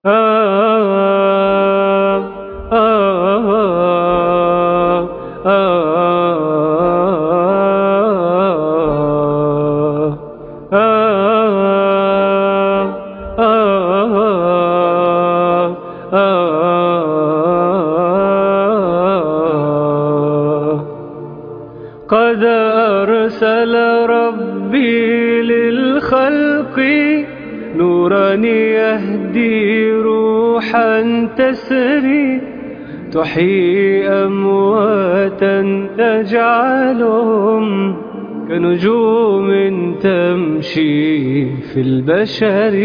قد أرسل ربي للخلق نورا يهدي روحا تسري تحيي أمواتا تجعلهم كنجوم تمشي في البشر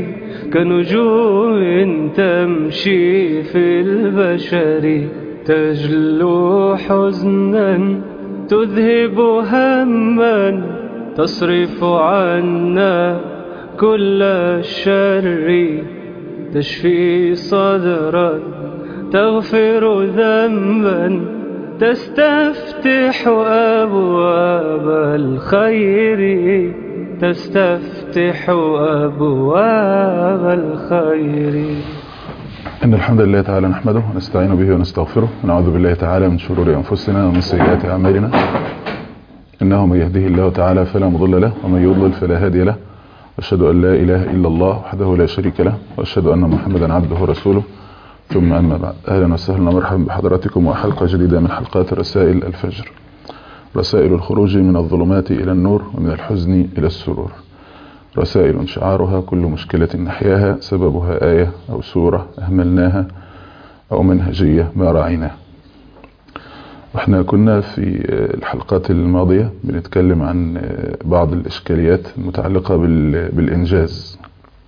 كنجوم تمشي في البشر تجلو حزنا تذهب هما تصرف عنا كل الشر تشفي صدرا تغفر ذنبا تستفتح أبواب الخير تستفتح أبواب الخير إن الحمد لله تعالى نحمده ونستعين به ونستغفره ونعوذ بالله تعالى من شرور أنفسنا ومن سيئات أعمالنا إنه من يهده الله تعالى فلا مضل له ومن يضلل فلا هادي له وأشهد أن لا إله إلا الله وحده لا شريك له وأشهد أن محمدا عبده ورسوله ثم أما بعد أهلا وسهلا ومرحبا بحضراتكم وحلقة جديدة من حلقات رسائل الفجر رسائل الخروج من الظلمات إلى النور ومن الحزن إلى السرور رسائل شعارها كل مشكلة نحياها سببها آية أو سورة أهملناها أو منهجية ما رعيناها واحنا كنا في الحلقات الماضية بنتكلم عن بعض الإشكاليات المتعلقة بالإنجاز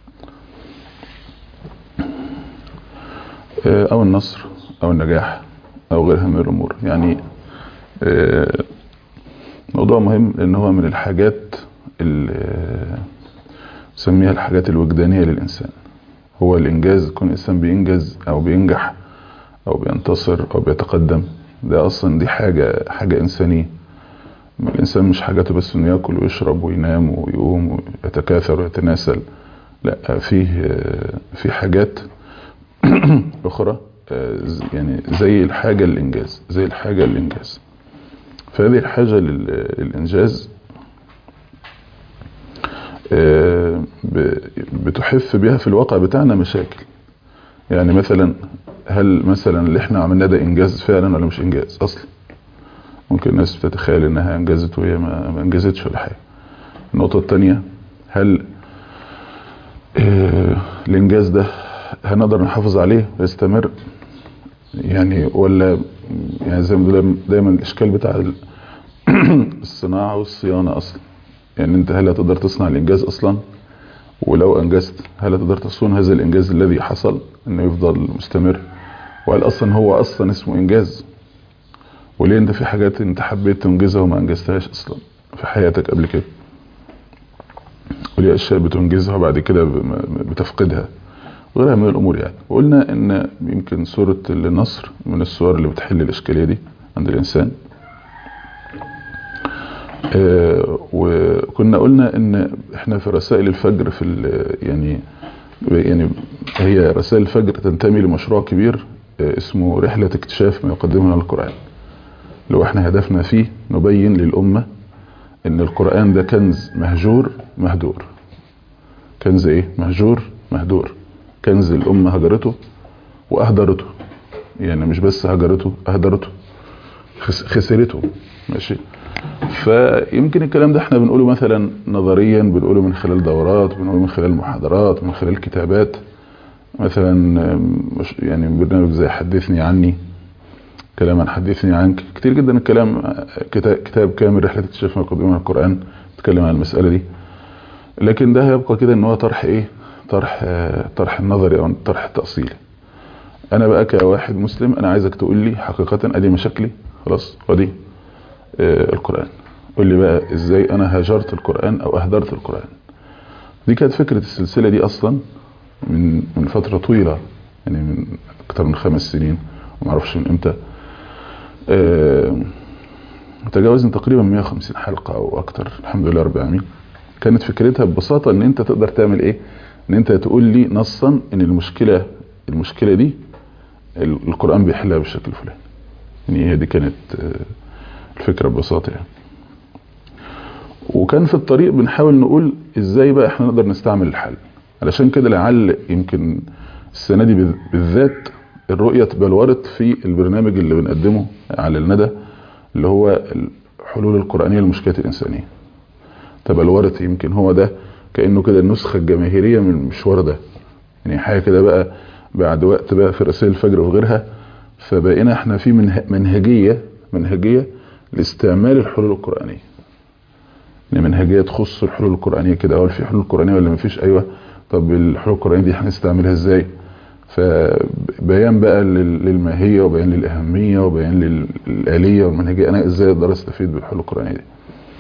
أو النصر أو النجاح أو غيرها من الأمور يعني موضوع مهم لأن هو من الحاجات نسميها الحاجات الوجدانية للإنسان هو الإنجاز يكون الإنسان بينجز أو بينجح أو بينتصر أو بيتقدم ده أصلا دي حاجة حاجة إنسانية الإنسان مش حاجاته بس إنه ياكل ويشرب وينام ويقوم ويتكاثر ويتناسل لا فيه في حاجات أخرى يعني زي الحاجة للإنجاز زي الحاجة للإنجاز فهذه الحاجة للإنجاز بتحف بها في الواقع بتاعنا مشاكل يعني مثلا هل مثلا اللي احنا عملناه ده انجاز فعلا ولا مش انجاز اصلا ممكن الناس تتخيل انها انجزت وهي ما, ما انجزتش ولا حاجه النقطه الثانيه هل اه الانجاز ده هنقدر نحافظ عليه ويستمر يعني ولا يعني زي ما بنقول دايما الاشكال بتاع الصناعه والصيانه اصلا يعني انت هل هتقدر تصنع الانجاز اصلا ولو انجزت هل هتقدر تصون هذا الانجاز الذي حصل انه يفضل مستمر وهل اصلا هو اصلا اسمه انجاز وليه انت في حاجات انت حبيت تنجزها وما انجزتهاش اصلا في حياتك قبل كده وليه اشياء بتنجزها وبعد كده بتفقدها وغيرها من الامور يعني وقلنا ان يمكن سورة النصر من الصور اللي بتحل الاشكالية دي عند الانسان آه وكنا قلنا ان احنا في رسائل الفجر في يعني يعني هي رسائل الفجر تنتمي لمشروع كبير آه اسمه رحلة اكتشاف ما يقدمه لنا القرآن لو احنا هدفنا فيه نبين للأمة ان القرآن ده كنز مهجور مهدور كنز ايه مهجور مهدور كنز الأمة هجرته وأهدرته يعني مش بس هجرته أهدرته خسرته ماشي فيمكن الكلام ده احنا بنقوله مثلا نظريا بنقوله من خلال دورات بنقوله من خلال محاضرات من خلال كتابات مثلا مش يعني برنامج زي حدثني عني كلام عن حدثني عنك كتير جدا الكلام كتاب كامل رحلة اكتشاف ما يقدمه القرآن تكلم عن المسألة دي لكن ده هيبقى كده ان هو طرح ايه طرح طرح النظري او الطرح التأصيلي انا بقى كواحد مسلم انا عايزك تقول لي حقيقة ادي مشاكلي خلاص ودي القرآن قول لي بقى ازاي انا هاجرت القرآن او اهدرت القرآن دي كانت فكرة السلسلة دي اصلا من من فترة طويلة يعني من اكتر من خمس سنين ومعرفش من امتى تجاوزنا تقريبا 150 حلقة او اكتر الحمد لله رب العالمين كانت فكرتها ببساطة ان انت تقدر تعمل ايه ان انت تقول لي نصا ان المشكله المشكله دي ال- القران بيحلها بالشكل الفلاني يعني هي دي كانت آه، الفكره ببساطه يعني وكان في الطريق بنحاول نقول ازاي بقى احنا نقدر نستعمل الحل علشان كده لعل يمكن السنه دي بال- بالذات الرؤيه تبلورت في البرنامج اللي بنقدمه على الندى اللي هو الحلول القرانيه للمشكلات الانسانيه تبلورت يمكن هو ده كانه كده النسخه الجماهيريه من المشوار ده يعني حاجه كده بقى بعد وقت بقى في رسائل الفجر وغيرها فبقينا احنا في منه- منهجيه منهجيه لاستعمال الحلول القرانيه يعني منهجيه تخص الحلول القرانيه كده اول في حلول قرانيه ولا مفيش ايوه طب الحلول القرانيه دي هنستعملها ازاي فبيان بقى لل- للماهيه وبيان للاهميه وبيان لل- للاليه والمنهجيه انا ازاي اقدر استفيد بالحلول القرانيه دي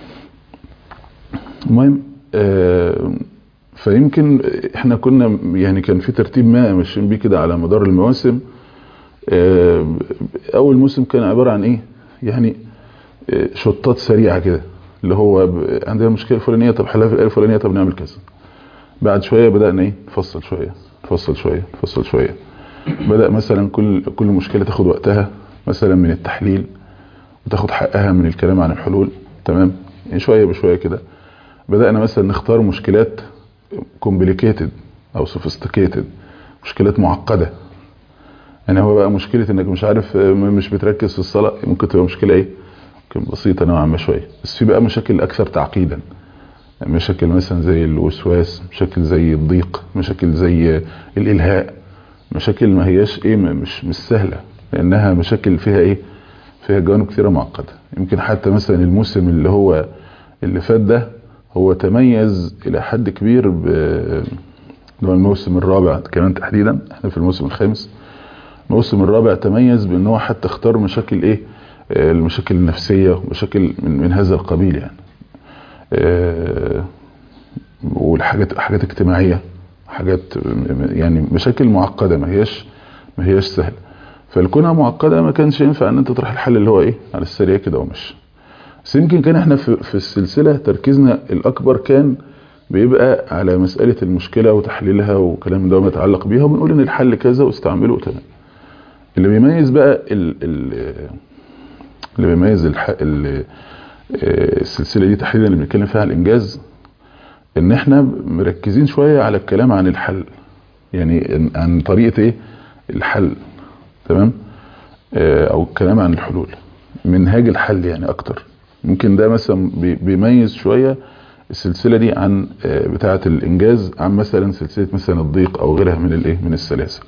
المهم آه، فيمكن احنا كنا يعني كان في ترتيب ما ماشيين بيه كده على مدار المواسم آه، اول موسم كان عباره عن ايه يعني آه، شطات سريعه كده اللي هو ب- عندنا مشكله فلانيه طب حلها في الايه الفلانيه طب نعمل كذا بعد شويه بدانا ايه نفصل شويه نفصل شويه نفصل شويه بدا مثلا كل كل مشكله تاخد وقتها مثلا من التحليل وتاخد حقها من الكلام عن الحلول تمام يعني شويه بشويه كده بدانا مثلا نختار مشكلات كومبليكيتد او سوفيستيكيتد مشكلات معقده يعني هو بقى مشكله انك مش عارف آه، مش بتركز في الصلاه ممكن تبقى مشكله ايه ممكن بسيطه نوعا ما شويه بس في بقى مشاكل اكثر تعقيدا مشاكل مثلا زي الوسواس مشاكل زي الضيق مشاكل زي الالهاء مشاكل ما هياش ايه ما- مش مش سهله لانها مشاكل فيها ايه فيها جوانب كثيره معقده يمكن حتى مثلا الموسم اللي هو اللي فات ده هو تميز الى حد كبير ب اللي هو الموسم الرابع كمان تحديدا احنا في الموسم الخامس الموسم الرابع تميز بان هو حتى اختار مشاكل ايه آه، المشاكل النفسيه ومشاكل من, من هذا القبيل يعني آه، والحاجات حاجات اجتماعيه حاجات يعني مشاكل معقده ما هياش ما هياش سهله فالكونها معقده ما كانش ينفع ان انت تروح الحل اللي هو ايه على السريع كده ومشي بس يمكن كان احنا في, في السلسله تركيزنا الاكبر كان بيبقى على مساله المشكله وتحليلها وكلام ده وما يتعلق بيها وبنقول ان الحل كذا واستعمله تمام اللي بيميز بقى ال ال اللي بيميز الح... ال السلسله دي تحديدا اللي بنتكلم فيها على الانجاز ان احنا مركزين شويه على الكلام عن الحل يعني إن- عن طريقه ايه الحل تمام آه، او الكلام عن الحلول منهاج الحل يعني اكتر ممكن ده مثلا بي- بيميز شويه السلسله دي عن آه، بتاعه الانجاز عن مثلا سلسله مثلا الضيق او غيرها من الايه من السلاسل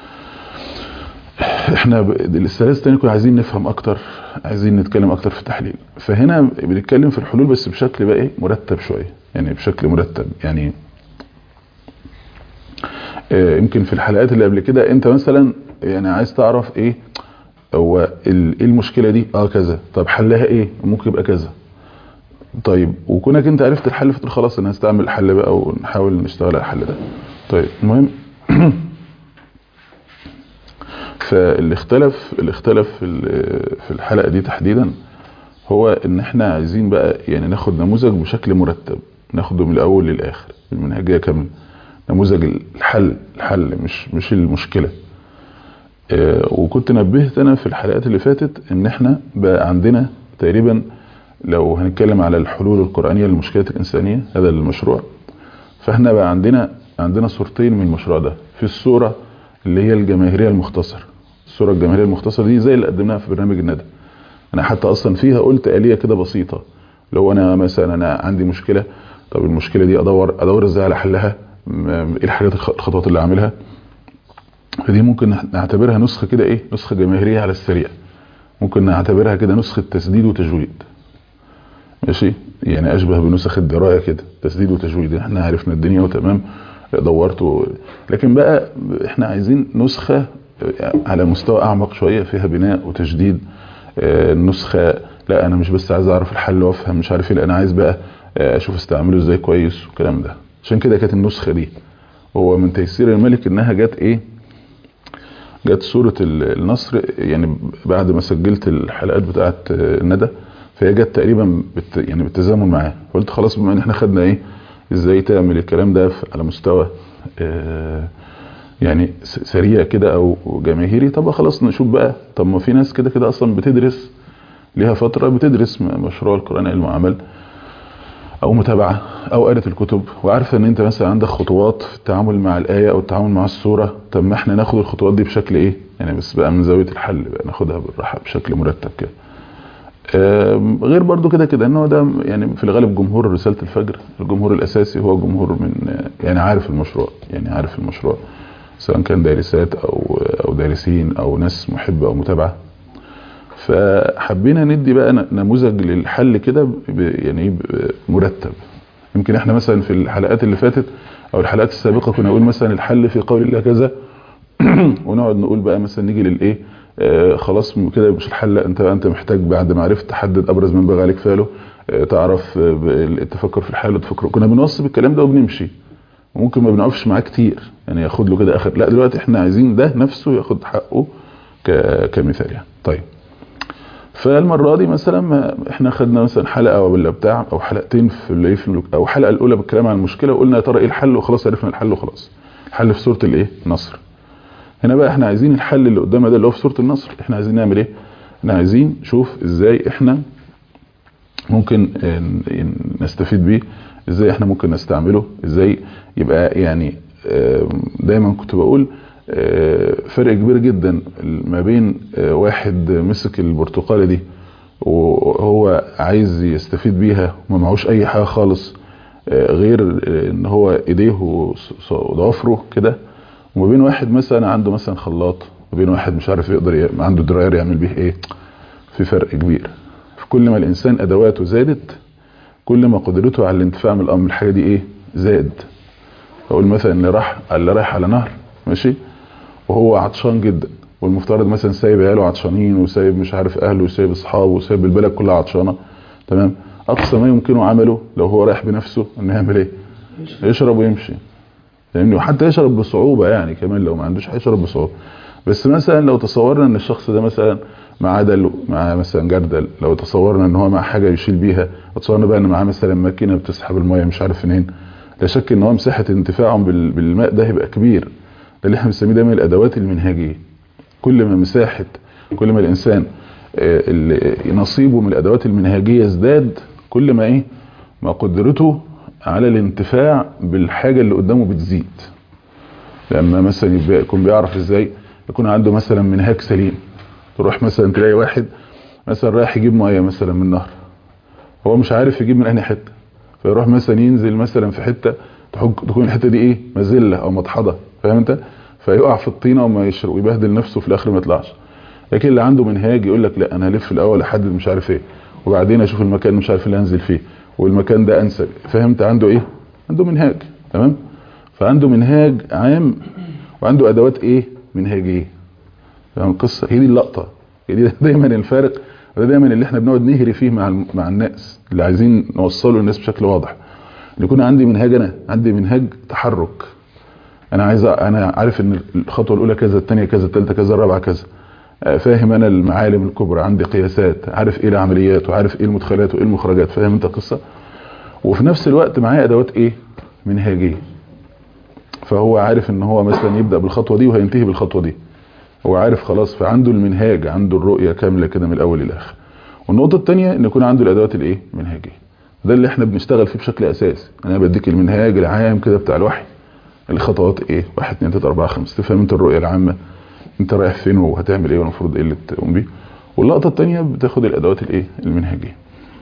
احنا ب- السلاسل تاني كنا عايزين نفهم اكتر عايزين نتكلم اكتر في التحليل فهنا بنتكلم في الحلول بس بشكل بقى ايه مرتب شويه يعني بشكل مرتب يعني آه، يمكن في الحلقات اللي قبل كده انت مثلا يعني عايز تعرف ايه هو ال- ايه المشكله دي اه كذا طب حلها ايه ممكن يبقى كذا طيب وكونك انت عرفت الحل فتقول خلاص انا هستعمل الحل بقى ونحاول نشتغل على الحل ده طيب المهم فاللي اختلف اللي اختلف في ال- في الحلقه دي تحديدا هو ان احنا عايزين بقى يعني ناخد نموذج بشكل مرتب ناخده من الاول للاخر المنهجيه كامله نموذج الحل الحل مش مش المشكله آه، وكنت نبهت انا في الحلقات اللي فاتت ان احنا بقى عندنا تقريبا لو هنتكلم على الحلول القرآنية للمشكلات الإنسانية هذا المشروع فاحنا بقى عندنا عندنا صورتين من المشروع ده في الصورة اللي هي الجماهيرية المختصرة الصورة الجماهيرية المختصرة دي زي اللي قدمناها في برنامج الندى انا حتى اصلا فيها قلت آلية كده بسيطة لو انا مثلا انا عندي مشكلة طب المشكلة دي ادور ادور ازاي على حلها م- ايه الحاجات الخ- الخطوات اللي اعملها فدي ممكن نعتبرها نسخة كده ايه نسخة جماهيرية على السريع ممكن نعتبرها كده نسخة تسديد وتجويد ماشي يعني اشبه بنسخ الدرايه كده تسديد وتجويد احنا عرفنا الدنيا وتمام دورت و... لكن بقى احنا عايزين نسخه على مستوى اعمق شويه فيها بناء وتجديد آه، نسخه لا انا مش بس عايز اعرف الحل وافهم مش عارف ايه لا انا عايز بقى آه، اشوف استعمله ازاي كويس والكلام ده عشان كده كانت النسخه دي هو من تيسير الملك انها جت ايه جت سورة ال- النصر يعني بعد ما سجلت الحلقات بتاعت آه، الندى فهي جت تقريبا بت يعني بالتزامن معاه قلت خلاص بما ان احنا خدنا ايه ازاي تعمل الكلام ده في- على مستوى آه، يعني س- سريع كده او جماهيري طب خلاص نشوف بقى طب ما في ناس كده كده اصلا بتدرس ليها فترة بتدرس م- مشروع القرآن علم وعمل او متابعة او قراءة الكتب وعارفة ان انت مثلا عندك خطوات في التعامل مع الآية او التعامل مع السورة طب ما احنا ناخد الخطوات دي بشكل ايه يعني بس بقى من زاوية الحل بقى ناخدها بالراحة بشكل مرتب كده آم، غير برضو كده كده انه ده يعني في الغالب جمهور رسالة الفجر الجمهور الاساسي هو جمهور من يعني عارف المشروع يعني عارف المشروع سواء كان دارسات او او دارسين او ناس محبة او متابعة فحبينا ندي بقى ن- نموذج للحل كده ب- يعني ب- مرتب يمكن احنا مثلا في الحلقات اللي فاتت او الحلقات السابقة كنا نقول مثلا الحل في قول الله كذا ونقعد نقول بقى مثلا نيجي للايه آه خلاص م- كده مش الحل لا انت بقى انت محتاج بعد ما عرفت تحدد ابرز من بغى عليك فعله آه تعرف آه ب- التفكر في الحال وتفكر كنا بنوصف الكلام ده وبنمشي وممكن ما بنقفش معاه كتير يعني ياخد له كده اخر لا دلوقتي احنا عايزين ده نفسه ياخد حقه ك- كمثال يعني طيب فالمره دي مثلا ما احنا خدنا مثلا حلقه ولا بتاع او حلقتين في اللي في ال- او الحلقه الاولى بالكلام عن المشكله وقلنا يا ترى ايه الحل وخلاص عرفنا الحل وخلاص الحل في سوره الايه النصر هنا بقى احنا عايزين الحل اللي قدامنا ده اللي هو في سوره النصر احنا عايزين نعمل ايه احنا عايزين نشوف ازاي احنا ممكن آه، ن- نستفيد بيه ازاي احنا ممكن نستعمله ازاي يبقى يعني آه، دايما كنت بقول آه، فرق كبير جدا ما بين آه، واحد مسك البرتقالة دي وهو عايز يستفيد بيها وما معهوش اي حاجة خالص آه، غير آه، ان هو ايديه وص- ص- وضوافره كده وما بين واحد مثلا عنده مثلا خلاط وبين واحد مش عارف يقدر ي- عنده دراير يعمل بيه ايه في فرق كبير في كل ما الانسان ادواته زادت كل ما قدرته على الانتفاع من الامر الحاجه دي ايه زاد اقول مثلا اللي راح اللي رايح على نهر ماشي وهو عطشان جدا والمفترض مثلا سايب عياله عطشانين وسايب مش عارف اهله وسايب اصحابه وسايب البلد كلها عطشانه تمام اقصى ما يمكنه عمله لو هو رايح بنفسه انه يعمل ايه يشرب ويمشي فاهمني وحتى يشرب بصعوبه يعني كمان لو ما عندوش هيشرب بصعوبه بس مثلا لو تصورنا ان الشخص ده مثلا معاه دلو معاه مثلا جردل لو تصورنا ان هو مع حاجه يشيل بيها تصورنا بقى ان معاه مثلا ماكينه بتسحب الميه مش عارف منين لا شك ان هو مساحه انتفاعه بال- بالماء ده هيبقى كبير ده اللي احنا بنسميه دايما الادوات المنهجيه كل ما مساحه كل ما الانسان آه، اللي نصيبه من الادوات المنهجيه ازداد كل ما ايه ما قدرته على الانتفاع بالحاجه اللي قدامه بتزيد لما مثلا يبقى يكون بيعرف ازاي يكون عنده مثلا منهاج سليم تروح مثلا تلاقي واحد مثلا رايح يجيب ميه مثلا من النهر هو مش عارف يجيب من انهي حته فيروح مثلا ينزل مثلا في حته تحك- تكون الحته دي ايه مزله او مطحضه فاهم انت فيقع في الطينه وما يشرب ويبهدل نفسه في الاخر ما يطلعش لكن اللي عنده منهاج يقول لك لا انا هلف الاول احدد مش عارف ايه وبعدين اشوف المكان مش عارف اللي هنزل فيه والمكان ده انسب فهمت عنده ايه عنده منهاج تمام فعنده منهاج عام وعنده ادوات ايه منهاجيه فاهم القصه هي دي اللقطه هي دي دايما الفارق وده دايما اللي احنا بنقعد نهري فيه مع الم- مع الناس اللي عايزين نوصله للناس بشكل واضح ان يكون عندي منهاج انا عندي منهاج تحرك انا عايز أ- انا عارف ان الخطوه الاولى كذا الثانيه كذا الثالثه كذا الرابعه كذا آه، فاهم انا المعالم الكبرى عندي قياسات عارف ايه العمليات وعارف ايه المدخلات وايه المخرجات فاهم انت القصه وفي نفس الوقت معايا ادوات ايه منهاجيه فهو عارف ان هو مثلا يبدا بالخطوه دي وهينتهي بالخطوه دي هو عارف خلاص فعنده المنهاج عنده الرؤيه كامله كده من الاول للاخر والنقطه الثانيه ان يكون عنده الادوات الايه المنهجيه ده اللي احنا بنشتغل فيه بشكل اساسي انا بديك المنهاج العام كده بتاع الوحي الخطوات ايه 1 2 3 4 5 تفهم انت الرؤيه العامه انت رايح فين وهتعمل ايه والمفروض ايه اللي تقوم بيه واللقطه الثانيه بتاخد الادوات الايه المنهجيه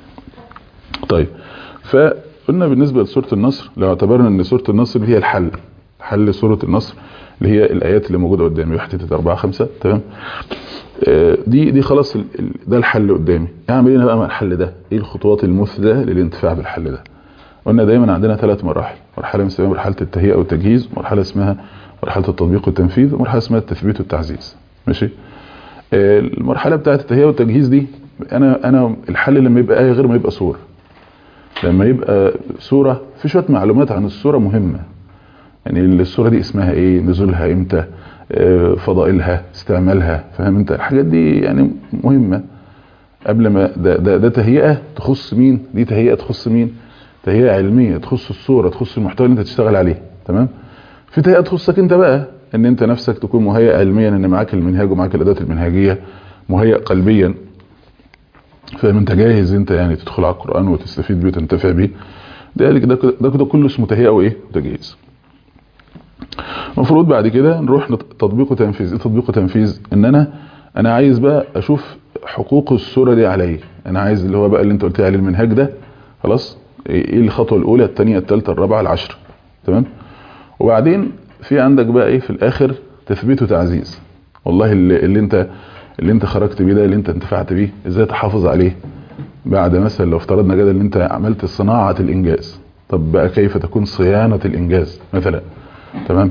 طيب فقلنا بالنسبه لسوره النصر لو اعتبرنا ان سوره النصر هي الحل حل سوره النصر اللي هي الايات اللي موجوده قدامي 1 2 3 4 5 تمام آه، دي دي خلاص ال- ال- ده الحل قدامي اعمل ايه أنا بقى مع الحل ده ايه الخطوات المثلى للانتفاع بالحل ده قلنا دايما عندنا ثلاث مراحل مرحله بنسميها مرحله التهيئه والتجهيز مرحله اسمها مرحله التطبيق والتنفيذ ومرحله اسمها التثبيت والتعزيز ماشي آه، المرحله بتاعه التهيئه والتجهيز دي انا انا الحل لما يبقى ايه غير ما يبقى صوره لما يبقى صوره في شويه معلومات عن الصوره مهمه يعني الصوره دي اسمها ايه نزولها امتى آه، فضائلها استعمالها فاهم انت الحاجات دي يعني مهمه قبل ما ده ده, ده تهيئه تخص مين دي تهيئه تخص مين تهيئه علميه تخص الصوره تخص المحتوى اللي انت تشتغل عليه تمام في تهيئه تخصك انت بقى ان انت نفسك تكون مهيئ علميا ان معاك المنهاج ومعاك الاداه المنهجيه مهيئ قلبيا فاهم انت جاهز انت يعني تدخل على القران وتستفيد بيه وتنتفع بيه ده ده ده, ده كله اسمه تهيئه وايه وتجهيز المفروض بعد كده نروح تطبيق وتنفيذ ايه تطبيق وتنفيذ ان انا انا عايز بقى اشوف حقوق الصوره دي عليا انا عايز اللي هو بقى اللي انت قلت لي عليه المنهاج ده خلاص ايه الخطوه الاولى الثانيه الثالثه الرابعه العشره تمام وبعدين في عندك بقى ايه في الاخر تثبيت وتعزيز والله اللي, اللي انت اللي انت خرجت بيه ده اللي انت انتفعت بيه ازاي تحافظ عليه بعد مثلا لو افترضنا كده ان انت عملت صناعه الانجاز طب بقى كيف تكون صيانه الانجاز مثلا تمام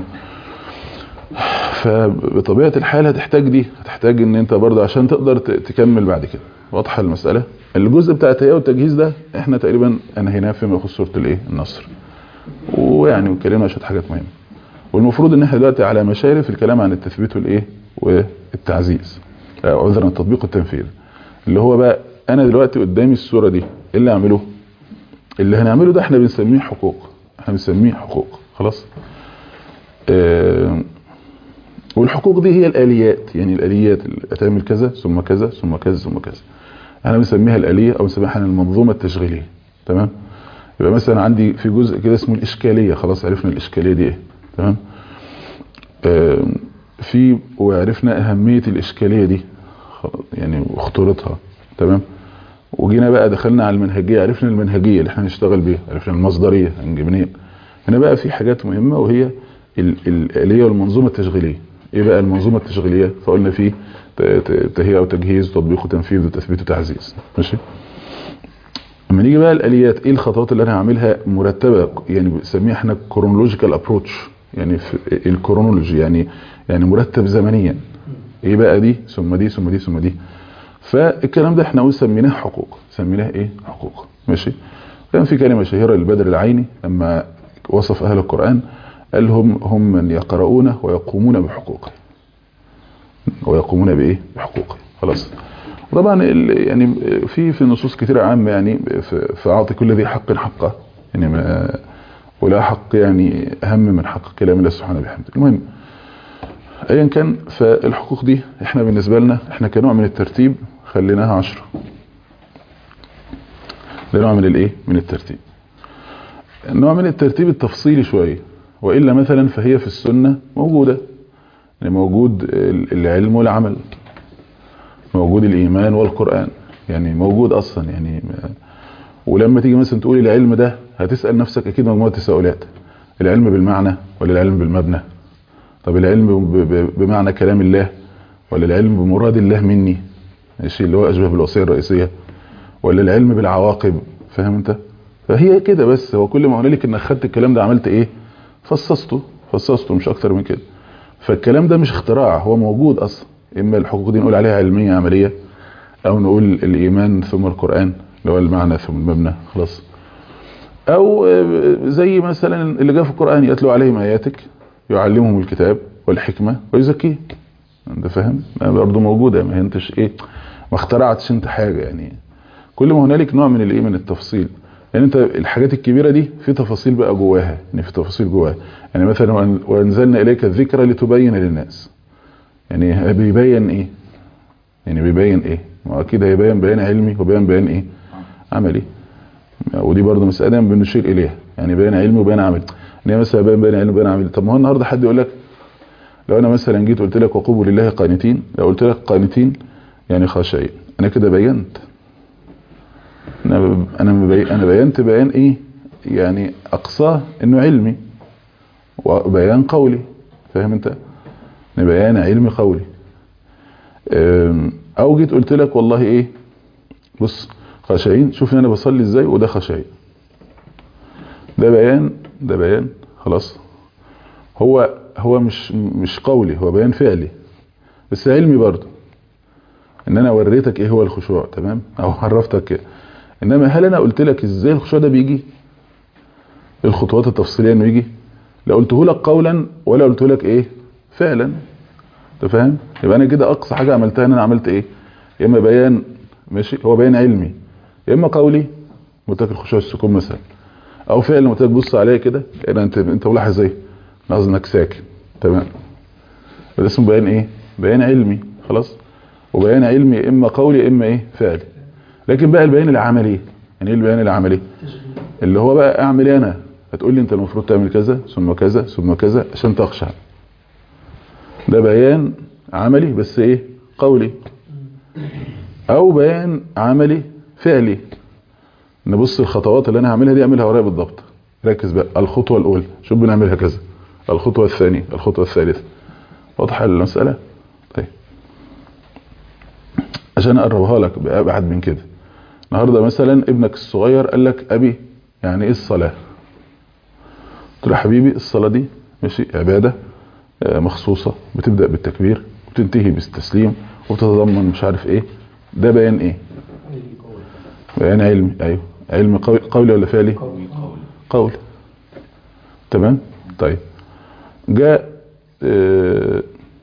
فبطبيعه الحال هتحتاج دي هتحتاج ان انت برضه عشان تقدر تكمل بعد كده واضحه المساله الجزء بتاع التهيئه والتجهيز ده احنا تقريبا انهيناه فيما يخص سوره الايه النصر ويعني اتكلمنا شويه حاجات مهمه والمفروض ان احنا دلوقتي على مشارف في الكلام عن التثبيت والايه والتعزيز عذرا التطبيق والتنفيذ اللي هو بقى انا دلوقتي قدامي الصوره دي ايه اللي اعمله اللي هنعمله ده احنا بنسميه حقوق احنا بنسميه حقوق خلاص اه والحقوق دي هي الاليات يعني الاليات اللي هتعمل كذا ثم كذا ثم كذا ثم كذا احنا بنسميها الاليه او بنسميها احنا المنظومه التشغيليه تمام يبقى مثلا عندي في جزء كده اسمه الاشكاليه خلاص عرفنا الاشكاليه دي ايه تمام اه في وعرفنا اهميه الاشكاليه دي يعني وخطورتها تمام وجينا بقى دخلنا على المنهجيه عرفنا المنهجيه اللي احنا هنشتغل بيها عرفنا المصدريه هنجيب منين هنا بقى في حاجات مهمه وهي الاليه والمنظومه التشغيليه ايه بقى المنظومه التشغيليه فقلنا في تهيئه وتجهيز وتطبيق وتنفيذ وتثبيت وتعزيز ماشي اما نيجي بقى الاليات ايه الخطوات اللي انا هعملها مرتبه يعني بنسميها احنا كرونولوجيكال ابروتش يعني في الكرونولوجي يعني يعني مرتب زمنيا ايه بقى دي ثم دي ثم دي ثم دي فالكلام ده احنا سميناه حقوق سميناه ايه حقوق ماشي كان في كلمه شهيره للبدر العيني لما وصف اهل القران قال هم هم من يقرؤون ويقومون بحقوقه ويقومون بايه بحقوقه خلاص طبعا يعني في في نصوص كثيره عامه يعني فاعطي كل ذي حق حقه يعني ما ولا حق يعني اهم من حق كلام الله سبحانه وبحمده المهم ايا كان فالحقوق دي احنا بالنسبه لنا احنا كنوع من الترتيب خليناها عشرة ده نوع من الايه من الترتيب نوع من الترتيب التفصيلي شويه والا مثلا فهي في السنه موجوده يعني موجود العلم والعمل موجود الايمان والقران يعني موجود اصلا يعني ولما تيجي مثلا تقول العلم ده هتسال نفسك اكيد مجموعه تساؤلات العلم بالمعنى ولا العلم بالمبنى طب العلم بمعنى كلام الله ولا العلم بمراد الله مني الشيء اللي هو اشبه بالوصيه الرئيسيه ولا العلم بالعواقب فاهم انت فهي كده بس هو كل ما هنالك انك خدت الكلام ده عملت ايه فصصته فصصته مش اكتر من كده فالكلام ده مش اختراع هو موجود اصلا اما الحقوق دي نقول عليها علميه عمليه او نقول الايمان ثم القران اللي هو المعنى ثم المبنى خلاص او زي مثلا اللي جاء في القران يتلو عليهم اياتك يعلمهم الكتاب والحكمه ويزكيهم انت فاهم برضه موجوده ما انتش ايه ما اخترعتش انت حاجه يعني كل ما هنالك نوع من الايه من التفصيل يعني انت الحاجات الكبيره دي في تفاصيل بقى جواها يعني في تفاصيل جواها يعني مثلا وانزلنا اليك الذكر لتبين للناس يعني بيبين ايه يعني بيبين ايه ما اكيد هيبين بيان علمي وبيان بيان ايه عملي ودي برضه مساله دايما بنشير اليها يعني بيان علمي وبيان عملي ان هي مثلا بيان بيان علمي وبيان عملي طب ما هو النهارده حد يقول لك لو انا مثلا جيت قلت لك وقوموا لله قانتين لو قلت لك قانتين يعني خاشعين انا كده بينت انا انا بي انا بينت بيان ايه يعني اقصاه انه علمي وبيان قولي فاهم انت بيان علمي قولي او جيت قلت لك والله ايه بص خاشعين شوف انا بصلي ازاي وده خاشعين ده بيان ده بيان خلاص هو هو مش مش قولي هو بيان فعلي بس علمي برضه ان انا وريتك ايه هو الخشوع تمام او عرفتك إيه. انما هل انا قلت لك ازاي الخشوع ده بيجي الخطوات التفصيليه انه يجي لا قلته لك قولا ولا قلت لك ايه فعلا انت فاهم يبقى انا كده اقصى حاجه عملتها ان انا عملت ايه يا اما بيان ماشي هو بيان علمي يا اما قولي قلت لك الخشوع السكون مثلا او فعل لما تبص عليه كده كأن انت انت ملاحظ ايه لاحظ انك ساكن تمام ده اسمه بيان ايه بيان علمي خلاص وبيان علمي اما قولي اما ايه فعلي لكن بقى البيان العملي يعني ايه البيان العملي اللي هو بقى اعمل إيه انا هتقول لي انت المفروض تعمل كذا ثم كذا ثم كذا عشان تخشع ده بيان عملي بس ايه قولي او بيان عملي فعلي نبص الخطوات اللي انا هعملها دي اعملها ورايا بالضبط ركز بقى الخطوه الاولى شوف بنعملها كذا الخطوه الثانيه الخطوه الثالثه واضحه المساله طيب عشان اقربها لك ابعد من كده النهارده مثلا ابنك الصغير قال لك ابي يعني ايه الصلاه قلت له يا حبيبي الصلاه دي ماشي عباده آه، مخصوصه بتبدا بالتكبير وتنتهي بالتسليم وتتضمن مش عارف ايه ده بيان ايه بيان علمي ايوه علم قوي قولي ولا فعلي قول تمام طيب جاء اه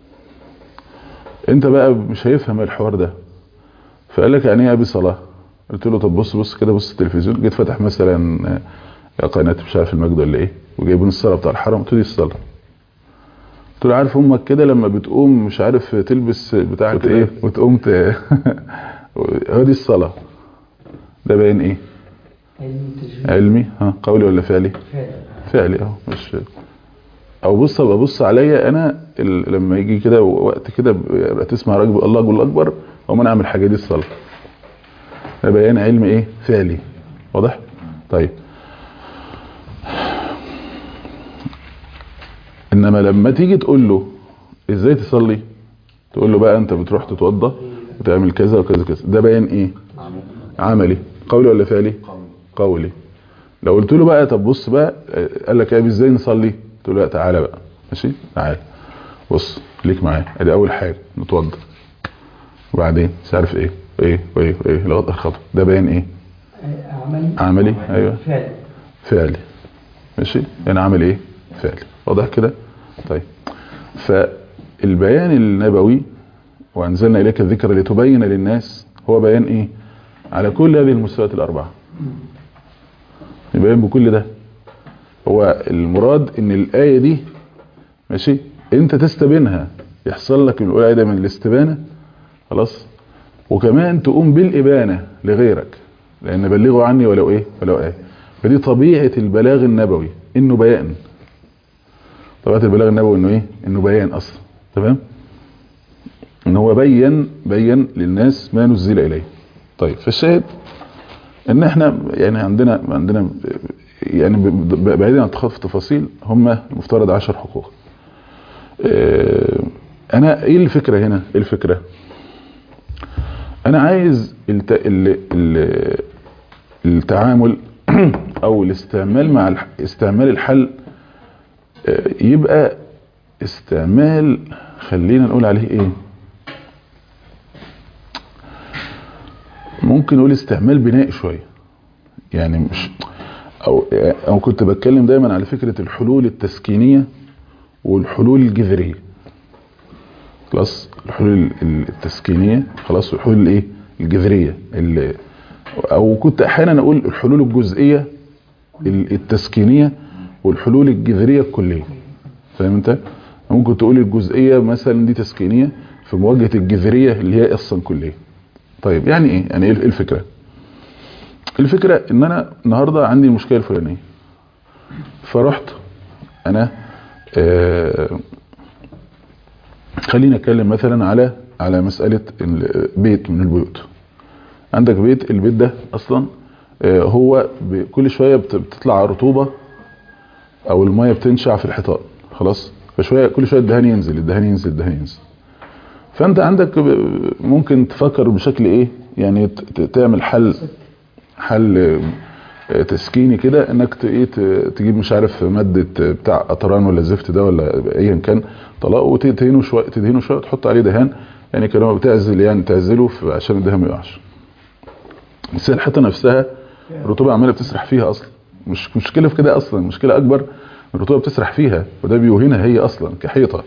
انت بقى مش هيفهم الحوار ده فقال لك يعني ايه ابي صلاه قلت له طب بص بص كده بص التلفزيون جيت فتح مثلا آه، قناه مش عارف المجد ولا ايه وجايبين الصلاه بتاع الحرم قلت له دي الصلاه قلت له عارف امك كده لما بتقوم مش عارف تلبس بتاع ايه وتقوم ت... هو دي الصلاه ده باين ايه علم التجويد علمي ها قولي ولا فعلي فعلا فعلي اهو مش او بص ابقى بص عليا انا ال... لما يجي كده وقت كده يبقى تسمع راجل بيقول الله اكبر الله اكبر او انا اعمل حاجه دي الصلاه ده بيان علم ايه فعلي واضح طيب انما لما تيجي تقول له ازاي تصلي تقول له بقى انت بتروح تتوضى وتعمل كذا وكذا كذا ده بيان ايه عملي قولي ولا فعلي قولي لو قلت له بقى طب بص بقى آه، قال لك يا ابي ازاي نصلي قلت له لا تعالى بقى ماشي تعالى بص ليك معايا ادي اول حاجه نتوضى وبعدين مش عارف ايه وايه وايه وايه لغايه اخر خطوه ده بيان ايه عملي عملي ايوه فعلا فعلي ماشي انا عامل ايه فعلي واضح كده طيب فالبيان النبوي وانزلنا اليك الذكر لتبين للناس هو بيان ايه على كل هذه المستويات الاربعه يبين بكل ده هو المراد ان الايه دي ماشي انت تستبينها يحصل لك من الايه دايما الاستبانه خلاص وكمان تقوم بالابانه لغيرك لان بلغوا عني ولو ايه ولو ايه فدي طبيعه البلاغ النبوي انه بيان طبيعه البلاغ النبوي انه ايه انه بيان اصلا تمام ان هو بين بين للناس ما نزل اليه طيب فالشاهد ان احنا يعني عندنا عندنا يعني ب- ب- بعيدا عن التخاطف في التفاصيل هم المفترض 10 حقوق اه، انا ايه الفكره هنا ايه الفكره انا عايز الت... ال... ال... التعامل او الاستعمال مع الح... استعمال الحل اه، يبقى استعمال خلينا نقول عليه ايه ممكن نقول استعمال بنائي شويه يعني مش او او كنت بتكلم دايما على فكره الحلول التسكينيه والحلول الجذريه خلاص الحلول التسكينيه خلاص والحلول الايه الجذريه اللي او كنت احيانا اقول الحلول الجزئيه ال- التسكينيه والحلول الجذريه الكليه فاهم انت ممكن تقول الجزئيه مثلا دي تسكينيه في مواجهه الجذريه اللي هي اصلا كليه طيب يعني ايه يعني ايه الفكره الفكره ان انا النهارده عندي المشكله الفلانيه فرحت انا آه خلينا اتكلم مثلا على على مساله ال- بيت من البيوت عندك بيت البيت ده اصلا آه هو ب- كل شويه بت- بتطلع رطوبه او الميه بتنشع في الحيطان خلاص فشويه كل شويه الدهان ينزل الدهان ينزل الدهان ينزل فانت عندك ب- ممكن تفكر بشكل ايه يعني ت- ت- تعمل حل حل آه، تسكيني كده انك ت- ايه ت- تجيب مش عارف ماده آه، بتاع قطران ولا زفت ده ولا ايا كان طلاق وتدهنه شويه تدهنه شويه تحط عليه دهان يعني كلمه بتعزل يعني تعزله في- عشان الدهان ما يقعش بس هي الحيطه نفسها الرطوبه عماله بتسرح فيها اصلا مش مشكله في كده اصلا مشكله اكبر الرطوبه بتسرح فيها وده بيوهنها هي اصلا كحيطه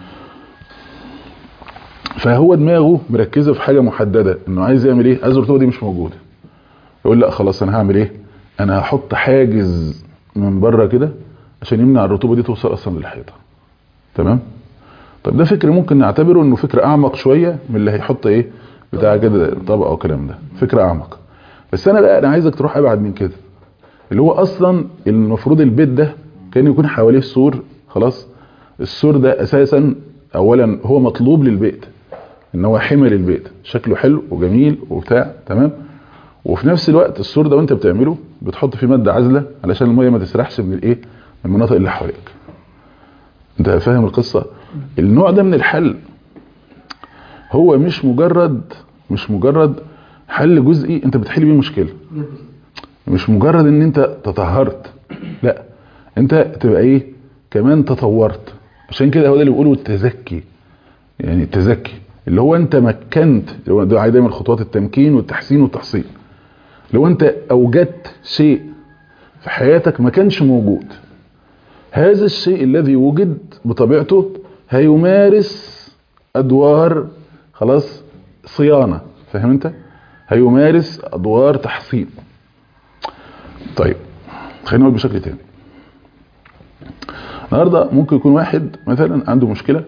فهو دماغه مركزه في حاجه محدده انه عايز يعمل ايه عايز الرطوبه دي مش موجوده يقول لا خلاص انا هعمل ايه انا هحط حاجز من بره كده عشان يمنع الرطوبه دي توصل اصلا للحيطه تمام طب ده فكر ممكن نعتبره انه فكر اعمق شويه من اللي هيحط ايه بتاع كده طبقه والكلام ده فكر اعمق بس انا بقى انا عايزك تروح ابعد من كده اللي هو اصلا المفروض البيت ده كان يكون حواليه سور خلاص السور ده اساسا اولا هو مطلوب للبيت ان هو حمل البيت شكله حلو وجميل وبتاع تمام وفي نفس الوقت السور ده وانت بتعمله بتحط فيه ماده عازله علشان الميه ما تسرحش من الايه من المناطق اللي حواليك انت فاهم القصه النوع ده من الحل هو مش مجرد مش مجرد حل جزئي انت بتحل بيه مشكله مش مجرد ان انت تطهرت لا انت تبقى ايه كمان تطورت عشان كده هو ده اللي بيقولوا التزكي يعني التزكي اللي هو انت مكنت اللي هو ده دايما خطوات التمكين والتحسين والتحصيل لو انت اوجدت شيء في حياتك ما كانش موجود هذا الشيء الذي وجد بطبيعته هيمارس ادوار خلاص صيانة فاهم انت هيمارس ادوار تحصين طيب خلينا نقول بشكل تاني النهارده ممكن يكون واحد مثلا عنده مشكلة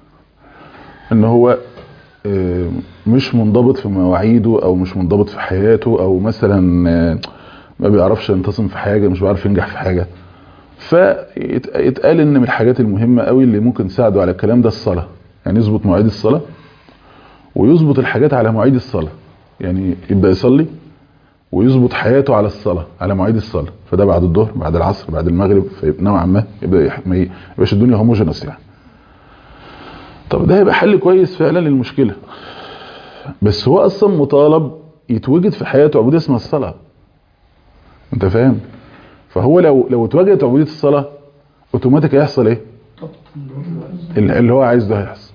ان هو آه، مش منضبط في مواعيده او مش منضبط في حياته او مثلا آه، ما بيعرفش ينتصم في حاجة مش بيعرف ينجح في حاجة فيتقال ان من الحاجات المهمة قوي اللي ممكن تساعده على الكلام ده الصلاة يعني يظبط مواعيد الصلاة ويظبط الحاجات على مواعيد الصلاة يعني يبدأ يصلي ويظبط حياته على الصلاة على مواعيد الصلاة فده بعد الظهر بعد العصر بعد المغرب فيبقى نوعا ما يبدأ يح- ما ي- يبقاش الدنيا هوموجينس يعني طب ده هيبقى حل كويس فعلا للمشكلة بس هو اصلا مطالب يتوجد في حياته عبودية اسمها الصلاة انت فاهم فهو لو لو اتوجدت عبودية الصلاة اوتوماتيك هيحصل ايه اللي اللي هو عايز ده هيحصل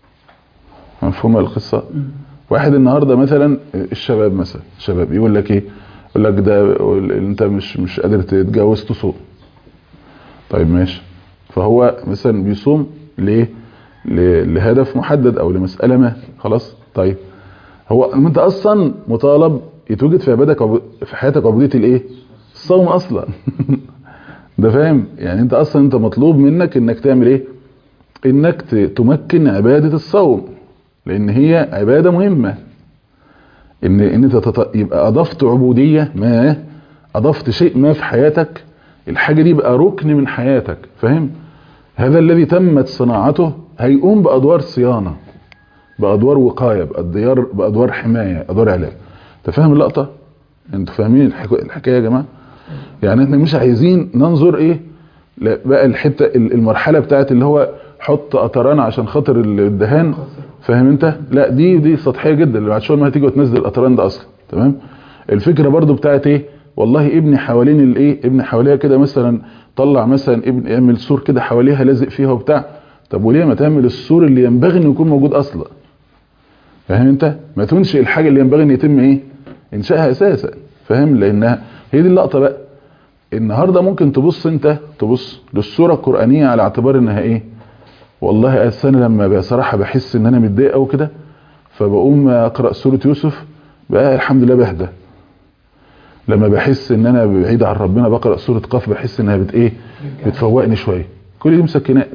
مفهوم القصة واحد النهاردة مثلا الشباب مثلا الشباب يقول لك ايه يقول لك ده انت مش مش قادر تتجوز تصوم طيب ماشي فهو مثلا بيصوم ليه ل- لهدف محدد او لمسألة ما خلاص طيب هو انت اصلا مطالب يتوجد في عبادك عبو- في حياتك عبودية الايه الصوم اصلا ده فاهم يعني انت اصلا انت مطلوب منك انك تعمل ايه انك ت- تمكن عبادة الصوم لان هي عبادة مهمة ان ان انت تط... يبقى اضفت عبودية ما اضفت شيء ما في حياتك الحاجة دي بقى ركن من حياتك فاهم هذا الذي تمت صناعته هيقوم بادوار صيانة بادوار وقاية بادوار بادوار حماية ادوار علاج انت فاهم اللقطة انتوا فاهمين الحكا- الحكاية يا جماعة يعني احنا مش عايزين ننظر ايه لا بقى الحته ال- المرحله بتاعت اللي هو حط قطران عشان خاطر الدهان فاهم انت لا دي دي سطحيه جدا اللي بعد شويه ما هتيجي وتنزل القطران ده اصلا تمام الفكره برضو بتاعت ايه والله ابني حوالين الايه ابني حواليها كده مثلا طلع مثلا ابن يعمل سور كده حواليها لازق فيها وبتاع طب وليه ما تعمل السور اللي ينبغي انه يكون موجود اصلا فاهم انت ما تنشئ الحاجه اللي ينبغي ان يتم ايه انشائها اساسا فاهم لانها هي دي اللقطه بقى النهارده ممكن تبص انت تبص للصوره القرانيه على اعتبار انها ايه والله انا لما بصراحه بحس ان انا متضايق قوي كده فبقوم اقرا سوره يوسف بقى الحمد لله بهدى لما بحس ان انا بعيد عن ربنا بقرا سوره قاف بحس انها بت ايه بتفوقني شويه كل دي مسكنات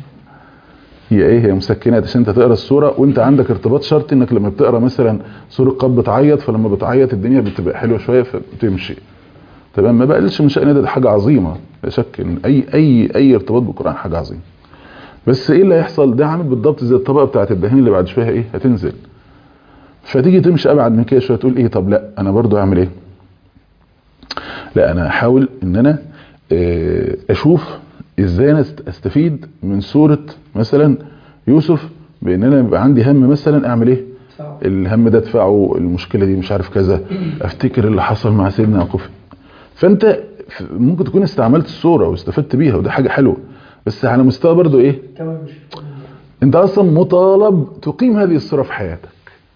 هي ايه هي مسكنات عشان انت تقرا السوره وانت عندك ارتباط شرطي انك لما بتقرا مثلا سوره قاف بتعيط فلما بتعيط الدنيا بتبقى حلوه شويه فبتمشي تمام ما بقلش من شأن ده, ده حاجه عظيمه لا شك ان اي اي اي ارتباط بالقران حاجه عظيمه بس ايه اللي هيحصل ده عامل بالضبط زي الطبقه بتاعت الدهان اللي بعد شويه ايه هتنزل فتيجي تمشي ابعد من كده شويه تقول ايه طب لا انا برضو اعمل ايه لا انا هحاول ان انا آه، اشوف ازاي انا است- استفيد من سوره مثلا يوسف بان انا يبقى عندي هم مثلا اعمل ايه صعب. الهم ده ادفعه المشكله دي مش عارف كذا افتكر اللي حصل مع سيدنا يعقوب فانت ف- ممكن تكون استعملت الصوره واستفدت بيها وده حاجه حلوه بس على مستوى برضو ايه كمان مش انت اصلا مطالب تقيم هذه الصوره في حياتك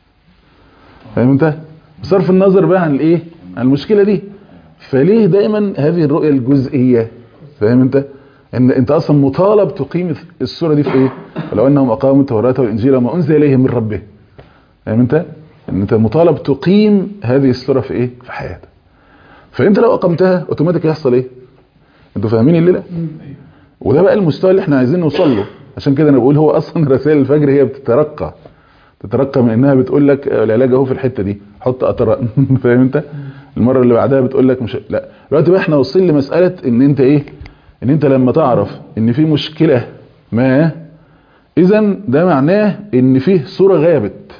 فاهم انت بصرف النظر بقى عن الايه عن المشكله دي فليه دايما هذه الرؤيه الجزئيه فاهم انت ان انت اصلا مطالب تقيم الصوره دي في ايه ولو انهم اقاموا التوراه والانجيل وما انزل اليهم من ربهم فاهم انت ان انت مطالب تقيم هذه الصوره في ايه في حياتك فانت لو اقمتها اوتوماتيك يحصل ايه انتوا فاهمين الليله وده بقى المستوى اللي احنا عايزين نوصل له عشان كده انا بقول هو اصلا رسائل الفجر هي بتترقى تترقى من انها بتقول لك العلاج اهو في الحته دي حط قطره فاهم انت المره اللي بعدها بتقول لك مش لا دلوقتي بقى احنا واصلين لمساله ان انت ايه ان انت لما تعرف ان في مشكله ما اذا ده معناه ان فيه صوره غابت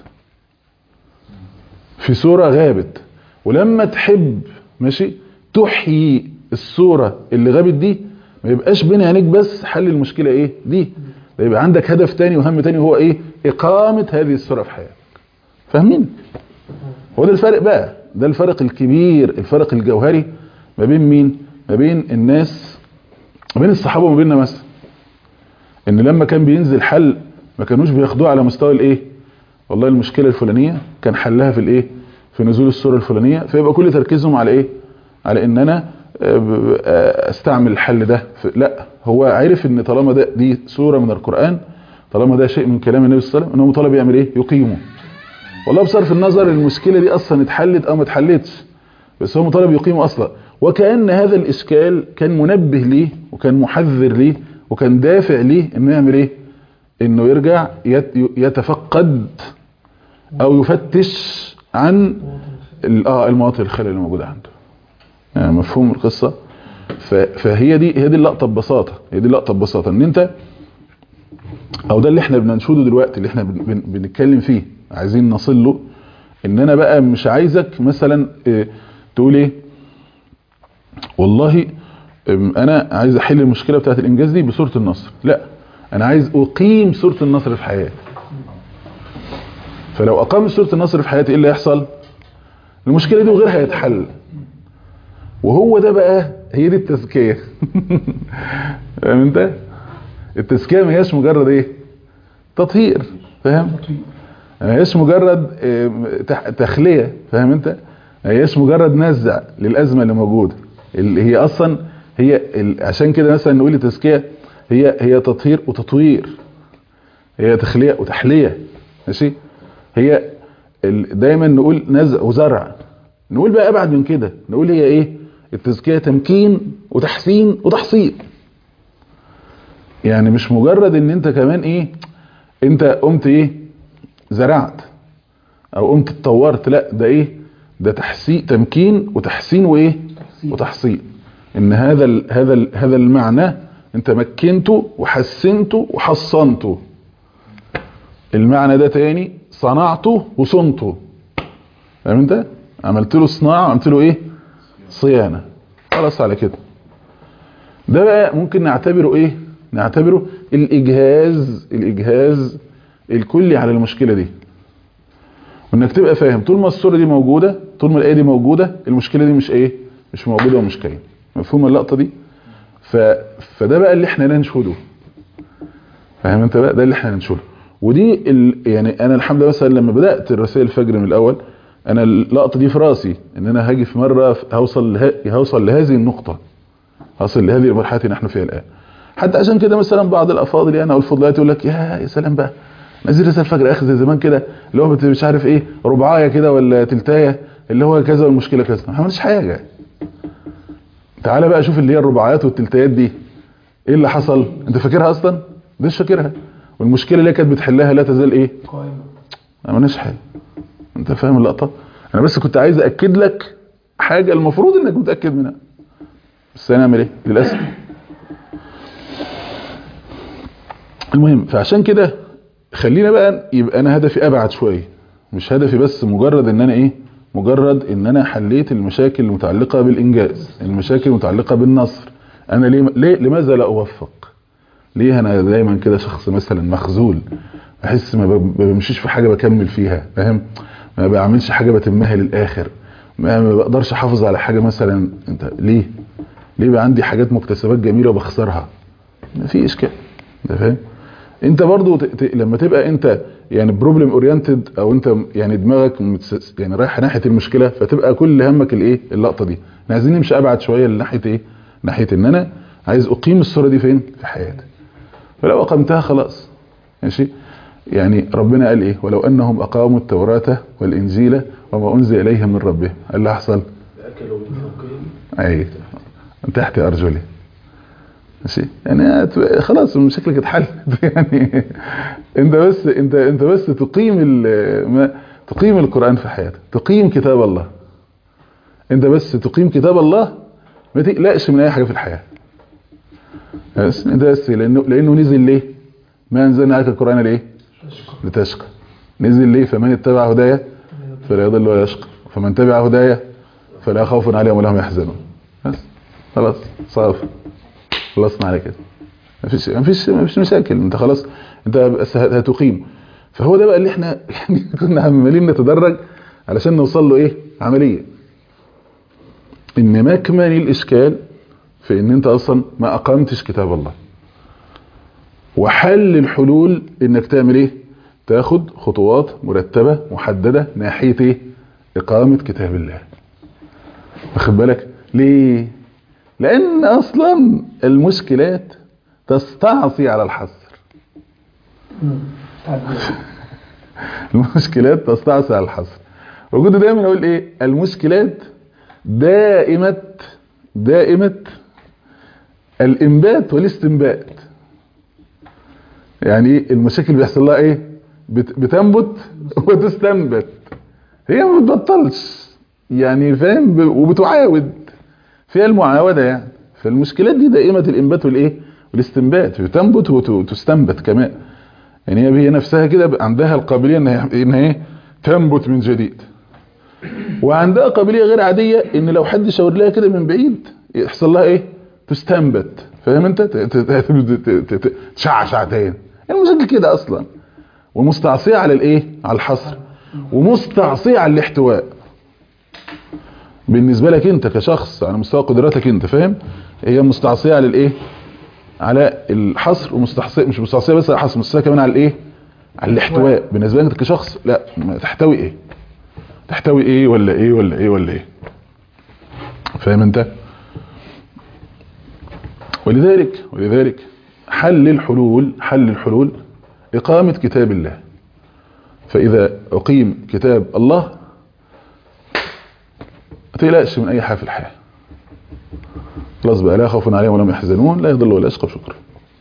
في صوره غابت ولما تحب ماشي تحيي الصوره اللي غابت دي ما يبقاش بين عينيك بس حل المشكله ايه دي ده يبقى عندك هدف تاني وهم تاني هو ايه اقامه هذه الصوره في حياتك فاهمين هو ده الفرق بقى ده الفرق الكبير الفرق الجوهري ما بين مين ما بين الناس ما بين الصحابه وما بيننا مثلا ان لما كان بينزل حل ما كانوش بياخدوه على مستوى الايه والله المشكله الفلانيه كان حلها في الايه في نزول الصوره الفلانيه فيبقى كل تركيزهم على ايه على ان انا استعمل الحل ده لا هو عرف ان طالما ده دي سوره من القران طالما ده شيء من كلام النبي صلى الله عليه وسلم ان هو طالب يعمل ايه يقيمه والله بصرف النظر المشكله دي اصلا اتحلت او ما اتحلتش بس هو مطالب يقيمه اصلا وكأن هذا الإشكال كان منبه ليه وكان محذر ليه وكان دافع ليه انه يعمل ايه انه يرجع يتفقد او يفتش عن اه المواطن الخلل اللي موجوده عنده يعني مفهوم القصة فهي دي هي دي اللقطة ببساطة هي دي اللقطة ببساطة ان انت او ده اللي احنا بننشوده دلوقتي اللي احنا بن بنتكلم فيه عايزين نصل له ان انا بقى مش عايزك مثلا اه تقول ايه والله انا عايز احل المشكلة بتاعت الانجاز دي بصورة النصر لا انا عايز اقيم صورة النصر في حياتي فلو اقام صورة النصر في حياتي ايه اللي يحصل المشكلة دي وغيرها يتحل وهو ده بقى هي دي التزكية فاهم انت التزكية ما هياش مجرد ايه تطهير فاهم ما هياش مجرد تخلية فاهم انت ما هياش مجرد نزع للأزمة اللي موجودة اللي هي اصلا هي عشان كده مثلا نقول التزكية هي هي تطهير وتطوير هي تخلية وتحلية ماشي هي دايما نقول نزع وزرع نقول بقى ابعد من كده نقول هي ايه التزكية تمكين وتحسين وتحصيل يعني مش مجرد ان انت كمان ايه انت قمت ايه زرعت او قمت اتطورت لا ده ايه ده تحسين تمكين وتحسين وايه وتحصيل ان هذا ال هذا ال هذا المعنى انت مكنته وحسنته وحصنته المعنى ده تاني صنعته وصنته فاهم انت عملت له صناعه وعملت له ايه صيانه خلاص على كده ده بقى ممكن نعتبره ايه نعتبره الاجهاز الاجهاز الكلي على المشكله دي وانك تبقى فاهم طول ما الصوره دي موجوده طول ما الايه دي موجوده المشكله دي مش ايه مش موجوده ومش كاين مفهوم اللقطه دي ف... فده بقى اللي احنا ننشده فاهم انت بقى ده اللي احنا ننشده ودي ال... يعني انا الحمد لله مثلا لما بدات الرسائل الفجر من الاول انا اللقطه دي في راسي ان انا هاجي في مره هوصل له... هوصل لهذه النقطه هوصل لهذه المرحله اللي احنا فيها الان حتى عشان كده مثلا بعض الافاضل يعني او الفضلات يقول لك يا يا سلام بقى نزل رساله الفجر اخر زي زمان كده اللي هو مش عارف ايه ربعايه كده ولا تلتايه اللي هو كذا والمشكله كذا ما عملش حاجه تعالى بقى شوف اللي هي الرباعيات والتلتايات دي ايه اللي حصل انت فاكرها اصلا مش فاكرها والمشكله اللي كانت بتحلها لا تزال ايه قائمة ما عملناش حاجه انت فاهم اللقطه انا بس كنت عايز اكد لك حاجه المفروض انك متاكد منها بس هنعمل ايه للاسف المهم فعشان كده خلينا بقى يبقى انا هدفي ابعد شويه مش هدفي بس مجرد ان انا ايه مجرد ان انا حليت المشاكل المتعلقه بالانجاز المشاكل المتعلقه بالنصر انا ليه, ليه لماذا لا اوفق ليه انا دايما كده شخص مثلا مخزول بحس ما ب- ما بمشيش في حاجه بكمل فيها فاهم ما بعملش حاجه بتمها للاخر ما ما بقدرش احافظ على حاجه مثلا انت ليه ليه بقى عندي حاجات مكتسبات جميله وبخسرها ما في اشكال انت فاهم انت برضو ت... ت... لما تبقى انت يعني بروبلم اورينتد او انت يعني دماغك متس... يعني رايح ناحيه المشكله فتبقى كل همك الايه اللقطه دي احنا عايزين نمشي ابعد شويه لناحيه ايه ناحيه ان انا عايز اقيم الصوره دي فين في حياتي فلو اقمتها خلاص ماشي يعني ربنا قال ايه ولو انهم اقاموا التوراة والانجيل وما انزل اليهم من ربهم ايه اللي حصل أكلوا من فوقهم اي من تحت ارجلي ماشي يعني هت- خلاص مشاكلك اتحلت يعني انت بس انت انت بس تقيم ال- ما تقيم القرآن في حياتك تقيم كتاب الله انت بس تقيم كتاب الله ما تقلقش من اي حاجة في الحياة بس انت بس لانه لانه نزل ليه ما انزلنا عليك القرآن ليه لتشقى نزل ليه فمن اتبع هدايا فلا يضل ولا يشقى فمن تبع هدايا فلا خوف عليهم ولا هم يحزنون بس خلاص صافي خلصنا على كده مفيش مفيش مفيش مشاكل انت خلاص انت بس هتقيم فهو ده بقى اللي احنا يعني كنا عمالين نتدرج علشان نوصل له ايه عمليه ان مكمن الاشكال في ان انت اصلا ما اقمتش كتاب الله وحل الحلول انك تعمل ايه تاخد خطوات مرتبة محددة ناحية ايه اقامة كتاب الله واخد بالك ليه لان اصلا المشكلات تستعصي على الحصر مم. تعديل. المشكلات تستعصي على الحصر وكنت دايما اقول ايه المشكلات دائمة دائمة الانبات والاستنبات يعني ايه المشاكل بيحصل لها ايه بت- بتنبت وتستنبت هي ما بتبطلش يعني فاهم ب- وبتعاود فيها المعاودة يعني فالمشكلات دي دائمة الانبات والايه والاستنبات بتنبت وت- وتستنبت كمان يعني هي هي نفسها كده عندها القابلية انها انها ايه تنبت من جديد وعندها قابلية غير عادية ان لو حد شاور لها كده من بعيد يحصل لها ايه تستنبت فاهم انت ت- ت- ت- ت- ت- تشعشع تاني المشاكل كده اصلا ومستعصية على الايه على الحصر ومستعصية على الاحتواء بالنسبة لك انت كشخص على مستوى قدراتك انت فاهم هي مستعصية على الايه على الحصر ومستعصية مش مستعصية بس على الحصر مستعصية كمان على الايه على الاحتواء بالنسبة لك كشخص لا ما تحتوي ايه تحتوي ايه ولا ايه ولا ايه ولا ايه فاهم انت ولذلك ولذلك حل الحلول حل الحلول إقامة كتاب الله فإذا أقيم كتاب الله ما تقلقش من أي حاجة في الحياة خلاص بقى لا خوف عليهم ولا هم يحزنون لا يضل ولا يشقى بشكر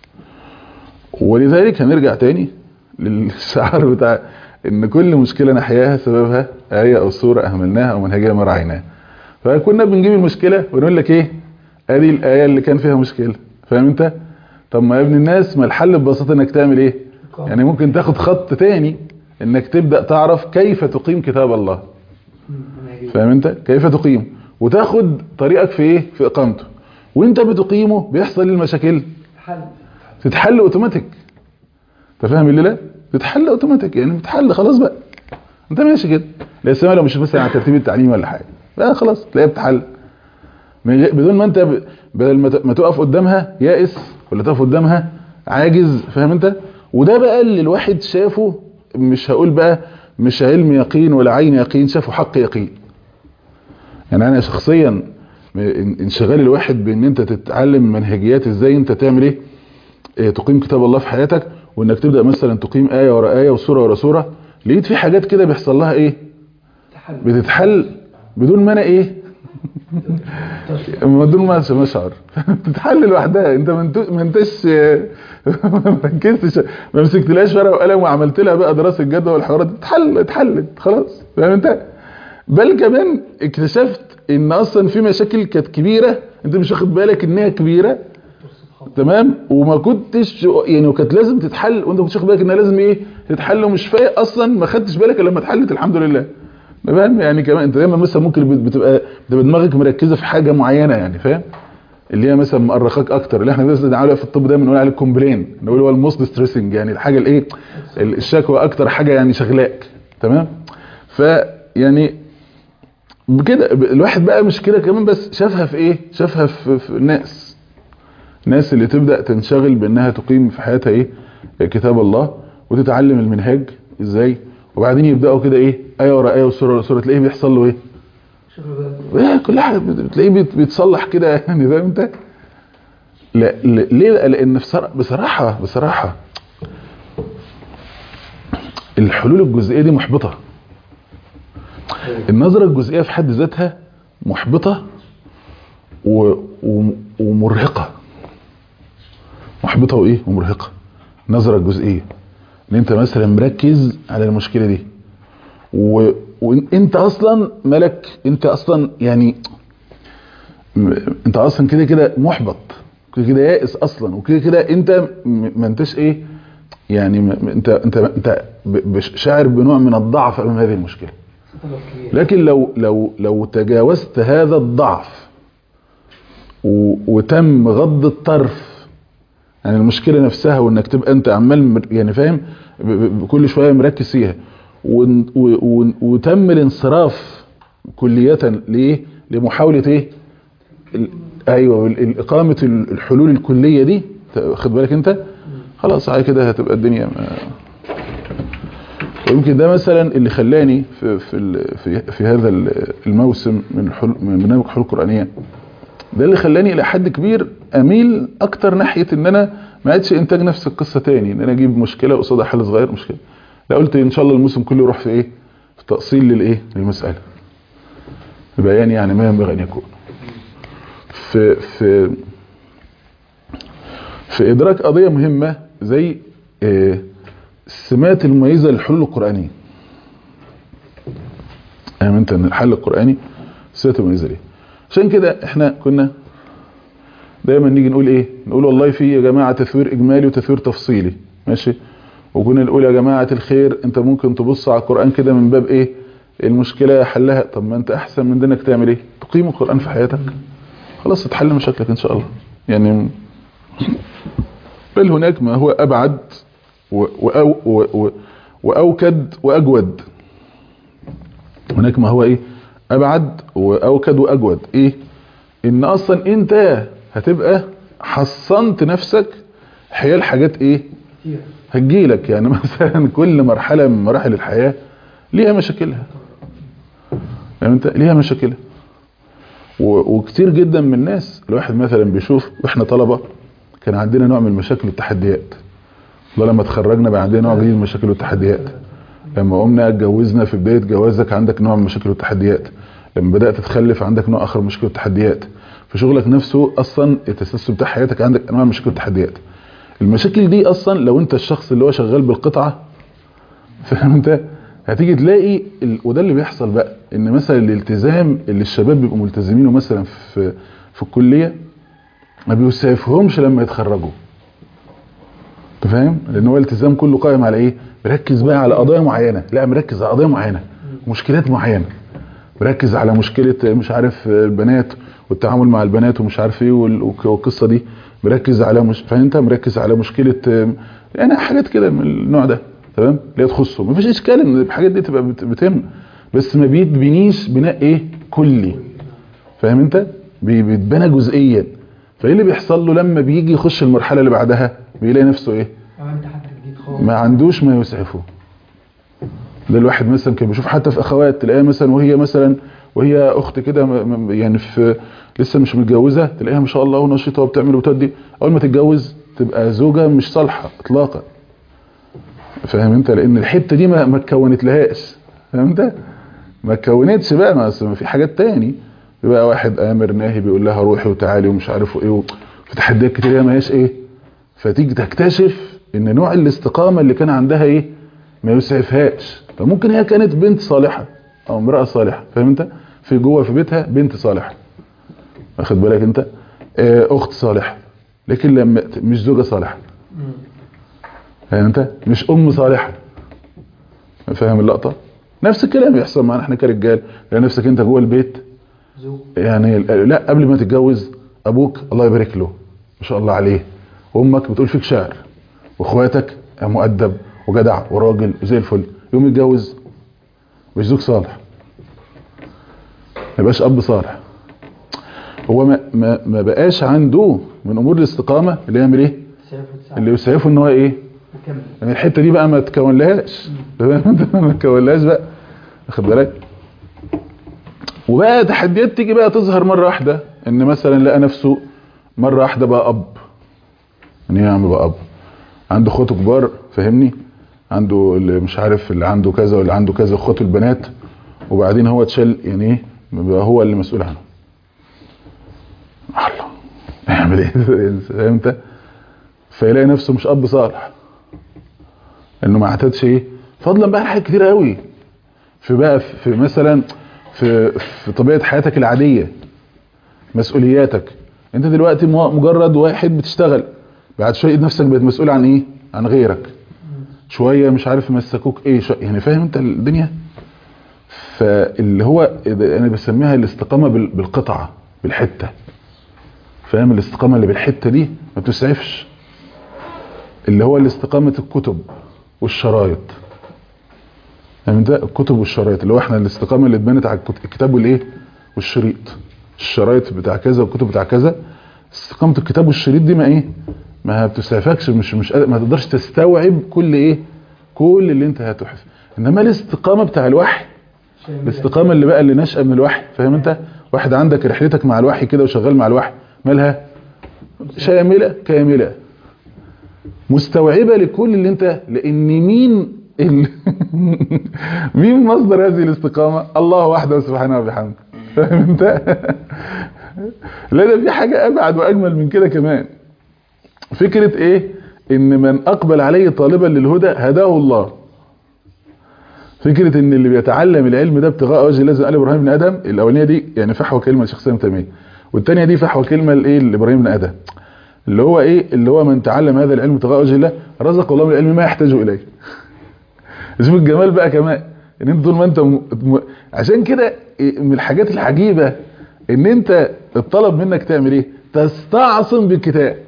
ولذلك هنرجع تاني للشعار بتاع ان كل مشكلة نحياها سببها آية او سورة اهملناها او منهجية ما رعيناها فكنا بنجيب المشكلة ونقول لك ايه ادي الآية اللي كان فيها مشكلة فاهم انت طب ما يا ابن الناس ما الحل ببساطة انك تعمل ايه يعني ممكن تاخد خط تاني انك تبدأ تعرف كيف تقيم كتاب الله مم. منهجية. فاهم انت كيف تقيم وتاخد طريقك في ايه في اقامته وانت بتقيمه بيحصل إيه المشاكل حل تتحل اوتوماتيك انت فاهم اللي لا تتحل اوتوماتيك يعني بتحل خلاص بقى انت ماشي كده لا السماء لو مش مثلا على ترتيب التعليم ولا حاجه لا خلاص تلاقيها بتحل من غير- بدون ما انت ب- بدل ما ت- ما تقف قدامها يائس ولا تقف قدامها عاجز فاهم انت وده بقى اللي الواحد شافه مش هقول بقى مش علم يقين ولا عين يقين شافه حق يقين يعني انا شخصيا م- ان- انشغال الواحد بان انت تتعلم منهجيات ازاي انت تعمل ايه إيه، تقيم كتاب الله في حياتك وانك تبدا مثلا تقيم ايه ورا ايه وسوره ورا سوره لقيت في حاجات كده بيحصل لها ايه تحل بتتحل بدون ما انا ايه بدون ما ما اشعر تتحل لوحدها انت ما انت- ما انتش ما ركزتش ما مسكتلهاش ورقه وقلم وعملت لها بقى دراسه جدوى والحوارات دي اتحل اتحلت خلاص فاهم انت بل كمان اكتشفت ان اصلا في مشاكل كانت كبيره انت مش واخد بالك انها كبيره تمام وما كنتش يعني وكانت لازم تتحل وانت ما كنتش واخد بالك انها لازم ايه تتحل ومش فايق اصلا ما خدتش بالك الا لما اتحلت الحمد لله فاهم يعني كمان انت دايما مثلا ممكن بت- بتبقى بتبقى دماغك مركزه في حاجه معينه يعني فاهم اللي هي مثلا مؤرخاك اكتر اللي احنا بس نعمله في الطب دايما نقول عليه كومبلين نقول هو الموست ستريسنج يعني الحاجه الايه الشكوى اكتر حاجه يعني شغلاك تمام فيعني بكده ب- الواحد بقى مش كده كمان بس شافها في ايه شافها في, في الناس الناس اللي تبدا تنشغل بانها تقيم في حياتها ايه كتاب الله وتتعلم المنهاج ازاي وبعدين يبداوا كده ايه ايه ورا ايه وسوره ورا سوره تلاقيه بيحصل له ايه شوف بقى إيه كل حاجه بت- بتلاقيه بيت- بيتصلح كده يعني فاهم انت لا لا- ليه بقى لان بصرا- بصراحه بصراحه الحلول الجزئيه دي محبطه النظره الجزئيه في حد ذاتها محبطه و... و... ومرهقه محبطه وايه ومرهقه نظره جزئيه ان انت مثلا مركز على المشكله دي و... وانت اصلا ملك انت اصلا يعني م- انت اصلا كده كده محبط كده كده يائس اصلا وكده كده انت م- ما انتش ايه يعني م- م- انت انت انت ب- بش- شاعر بنوع من الضعف امام هذه المشكله طلب كبير لكن لو لو لو تجاوزت هذا الضعف و- وتم غض الطرف عن المشكله نفسها وانك تبقى انت عمال مر- يعني فاهم ب- ب- كل شويه مركز فيها ون- و- و- وتم الانصراف كليه لايه لمحاوله ايه ال- ايوه ال- ال- اقامه ال- الحلول الكليه دي ت- خد بالك انت خلاص على كده هتبقى الدنيا ما- ويمكن ده مثلا اللي خلاني في في ال- في, في هذا ال- الموسم من الحل من برنامج حلول قرانيه ده اللي خلاني الى حد كبير اميل اكتر ناحيه ان انا ما عادش انتاج نفس القصه تاني ان انا اجيب مشكله قصادها حل صغير مشكله لا قلت ان شاء الله الموسم كله يروح في ايه في تاصيل للايه للمساله بيان يعني ما ينبغي ان يكون في في في ادراك قضيه مهمه زي آه، السمات المميزه للحلول القرانيه فاهم انت ان الحل القراني السمات المميزه ليه عشان كده احنا كنا دايما نيجي نقول ايه نقول والله في يا جماعه تثوير اجمالي وتثوير تفصيلي ماشي وكنا نقول يا جماعه الخير انت ممكن تبص على القران كده من باب ايه المشكله حلها طب ما انت احسن من انك تعمل ايه تقيم القران في حياتك خلاص تحل مشاكلك ان شاء الله يعني بل هناك ما هو ابعد و- وأو و- و- واوكد واجود هناك ما هو ايه ابعد واوكد واجود ايه ان اصلا انت هتبقى حصنت نفسك حيال حاجات ايه كتير هتجيلك يعني مثلا كل مرحلة من مراحل الحياة ليها مشاكلها يعني انت ليها مشاكلها و- وكتير جدا من الناس الواحد مثلا بيشوف واحنا طلبة كان عندنا نوع من المشاكل والتحديات والله لما اتخرجنا بقى عندنا نوع جديد من المشاكل والتحديات لما قمنا اتجوزنا في بداية جوازك عندك نوع من المشاكل والتحديات لما بدأت تتخلف عندك نوع آخر من المشاكل والتحديات في شغلك نفسه أصلا التسلسل بتاع حياتك عندك أنواع من المشاكل والتحديات المشاكل دي أصلا لو أنت الشخص اللي هو شغال بالقطعة فاهم أنت هتيجي تلاقي ال... وده اللي بيحصل بقى ان مثلا الالتزام اللي الشباب بيبقوا ملتزمينه مثلا في في الكليه ما بيسعفهمش لما يتخرجوا انت فاهم لان هو الالتزام كله قائم على ايه مركز بقى على قضايا معينه لا مركز على قضايا معينه مشكلات معينه مركز على مشكله مش عارف البنات والتعامل مع البنات ومش عارف ايه وال- والك- والقصه دي مركز على مش فاهم انت مركز على مشكله يعني حاجات كده من النوع ده تمام اللي هي تخصه مفيش اشكال ان الحاجات دي تبقى بت- بتم بس ما بيتبنيش بناء ايه كلي فاهم انت بي- بيتبنى جزئيا فايه اللي بيحصل له لما بيجي يخش المرحله اللي بعدها بيلاقي نفسه ايه عملت حد جديد خالص ما عندوش ما يسعفه ده الواحد مثلا كان بيشوف حتى في اخوات تلاقيها مثلا وهي مثلا وهي اخت كده م- م- يعني في لسه مش متجوزه تلاقيها ما شاء الله ونشيطه وبتعمل وتدي اول ما تتجوز تبقى زوجه مش صالحه اطلاقا فاهم انت لان الحته دي ما ما اتكونت لهاش فاهم انت ما اتكونتش بقى ما أصل في حاجات تاني يبقى واحد امر ناهي بيقول لها روحي وتعالي ومش عارف ايه و- في تحديات كتير هي ما هياش ايه فتيجي تكتشف ان نوع الاستقامه اللي كان عندها ايه ما يسعفهاش فممكن هي كانت بنت صالحه او امراه صالحه فاهم انت في جوه في بيتها بنت صالحه واخد بالك انت آه، اخت صالحه لكن لما مش زوجه صالحه مم. فاهم انت مش ام صالحه فاهم اللقطه نفس الكلام بيحصل معانا احنا كرجال يعني نفسك انت جوه البيت زوج يعني لا قبل ما تتجوز ابوك الله يبارك له ما شاء الله عليه وامك بتقول فيك شعر واخواتك مؤدب وجدع وراجل وزي الفل يوم يتجوز مش زوج صالح ما يبقاش اب صالح هو ما ما ما بقاش عنده من امور الاستقامه اللي يعمل ايه تسعف وتساعد اللي يسعفه ان هو ايه وكمل يعني الحته دي بقى ما تكونلهاش تمام انت ما تكونلهاش بقى واخد بالك وبقى تحديات تيجي بقى تظهر مره واحده ان مثلا لقى نفسه مره واحده بقى اب ان هي عم بقى اب عنده اخواته كبار فاهمني عنده اللي مش عارف اللي عنده كذا واللي عنده كذا اخواته البنات وبعدين هو اتشال يعني ايه بقى هو اللي مسؤول عنه الله يعمل ايه فاهم انت فيلاقي نفسه مش اب صالح انه ما اعتادش ايه فضلا بقى عن حاجات كتير قوي في بقى في مثلا في في طبيعه حياتك العاديه مسؤولياتك انت دلوقتي مو- مجرد واحد بتشتغل بعد شويه نفسك بقت مسؤول عن ايه عن غيرك شويه مش عارف مسكوك ايه شو يعني فاهم انت الدنيا فاللي هو انا بسميها الاستقامه بال- بالقطعه بالحته فاهم الاستقامه اللي بالحته دي ما بتسعفش اللي هو الاستقامه الكتب والشرايط يعني ده الكتب والشرايط اللي هو احنا الاستقامه اللي اتبنت على الكت- الكتاب والايه والشريط الشرايط بتاع كذا والكتب بتاع كذا استقامه الكتاب والشريط دي ما ايه ما بتسعفكش مش مش قادر- ما تقدرش تستوعب كل ايه كل اللي انت هتحف انما الاستقامه بتاع الوحي الاستقامه اللي بقى اللي ناشئه من الوحي فاهم انت واحد عندك رحلتك مع الوحي كده وشغال مع الوحي مالها شامله كامله مستوعبه لكل اللي انت لان مين ال... مين مصدر هذه الاستقامه الله وحده سبحانه وبحمده فاهم انت لا ده في حاجه ابعد واجمل من كده كمان فكره ايه ان من اقبل عليه طالبا للهدى هداه الله فكره ان اللي بيتعلم العلم ده ابتغاء وجه الله زي قال ابراهيم بن ادم الاولانيه دي يعني فحوى كلمه لشخصيه تيميه والثانيه دي فحوى كلمه لايه لابراهيم بن ادم اللي هو ايه اللي هو من تعلم هذا العلم ابتغاء وجه الله رزق الله من العلم ما يحتاج اليه شوف الجمال بقى كمان ان انت طول ما انت م... م... عشان كده إيه من الحاجات العجيبه ان انت الطلب منك تعمل ايه تستعصم بالكتاب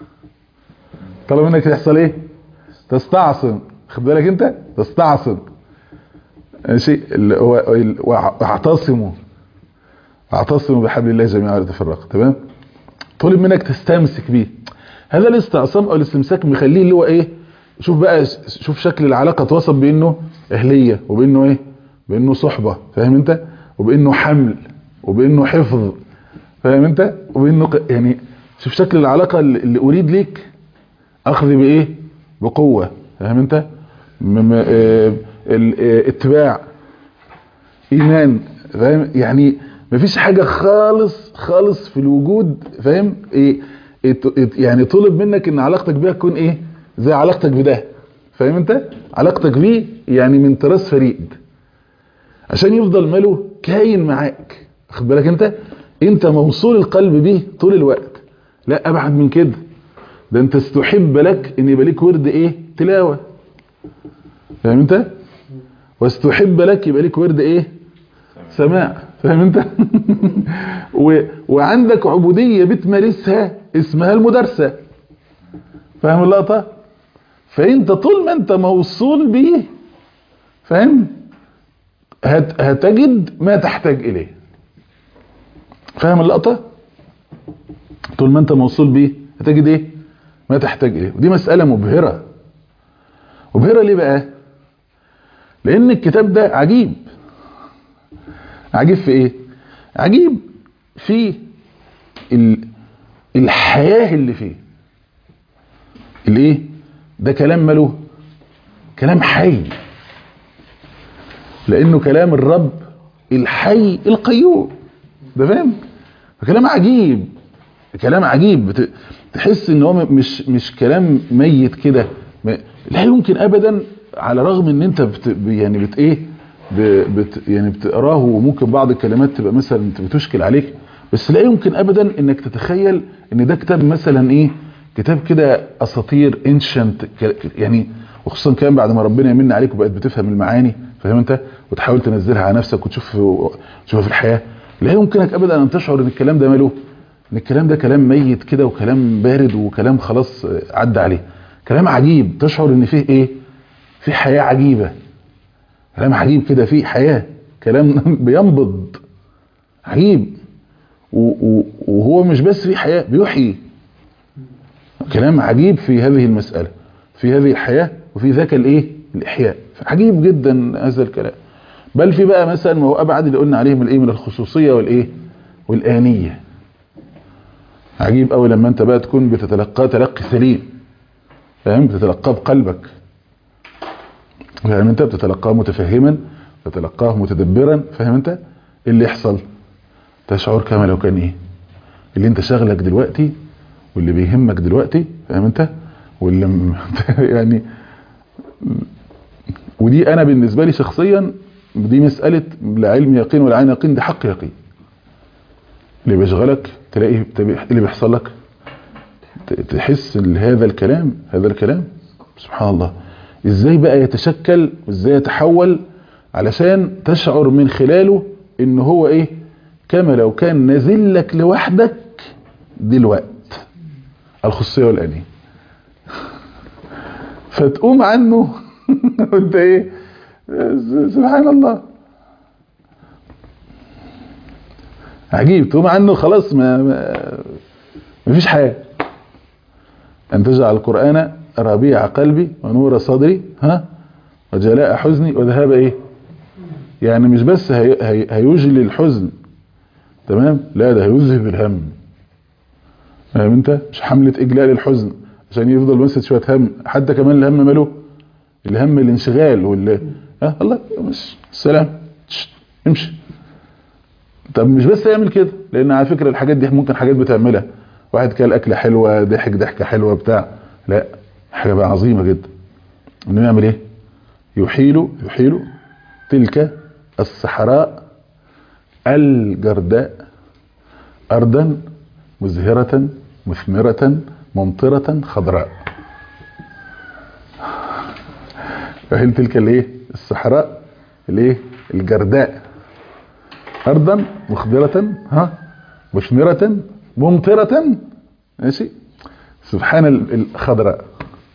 طلب منك تحصل ايه تستعصم خد بالك انت تستعصم ماشي اللي هو واعتصموا اعتصموا بحبل الله جميعا ولا تفرقوا تمام طلب منك تستمسك بيه هذا الاستعصام او الاستمساك مخليه اللي هو ايه شوف بقى شوف شكل العلاقه توصل بانه اهليه وبانه ايه بانه صحبه فاهم انت وبانه حمل وبانه حفظ فاهم انت وبانه ق- يعني شوف شكل العلاقه اللي اللي اريد ليك اخذ بايه بقوه فاهم انت م- م- آه، ال- آه، اتباع ايمان فاهم يعني مفيش حاجه خالص خالص في الوجود فاهم ايه ات- ات- يعني طلب منك ان علاقتك بيها تكون ايه زي علاقتك بده فاهم انت علاقتك بيه يعني من طراز فريد عشان يفضل ماله كاين معاك خد بالك انت انت موصول القلب بيه طول الوقت لا ابعد من كده ده انت استحب لك ان يبقى ليك ورد ايه تلاوه فاهم انت واستحب لك يبقى ليك ورد ايه سماع فاهم انت و... وعندك عبودية بتمارسها اسمها المدرسة فاهم اللقطة فانت طول ما انت موصول بيه فاهم هت... هتجد ما تحتاج اليه فاهم اللقطة طول ما انت موصول بيه هتجد ايه ما تحتاج اليه ودي مسألة مبهرة مبهرة ليه بقى لان الكتاب ده عجيب عجيب في ايه عجيب في ال... الحياة اللي فيه الايه ده كلام ماله كلام حي لانه كلام الرب الحي القيوم ده فاهم كلام عجيب كلام عجيب بت... تحس ان هو مش مش كلام ميت كده ما... لا يمكن ابدا على رغم ان انت بت... يعني بت ايه بت يعني بتقراه وممكن بعض الكلمات تبقى مثلا بتشكل عليك بس لا يمكن ابدا انك تتخيل ان ده كتاب مثلا ايه كتاب كده اساطير انشنت يعني وخصوصا كمان بعد ما ربنا يمن عليك وبقت بتفهم المعاني فاهم انت وتحاول تنزلها على نفسك وتشوف تشوفها في الحياه لا يمكنك ابدا ان تشعر ان الكلام ده ماله ان الكلام ده كلام ميت كده وكلام بارد وكلام خلاص عدى عليه كلام عجيب تشعر ان فيه ايه في حياه عجيبه كلام عجيب كده فيه حياة كلام بينبض عجيب وهو مش بس فيه حياة بيحيي كلام عجيب في هذه المسألة في هذه الحياة وفي ذاك الايه الاحياء عجيب جدا هذا الكلام بل في بقى مثلا ما هو ابعد اللي قلنا عليه من الايه من الخصوصية والايه والآنية عجيب قوي لما انت بقى تكون بتتلقاه تلقي سليم فاهم بتتلقاه بقلبك فاهم انت بتتلقاه متفهما بتتلقاه متدبرا فاهم انت اللي يحصل تشعر كما لو كان ايه اللي انت شغلك دلوقتي واللي بيهمك دلوقتي فاهم انت واللي م- يعني ودي انا بالنسبه لي شخصيا دي مساله لا علم يقين ولا عين يقين دي حق يقين اللي بيشغلك تلاقي تلاقي- إيه اللي بيحصل لك ت- تحس ان هذا الكلام هذا الكلام سبحان الله ازاي بقى يتشكل وازاي يتحول علشان تشعر من خلاله ان هو ايه كما لو كان نازل لك لوحدك دلوقت الخصوصيه والانيه فتقوم عنه وانت ايه سبحان الله عجيب تقوم عنه خلاص ما, ما مفيش حاجه ان تجعل القران ربيع قلبي ونور صدري ها وجلاء حزني وذهاب ايه يعني مش بس هي هي هيجلي الحزن تمام لا ده هيذهب الهم فاهم انت مش حملة اجلال الحزن عشان يفضل ماسك شوية هم حتى كمان الهم ماله الهم الانشغال وال ها الله بس السلام تشت، امشي طب مش بس يعمل كده لان على فكرة الحاجات دي ممكن حاجات بتعملها واحد كل اكلة حلوة ضحك ضحكة حلوة بتاع لا حاجة بقى عظيمة جدا انه يعمل ايه يحيل يحيل تلك الصحراء الجرداء أرضا مزهرة مثمرة ممطرة خضراء فهل تلك الايه الصحراء الايه الجرداء أرضا مخضرة ها مثمرة ممطرة ماشي سبحان ال- الخضراء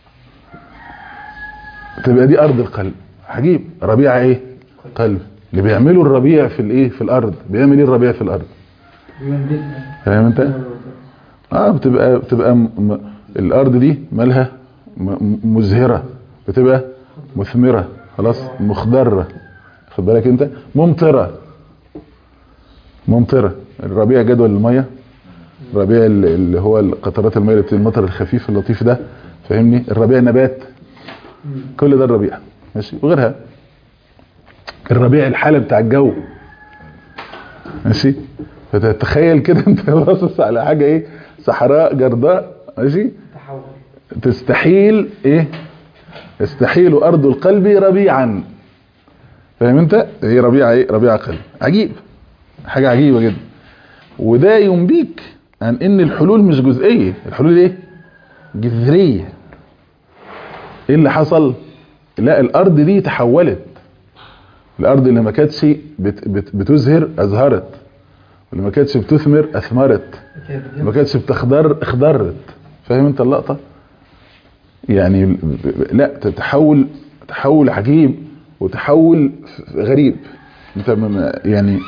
تبقى دي أرض القلب عجيب ربيع ايه قلب اللي بيعملوا الربيع في الايه في الارض بيعمل ايه الربيع في الارض بينبتنا فاهم انت اه بتبقى بتبقى م... م... الارض دي مالها م... م- مزهره بتبقى مثمره خلاص مخضره خد بالك انت ممطره ممطره الربيع جدول الميه الربيع ال- اللي هو قطرات الميه اللي بتبقى المطر الخفيف اللطيف ده فاهمني الربيع نبات كل ده الربيع ماشي وغيرها الربيع الحالة بتاع الجو ماشي فتتخيل كده انت باصص على حاجة ايه صحراء جرداء ماشي تحول تستحيل ايه يستحيل ارض القلب ربيعا فاهم انت هي ربيع ايه ربيع قلب عجيب حاجة عجيبة جدا وده ينبيك عن ان الحلول مش جزئية الحلول ايه جذرية ايه اللي حصل لا الارض دي تحولت الارض اللي ما كانتش بت بت بتزهر ازهرت واللي ما كانتش بتثمر اثمرت اللي ما كانتش بتخضر اخضرت فاهم انت اللقطه يعني ب- ب- لا تتحول تحول عجيب وتحول غريب انت ما- ما- يعني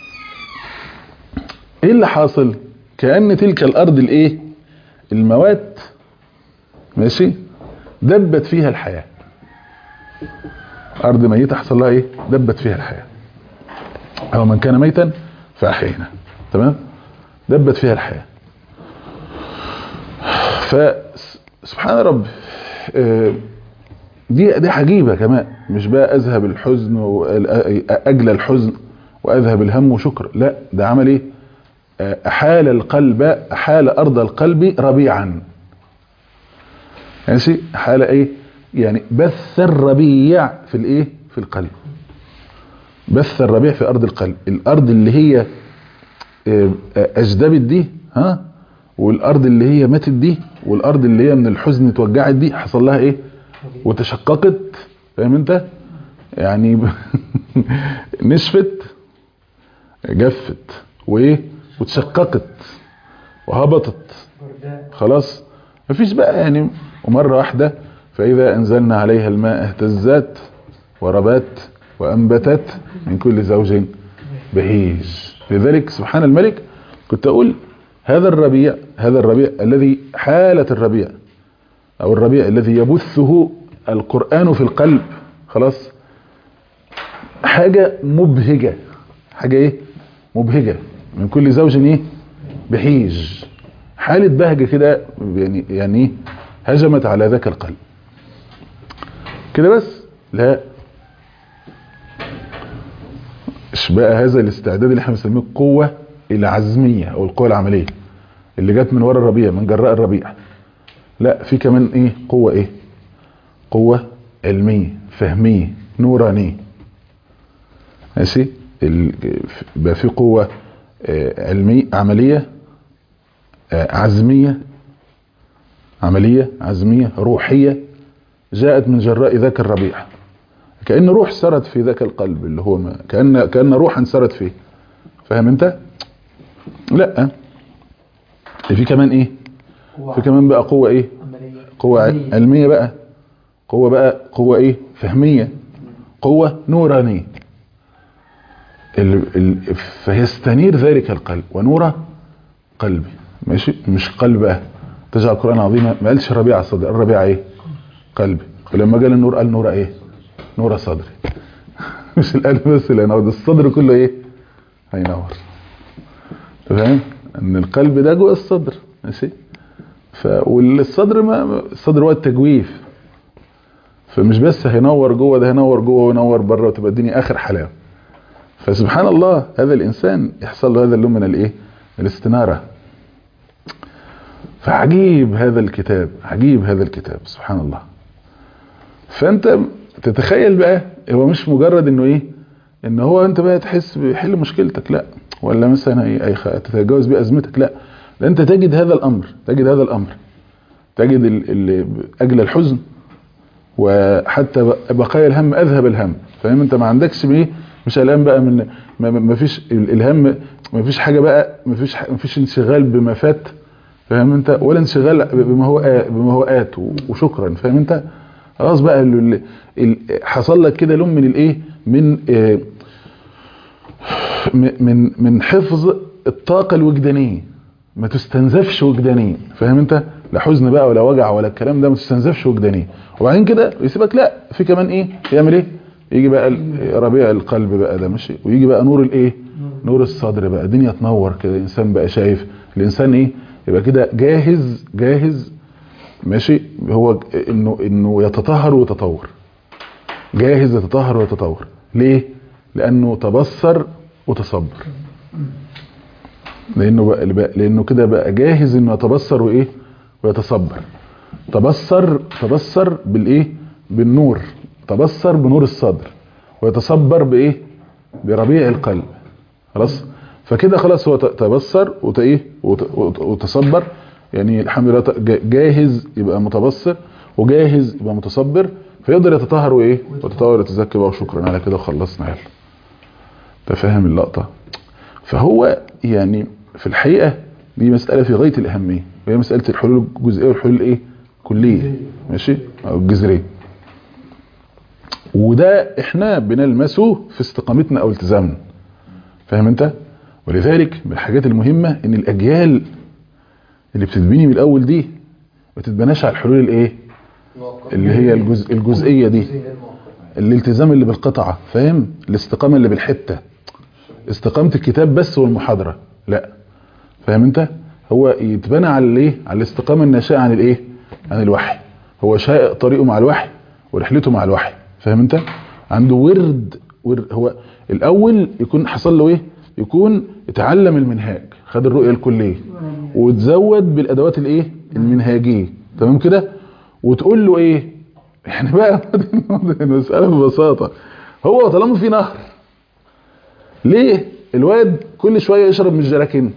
ايه اللي حاصل كأن تلك الارض الايه الموات ماشي دبت فيها الحياة ارض ميتة حصل لها ايه دبت فيها الحياة او من كان ميتا فاحيينا تمام دبت فيها الحياة فسبحان رب آه، دي دي عجيبة كمان مش بقى اذهب الحزن واجلى الحزن واذهب الهم وشكر لا ده عمل ايه آه، احال القلب احال ارض القلب ربيعا ماشي حالة ايه يعني بث الربيع في الايه في القلب بث الربيع في ارض القلب الارض اللي هي آه، اجدبت دي ها والارض اللي هي ماتت دي والارض اللي هي من الحزن اتوجعت دي حصل لها ايه وتشققت فاهم انت يعني ب- نشفت جفت وايه وتشققت وهبطت برداء خلاص مفيش بقى يعني ومرة واحدة فإذا أنزلنا عليها الماء اهتزت وربت وأنبتت من كل زوج بهيج لذلك سبحان الملك كنت أقول هذا الربيع هذا الربيع الذي حالة الربيع أو الربيع الذي يبثه القرآن في القلب خلاص حاجة مبهجة حاجة ايه مبهجة من كل زوج ايه بهيج حالة بهجة كده يعني يعني ايه هجمت على ذاك القلب كده بس لا ايش بقى هذا الاستعداد اللي احنا بنسميه القوة العزمية او القوة العملية اللي جت من ورا الربيع من جراء الربيع لا في كمان ايه قوة ايه قوة علمية فهمية نورانية ماشي ال- يبقى في قوة آه، علمية عملية آه، عزمية عملية عزمية روحية جاءت من جراء ذاك الربيع كأن روح سرت في ذاك القلب اللي هو ما كأن كأن روحا سرت فيه فاهم انت لا في كمان ايه قوة في كمان بقى قوة ايه عملية قوة علمية. علمية بقى قوة بقى قوة ايه فهمية قوة نورانية ال ال فيستنير ذلك القلب ونور قلبي ماشي مش قلب بقى تجعل القرآن عظيما ما قالش ربيع صدري الربيع ايه قلبي ولما قال النور قال نور ايه نور صدري مش القلب بس اللي هينور ده الصدر كله ايه هينور أنت فاهم ان القلب ده جوه الصدر ماشي ف والصدر ما الصدر هو التجويف فمش بس هينور جوه ده هينور جوه وينور بره وتبقى الدنيا اخر حلاوه فسبحان الله هذا الانسان يحصل له هذا اللون من الايه الاستناره فعجيب هذا الكتاب عجيب هذا الكتاب سبحان الله فانت تتخيل بقى هو مش مجرد انه ايه ان هو انت بقى تحس بيحل مشكلتك لا ولا مثلا اي اي خ- تتجاوز بيه ازمتك لا ده انت تجد هذا الامر تجد هذا الامر تجد ال- ال- اجل الحزن وحتى ب- بقايا الهم اذهب الهم فاهم انت ما عندكش ايه مش قلقان بقى من ما- ما ما فيش ال- الهم ما فيش حاجه بقى ما فيش ح- ما فيش انشغال بما فات فاهم انت ولا انشغال بما هو آ- بما هو ات و- وشكرا فاهم انت خلاص بقى ال- ال- ال- حصل لك كده لون من الايه من آه، م- من من حفظ الطاقه الوجدانيه ما تستنزفش وجدانيا فاهم انت لا حزن بقى ولا وجع ولا الكلام ده ما تستنزفش وجدانيا وبعدين كده يسيبك لا في كمان ايه يعمل ايه يجي بقى ال- ربيع القلب بقى ده ماشي ويجي بقى نور الايه نور الصدر بقى الدنيا تنور كده الانسان بقى شايف الانسان ايه يبقى كده جاهز جاهز ماشي هو انه انه يتطهر ويتطور جاهز يتطهر ويتطور ليه لانه تبصر وتصبر لانه بقى بقى- لانه كده بقى جاهز انه يتبصر وايه ويتصبر تبصر تبصر بالايه بالنور تبصر بنور الصدر ويتصبر بايه بربيع القلب خلاص فكده خلاص هو ت- تبصر وت ايه وت- وت- وتصبر يعني الحمد لله ت- جا- جاهز يبقى متبصر وجاهز يبقى متصبر فيقدر يتطهر وايه ويتطور ويتزكى بقى وشكرا على كده وخلصنا يلا انت فاهم اللقطه فهو يعني في الحقيقه دي مساله في غايه الاهميه وهي مساله الحلول الجزئيه والحلول الايه كليه ماشي او الجذريه وده احنا بنلمسه في استقامتنا او التزامنا فاهم انت ولذلك من الحاجات المهمه ان الاجيال اللي بتتبني من الاول دي ما تتبناش على الحلول الايه اللي هي الجزء الجزئيه دي الالتزام اللي بالقطعه فاهم الاستقامه اللي بالحته استقامه الكتاب بس والمحاضره لا فاهم انت هو يتبنى على الايه على الاستقامه الناشئه عن الايه عن الوحي هو شائق طريقه مع الوحي ورحلته مع الوحي فاهم انت عنده ورد, ورد هو الاول يكون حصل له ايه يكون اتعلم المنهاج خد الرؤيه الكليه وتزود بالادوات الايه المنهاجيه تمام كده وتقول له ايه احنا بقى المساله ببساطه هو طالما في نهر ليه الواد كل شويه يشرب من الجراكن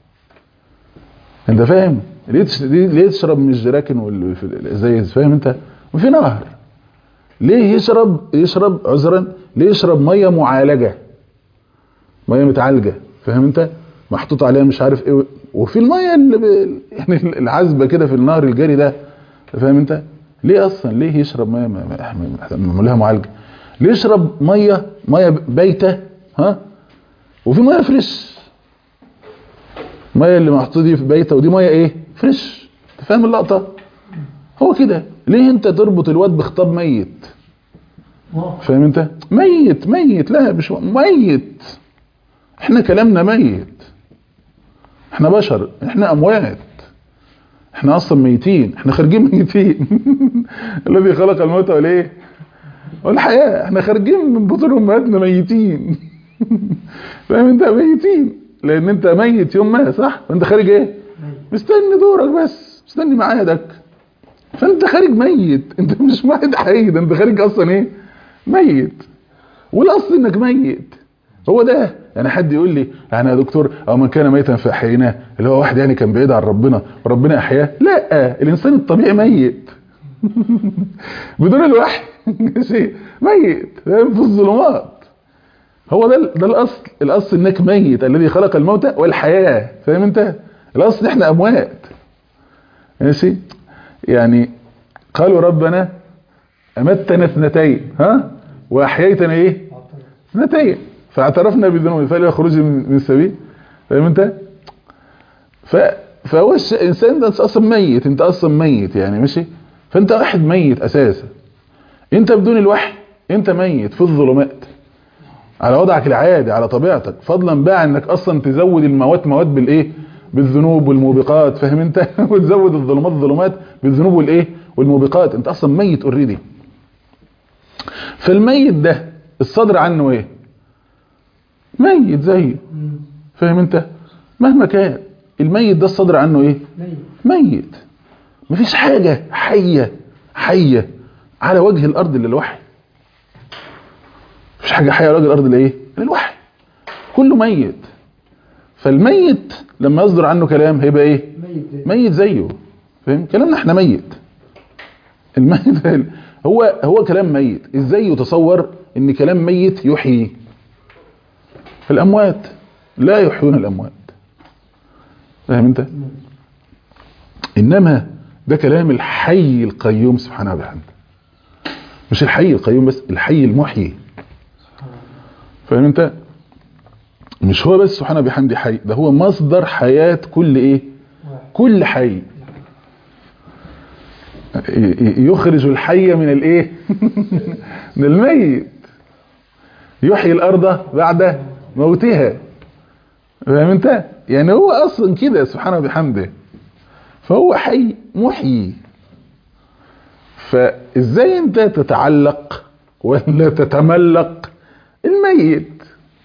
انت فاهم ليه تش- ليه ليه تشرب من الجراكن وال- في الازايز فاهم انت وفي نهر ليه يشرب يشرب عذرا ليه يشرب ميه معالجه ميه متعالجه فاهم انت محطوط عليها مش عارف ايه وفي الميه اللي ب... يعني العذبه كده في النهر الجاري ده فاهم انت ليه اصلا ليه يشرب ميه م- م- معمول لها معالجه ليه يشرب ميه ميه بايته ها وفي ميه فريش ميه اللي محطوطه دي في بايته ودي ميه ايه فريش أنت فاهم اللقطه هو كده ليه انت تربط الواد بخطاب ميت فاهم انت ميت ميت لا مش ميت احنا كلامنا ميت احنا بشر احنا اموات احنا اصلا ميتين احنا خارجين ميتين الذي خلق الموت والايه والحياه احنا خارجين من بطون امهاتنا ميتين فاهم انت ميتين لان انت ميت يوم ما صح وانت خارج ايه مستني دورك بس مستني ميعادك فانت خارج ميت انت مش واحد حي ده انت خارج اصلا ايه ميت والاصل انك ميت هو ده يعني حد يقول لي يعني يا دكتور او من كان ميتا فاحييناه اللي هو واحد يعني كان بعيد عن ربنا وربنا احياه لا الانسان الطبيعي ميت بدون الوحي شيء ميت فاهم في الظلمات هو ده ده الاصل الاصل انك ميت الذي خلق الموت والحياه فاهم انت الاصل احنا اموات ماشي يعني قالوا ربنا امتنا اثنتين ها واحييتنا ايه اثنتين فاعترفنا بذنوبنا فهل يخرج من من سبيل فاهم انت ف فهو الش- الانسان ده اصلا ميت انت اصلا ميت يعني ماشي فانت واحد ميت اساسا انت بدون الوحي انت ميت في الظلمات على وضعك العادي على طبيعتك فضلا بقى انك اصلا تزود الموات موات بالايه بالذنوب والموبقات فاهم انت وتزود الظلمات ظلمات بالذنوب والايه والموبقات انت اصلا ميت اوريدي فالميت ده الصدر عنه ايه ميت زيه فاهم انت مهما كان الميت ده الصدر عنه ايه ميت ميت مفيش حاجة حية حية على وجه الأرض إلا الوحي مفيش حاجة حية على وجه الأرض إلا إيه؟ إلا الوحي كله ميت فالميت لما يصدر عنه كلام هيبقى إيه؟ ميت زي ميت زيه فاهم؟ كلامنا إحنا ميت الميت هو هو كلام ميت إزاي يتصور إن كلام ميت يحيي الأموات لا يحيون الأموات فاهم أنت؟ انما ده كلام الحي القيوم سبحانه وبحمده مش الحي القيوم بس الحي المحيي فاهم انت مش هو بس سبحانه وبحمده حي ده هو مصدر حياة كل ايه واحد كل حي ي- ي- يخرج الحي من الايه من الميت يحيي الارض بعد موتها فاهم انت يعني هو اصلا كده سبحانه وبحمده فهو حي محيي فازاي انت تتعلق ولا تتملق الميت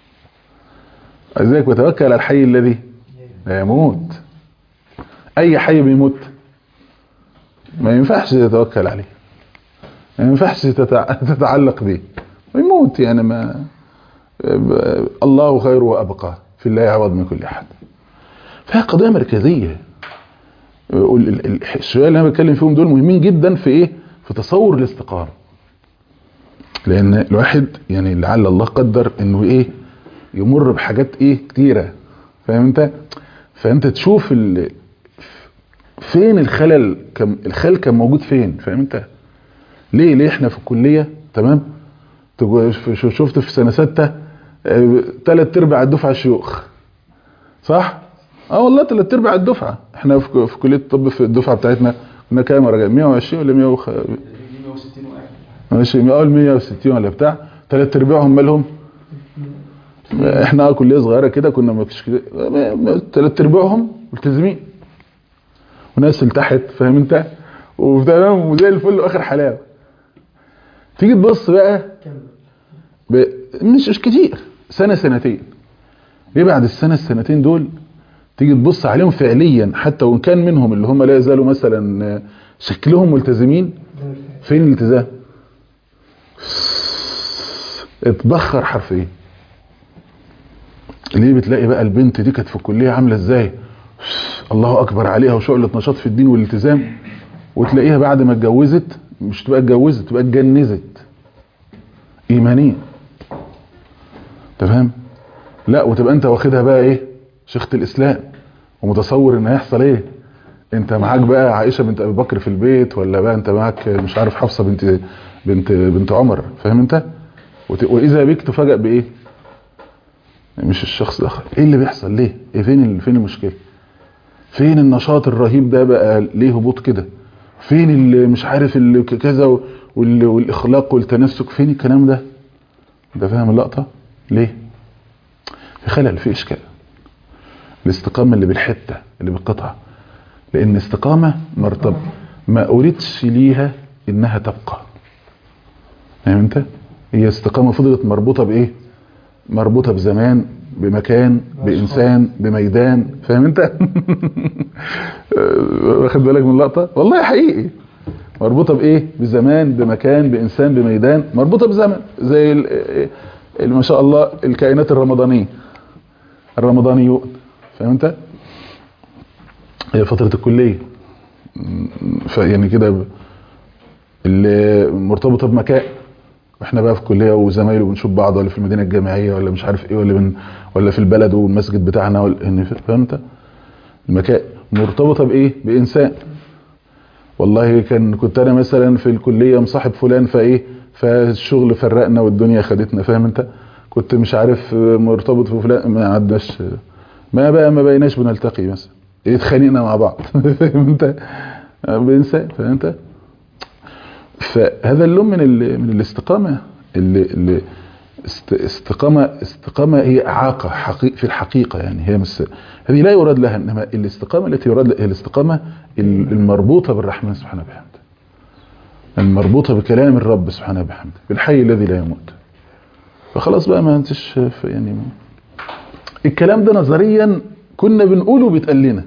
ازيك وتوكل على الحي الذي لا يموت اي حي بيموت ما ينفعش تتوكل عليه ما ينفعش تتع... تتعلق به ويموت يعني ما ب- الله خير وابقى في الله عوض من كل احد فهي قضيه مركزيه ال- ال- ال- الشويه اللي انا بتكلم فيهم دول مهمين جدا في ايه في تصور الاستقامه لان الواحد يعني لعل الله قدر انه ايه يمر بحاجات ايه كتيره فاهم انت فانت تشوف ال... فين الخلل كم الخلل كان موجود فين فاهم انت ليه ليه احنا في الكليه تمام تجو- ش- شفت في سنه سته ثلاث ارباع الدفعه شيوخ صح اه والله ثلاث ارباع الدفعه احنا في, في كليه الطب في الدفعه بتاعتنا كنا كام يا راجل 120 ولا 100 وخ... 160 واحد ماشي اول 160 ولا بتاع ثلاث ارباعهم مالهم احنا كليه صغيره كده كنا ما فيش كده ثلاث ارباعهم ملتزمين وناس تحت فاهم انت وتمام وزي الفل واخر حلاوه تيجي تبص بقى كمل ب... مش مش كتير سنه سنتين ليه بعد السنه السنتين دول تيجي تبص عليهم فعليا حتى وان كان منهم اللي هم لا يزالوا مثلا شكلهم ملتزمين زي الفات فين الالتزام اتبخر حرفيا ليه بتلاقي بقى البنت دي كانت في الكليه عامله ازاي الله اكبر عليها وشعله نشاط في الدين والالتزام وتلاقيها بعد ما اتجوزت مش تبقى اتجوزت تبقى اتجنزت ايمانيا تمام لا وتبقى انت واخدها بقى ايه شيخة الاسلام ومتصور ان هيحصل ايه انت معاك بقى عائشة بنت ابي بكر في البيت ولا بقى انت معاك مش عارف حفصة بنت بنت بنت عمر فاهم انت وت- واذا بيك تفاجئ بايه مش الشخص الاخر ايه اللي بيحصل ليه ايه فين ال- فين المشكله فين النشاط الرهيب ده بقى ليه هبوط كده فين اللي مش عارف اللي ك- كذا و- وال- والاخلاق والتنسك فين الكلام ده انت فاهم اللقطه ليه في خلل في اشكال الاستقامه اللي بالحته اللي بالقطعه لان استقامه مرتبه ما اريدش ليها انها تبقى فاهم انت هي استقامه فضلت مربوطه بايه مربوطه بزمان بمكان بانسان بميدان فاهم انت واخد بالك من اللقطه والله حقيقي مربوطة بايه بزمان بمكان بانسان بميدان مربوطة بزمن زي ال- ال- ما شاء الله الكائنات الرمضانية الرمضانيون فاهم انت هي فترة الكلية م- فيعني كده ب- اللي مرتبطة بمكان واحنا بقى في كلية وزمايله بنشوف بعض ولا في المدينة الجامعية ولا مش عارف ايه ولا من ولا في البلد والمسجد بتاعنا ولا يعني فاهم انت المكان مرتبطة بايه بانسان والله كان كنت انا مثلا في الكلية مصاحب فلان فايه فالشغل فرقنا والدنيا خدتنا فاهم انت كنت مش عارف مرتبط بفلان ما عدناش ما بقى ما بقيناش بنلتقي مثلا اتخانقنا مع بعض فاهم انت بانسان فاهم انت فهذا اللون من ال- من الاستقامه اللي, اللي است- استقامه استقامه هي اعاقه حقيق في الحقيقه يعني هي مس هذه لا يراد لها انما الاستقامه التي يراد لها هي الاستقامه ال- المربوطه بالرحمن سبحانه وبحمده المربوطه بكلام الرب سبحانه وبحمده بالحي الذي لا يموت فخلاص بقى ما انتش في- يعني الكلام ده نظريا كنا بنقوله بيتقال لنا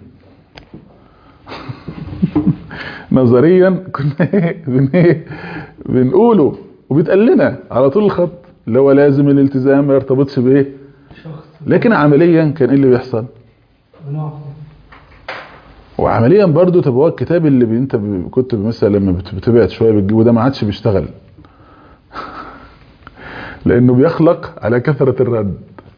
نظريا كنا إيه؟ بن إيه؟ بنقوله وبيتقال لنا على طول الخط اللي هو لازم الالتزام ما يرتبطش بايه شخص لكن عمليا كان ايه اللي بيحصل بنقع وعمليا برضو طب هو الكتاب اللي بي- انت ب- كنت مثلا لما بت- بتبعد شويه بتجيبه ده ما عادش بيشتغل لانه بيخلق على كثره الرد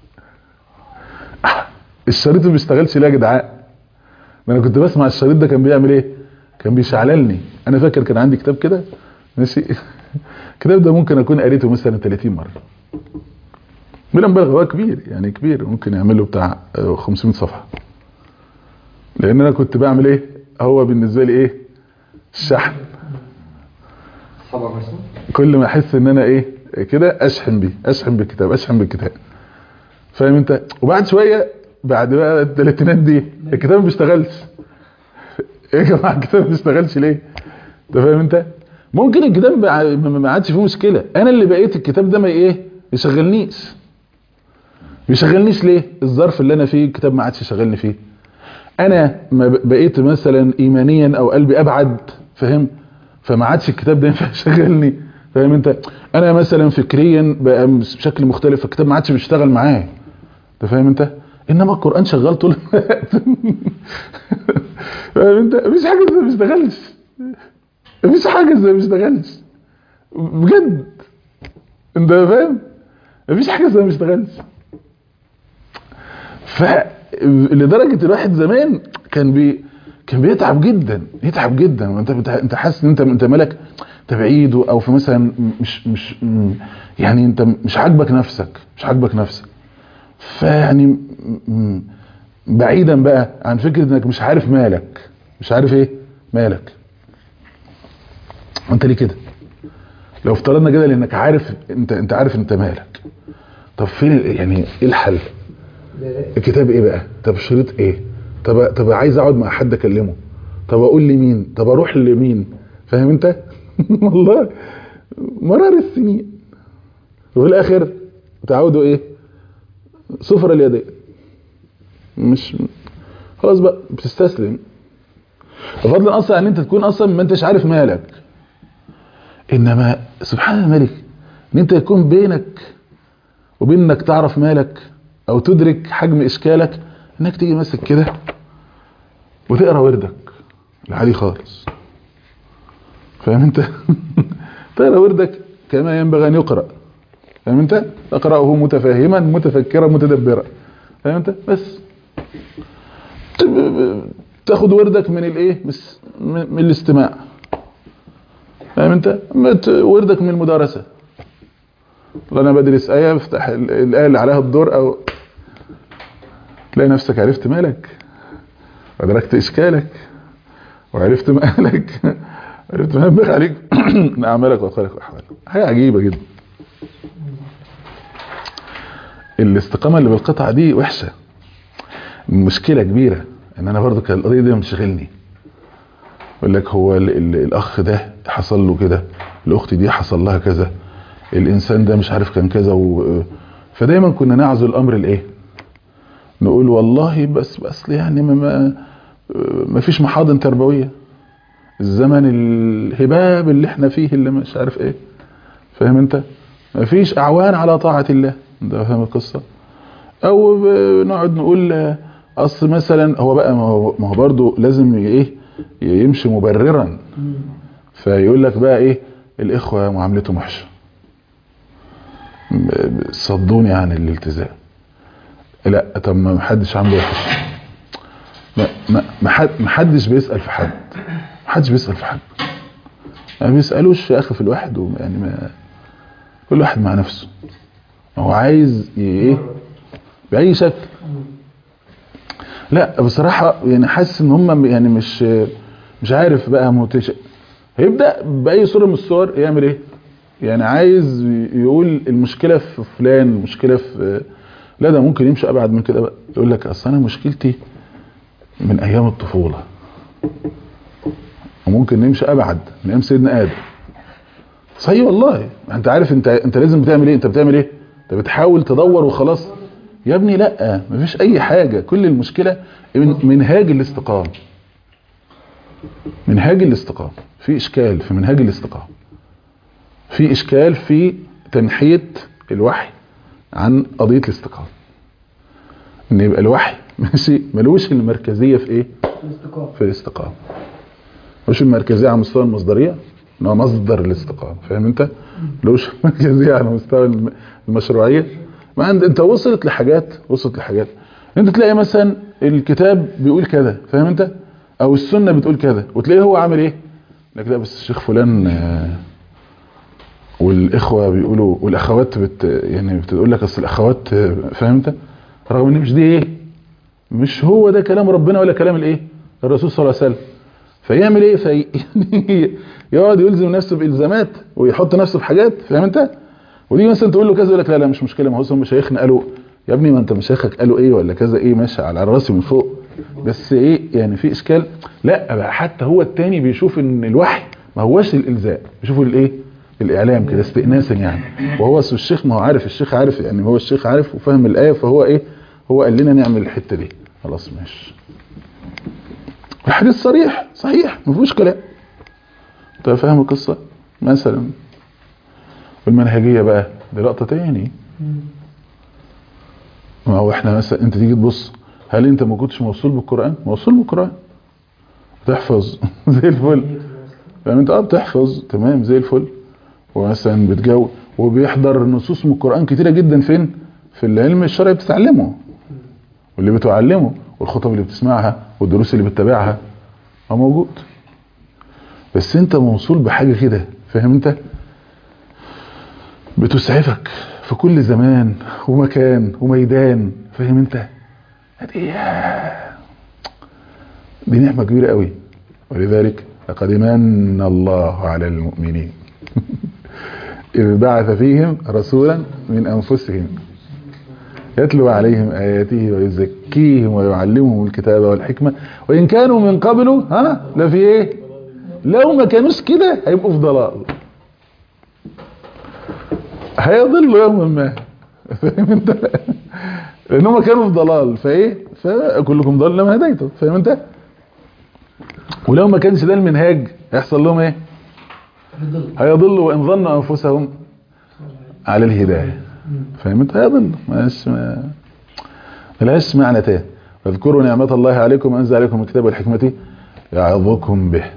الشريط ما بيشتغلش ليه يا جدعان ما انا كنت بسمع الشريط ده كان بيعمل ايه كان بيشعللني انا فاكر كان عندي كتاب كده ماشي الكتاب ده ممكن اكون قريته مثلا 30 مره بلا مبالغه هو كبير يعني كبير ممكن يعمل له بتاع آه، 500 صفحه لان انا كنت بعمل ايه هو بالنسبه لي ايه الشحن صبر مسؤول كل ما احس ان انا ايه كده اشحن بيه اشحن بالكتاب اشحن بالكتاب فاهم انت وبعد شويه بعد بقى الثلاثينات دي الكتاب ما بيشتغلش ايه يا جماعه الكتاب ما بيشتغلش ليه انت فاهم انت ممكن الكتاب بع- ما ما عادش فيه مشكله انا اللي بقيت الكتاب ده ما ايه يشغلنيش بيشغلنيش ليه الظرف اللي انا فيه الكتاب ما عادش يشغلني فيه انا ما ب- بقيت مثلا ايمانيا او قلبي ابعد فاهم فما عادش الكتاب ده ينفع يشغلني فاهم انت انا مثلا فكريا بقى بشكل مختلف الكتاب ما عادش بيشتغل معايا انت فاهم انت انما القران شغال طول الوقت فاهم انت مفيش حاجه زي ما بيشتغلش مفيش حاجه زي ما بيشتغلش بجد انت فاهم مفيش حاجه زي ما بيشتغلش فلدرجه الواحد زمان كان بي كان بيتعب جدا يتعب جدا وانت بت- انت حاسس ان انت انت مالك انت بعيد او في مثلا مش مش م- يعني انت مش عاجبك نفسك مش عاجبك نفسك فيعني م- م- بعيدا بقى عن فكره انك مش عارف مالك مش عارف ايه مالك انت ليه كده لو افترضنا كده لانك عارف انت انت عارف انت مالك طب فين ال- يعني ايه الحل الكتاب ايه بقى طب شريط ايه طب طب عايز اقعد مع حد اكلمه طب اقول لمين طب اروح لمين فاهم انت والله مرار السنين وفي الاخر تعودوا ايه صفر اليدين مش خلاص بقى بتستسلم فضلا اصلا ان انت تكون اصلا ما انتش عارف مالك انما سبحان الملك ان انت يكون بينك وبين انك تعرف مالك او تدرك حجم اشكالك انك تيجي ماسك كده وتقرا وردك العادي خالص فاهم انت تقرا وردك كما ينبغي ان يقرا فاهم انت اقراه متفاهما متفكرا متدبرا فاهم انت بس ت- تاخد وردك من الايه بس من من الاستماع فاهم انت مت- وردك من المدارسه والله انا بدرس ايه بفتح ال- الايه اللي عليها الدور او تلاقي نفسك عرفت مالك وادركت اشكالك وعرفت مالك عرفت ما ينبغي عليك من اعمالك واقوالك واحوالك حاجه عجيبه جدا الاستقامه اللي بالقطعه دي وحشه مشكله كبيره ان انا برضو كان القضيه دي مشغلني يقول لك هو ال ال الاخ ده حصل له كده الاخت دي حصل لها كذا الانسان ده مش عارف كان كذا و... فدايما كنا نعزو الامر الايه نقول والله بس بس يعني ما ما, ما فيش محاضن تربويه الزمن الهباب اللي احنا فيه اللي مش عارف ايه فاهم انت مفيش اعوان على طاعة الله انت فاهم القصة او ب- نقعد نقول آه، اصل مثلا هو بقى ما هو ما هو برضه لازم ي- ايه يمشي مبررا فيقول لك بقى ايه الاخوة معاملتهم وحشة ب- ب- صدوني عن الالتزام لا طب ما حدش عنده وحش ما ما ما حد ما حدش بيسأل في حد ما حدش بيسأل في حد ما بيسألوش يا اخي في الواحد وما- يعني ما كل واحد مع نفسه هو عايز ي- ايه بأي شكل لا بصراحة يعني حاسس ان هم يعني مش مش عارف بقى متش هيبدأ بأي صورة من الصور يعمل ايه يعني عايز يقول المشكلة في فلان المشكلة في لا ده ممكن يمشي ابعد من كده بقى يقول لك اصل انا مشكلتي من ايام الطفولة وممكن نمشي ابعد من ايام سيدنا ادم صحيح والله انت عارف انت انت لازم بتعمل ايه انت بتعمل ايه انت بتحاول تدور وخلاص يا ابني لا مفيش اي حاجة كل المشكلة من منهاج الاستقامة منهاج الاستقامة في اشكال في منهاج الاستقامة في اشكال في تنحية الوحي عن قضية الاستقامة ان يبقى الوحي ماشي ملوش المركزية في ايه الاستقامة في الاستقامة ملوش المركزية على مستوى المصدرية ان هو مصدر الاستقامة فاهم انت ملوش المركزية على مستوى الم- المشروعية ما عند انت وصلت لحاجات وصلت لحاجات انت تلاقي مثلا الكتاب بيقول كذا فاهم انت او السنة بتقول كذا وتلاقيه هو عامل ايه لك لا بس الشيخ فلان آه، والاخوة بيقولوا والاخوات بت يعني بتقول لك اصل الاخوات آه، فاهم انت رغم ان مش دي ايه مش هو ده كلام ربنا ولا كلام الايه الرسول صلى الله عليه وسلم فيعمل ايه في يعني يقعد يلزم نفسه بالزامات ويحط نفسه في حاجات فاهم انت ودي مثلا تقول له كذا يقول لك لا لا مش مشكله ما هو هم مشايخنا قالوا يا ابني ما انت مشايخك قالوا ايه ولا كذا ايه ماشي على راسي من فوق بس ايه يعني في اشكال لا بقى حتى هو التاني بيشوف ان الوحي ما هوش الالزام بيشوفه الايه الاعلام كده استئناسا يعني وهو أصل الشيخ ما هو عارف الشيخ عارف يعني هو الشيخ عارف وفاهم الايه فهو ايه هو قال لنا نعمل الحته دي خلاص ماشي الحديث صريح صحيح ما فيهوش كلام انت فاهم القصه مثلا والمنهجيه بقى دي لقطه تاني ما هو احنا مثلا انت تيجي تبص هل انت ما كنتش موصول بالقران موصول بالقران بتحفظ زي الفل فاهم انت اه بتحفظ تمام زي الفل ومثلا بتجاوب وبيحضر نصوص من القران كتيره جدا فين في العلم الشرعي بتتعلمه واللي بتعلمه والخطب اللي بتسمعها والدروس اللي بتتابعها هو موجود بس انت موصول بحاجه كده فاهم انت بتسعفك في كل زمان ومكان وميدان فاهم انت دي دي نعمه كبيره قوي ولذلك لقد من الله على المؤمنين إذ بعث فيهم رسولا من أنفسهم يتلو عليهم آياته ويزكيهم ويعلمهم الكتاب والحكمة وإن كانوا من قبله ها لا في إيه لو ما كانوش كده هيبقوا في ضلال هيضلوا يوما ما فاهم انت لانهم كانوا في ضلال فايه فكلكم ضل لما هديته فاهم انت ولو ما كانش ده المنهاج هيحصل لهم ايه هيضلوا وان ظنوا انفسهم على الهدايه فاهم انت هيضل ماش ما ملهاش معنى تاني واذكروا نعمة الله عليكم وانزل عليكم الكتاب والحكمة يعظكم به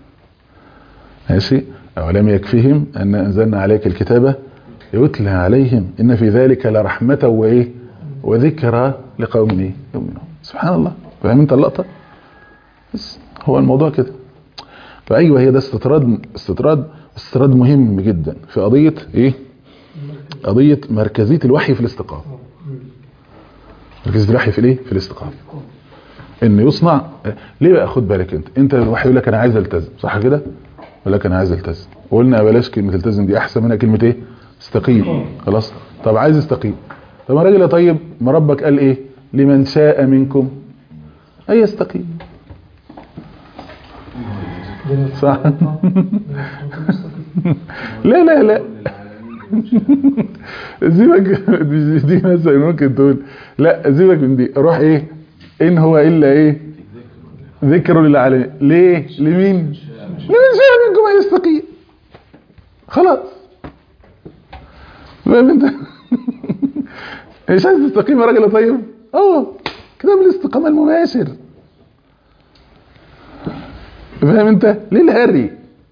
ماشي أولم يكفيهم أن أنزلنا عليك الكتاب يتلى عليهم إن في ذلك لرحمة وإيه وذكرى لقوم إيه يؤمنون سبحان الله فاهم انت اللقطة بس هو الموضوع كده فأيوة هي ده استطراد استطراد استطراد مهم جدا في قضية إيه قضية مركزية الوحي في الاستقامة مركزية الوحي في الايه في الاستقامة ان يصنع ليه بقى خد بالك انت انت الوحي يقول لك انا عايز التزم صح كده يقول لك انا عايز التزم وقلنا بلاش كلمة التزم دي احسن منها كلمة ايه استقيم خلاص طب عايز استقيم طب يا راجل يا طيب ما ربك قال ايه لمن شاء منكم اي يستقيم صح لا لا لا سيبك دي, دي مثلا ممكن تقول لا سيبك من دي روح ايه ان هو الا ايه ذكر للعالمين ليه لمين لمن شاء منكم ان يستقيم خلاص فاهم انت مش عايز تستقيم يا راجل طيب اه كتاب الاستقامه المباشر فاهم انت ليه الهري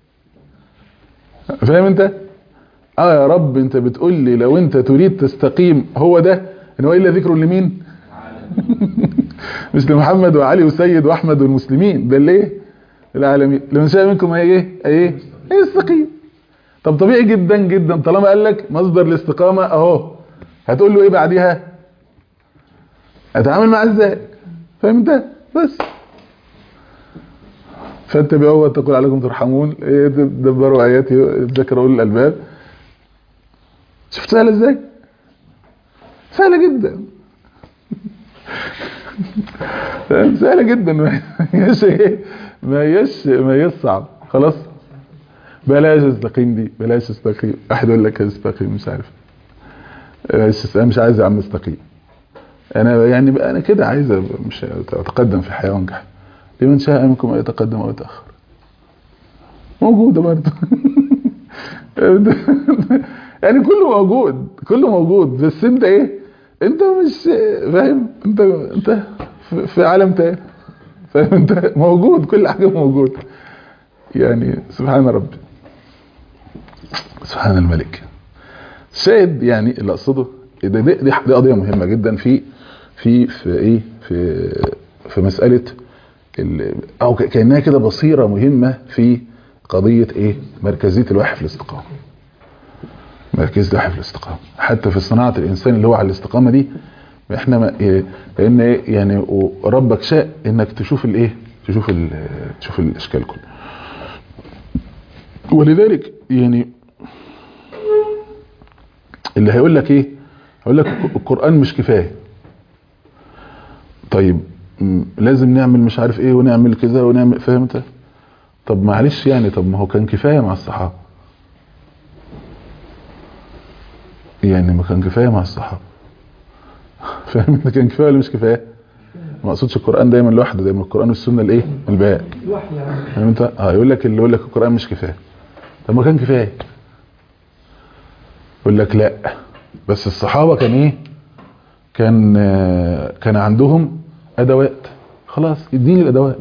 فاهم انت اه يا رب انت بتقول لي لو انت تريد تستقيم هو ده ان هو الا ذكر لمين مش لمحمد وعلي وسيد واحمد والمسلمين ده ليه العالمين لمن شاء منكم ايه ايه يستقيم طب طبيعي جدا جدا طالما قال لك مصدر الاستقامه اهو هتقول له ايه بعديها اتعامل معاه ازاي فاهم انت بس فاتبعوا واتقوا عليكم ترحمون ايه تدبروا اياتي ذكروا اولي الالباب شفت سهله ازاي سهله جدا فاهم؟ سهله جدا ما هيش ايه ما هيش ما هيش صعب خلاص بلاش استقيم دي بلاش استقيم واحد يقول لك استقيم مش عارف بلاش انا مش عايز يا عم استقيم انا يعني بقى انا كده عايز أبقى مش اتقدم في الحياه وانجح لمن شاء منكم ان يتقدم او يتاخر موجوده برضه يعني كله موجود كله موجود بس انت ايه انت مش فاهم انت انت في- في عالم تاني فاهم انت موجود كل حاجه موجود يعني سبحان ربي سبحان الملك شاهد يعني اللي اقصده ده دي, دي, دي قضيه مهمه جدا في في في ايه في في مساله ال- او ك- كانها كده بصيره مهمه في قضيه ايه مركزيه الوحي في الاستقامه مركزيه الوحي في الاستقامه حتى في صناعه الانسان اللي هو على الاستقامه دي احنا ما إيه لان إيه يعني ربك شاء انك تشوف الايه تشوف ال- تشوف الاشكال كله ولذلك يعني اللي هيقول لك ايه هيقول لك القرآن مش كفاية طيب م، لازم نعمل مش عارف ايه ونعمل كذا ونعمل فاهم انت طب معلش يعني طب ما هو كان كفاية مع الصحابة يعني ما كان كفاية مع الصحابة فاهم انت كان كفاية ولا مش كفاية ما اقصدش القرآن دايما لوحده دايما القرآن والسنة الايه الباقي الوحي يعني فاهم انت اه يقول لك اللي يقول لك القرآن مش كفاية طب ما كان كفاية يقول لك لا بس الصحابة كان ايه كان آه، كان عندهم ادوات خلاص اديني الادوات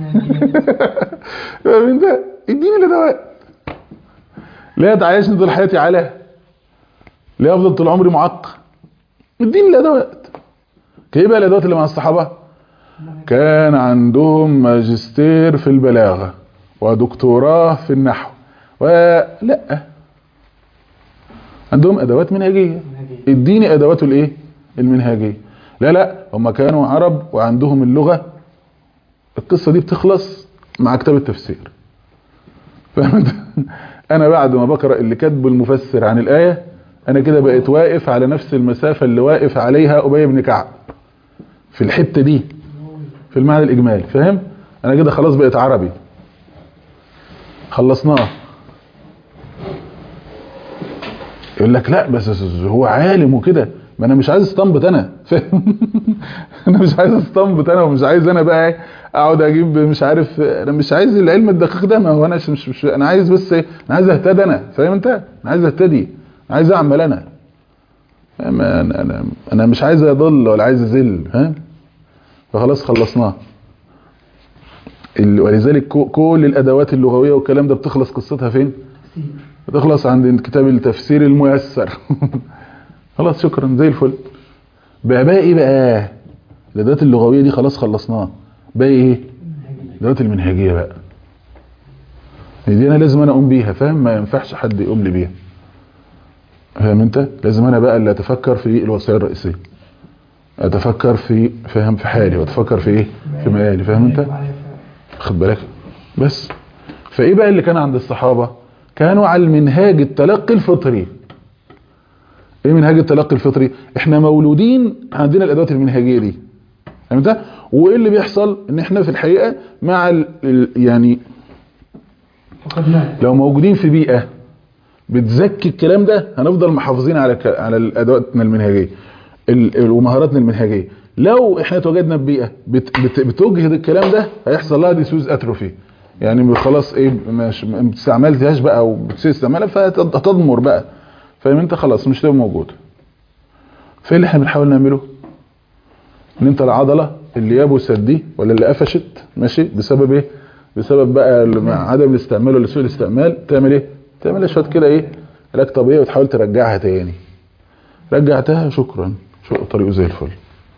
فاهم انت اديني الادوات لا تعيشني طول حياتي على لا افضل طول عمري معق اديني الادوات كايه بقى الادوات اللي مع الصحابه كان عندهم ماجستير في البلاغه ودكتوراه في النحو ولا عندهم ادوات منهجيه اديني ادواته الايه المنهجيه لا لا هم كانوا عرب وعندهم اللغه القصه دي بتخلص مع كتاب التفسير فاهم انت انا بعد ما بقرا اللي كاتبه المفسر عن الايه انا كده بقيت واقف على نفس المسافه اللي واقف عليها ابي بن كعب في الحته دي في المعنى الاجمالي فاهم انا كده خلاص بقيت عربي خلصناه يقول لك لا بس هو عالم وكده ما انا مش عايز استنبط انا فاهم انا مش عايز استنبط انا ومش عايز انا بقى اقعد اجيب مش عارف انا مش عايز العلم الدقيق ده ما هو انا مش, مش, مش انا عايز بس ايه انا عايز اهتدي انا فاهم انت انا عايز اهتدي انا عايز اعمل انا ما انا انا, أنا مش عايز اضل ولا عايز اذل ها فخلاص خلصناه ال- ولذلك كو- كل الادوات اللغويه والكلام ده بتخلص قصتها فين بتخلص عند كتاب التفسير الميسر خلاص شكرا زي الفل بقى بقى ايه بقى الادوات اللغويه دي خلاص خلصناها باقي ايه الادوات المنهجيه بقى دي انا لازم انا اقوم بيها فاهم ما ينفعش حد يقوم لي بيها فاهم انت لازم انا بقى اللي اتفكر في الوصايا الرئيسيه اتفكر في فاهم في حالي واتفكر في ايه في مقالي فاهم انت خد بالك بس فايه بقى اللي كان عند الصحابه كانوا على المنهاج التلقي الفطري ايه منهاج التلقي الفطري احنا مولودين عندنا الادوات المنهجيه دي فاهم انت وايه اللي بيحصل ان احنا في الحقيقه مع ال ال يعني فقدناه لو موجودين في بيئه بتزكي الكلام ده هنفضل محافظين على ك- على الادواتنا المنهجيه ال- ال- ومهاراتنا المنهجيه لو احنا اتوجدنا ببيئه بت بت بتوجهد الكلام ده هيحصل لها ديسوز اتروفي يعني خلاص ايه مش ما استعملتهاش بقى وبتسيب استعمالها فهتضمر بقى فاهم انت خلاص مش هتبقى موجود فايه اللي احنا بنحاول نعمله ان انت العضله اللي يبست دي ولا اللي قفشت ماشي بسبب ايه بسبب بقى الم- عدم الاستعمال ولا سوء الاستعمال تعمل ايه تعملها شويه كده ايه علاج طبيعي وتحاول ترجعها تاني رجعتها شكرا شو طريقه زي الفل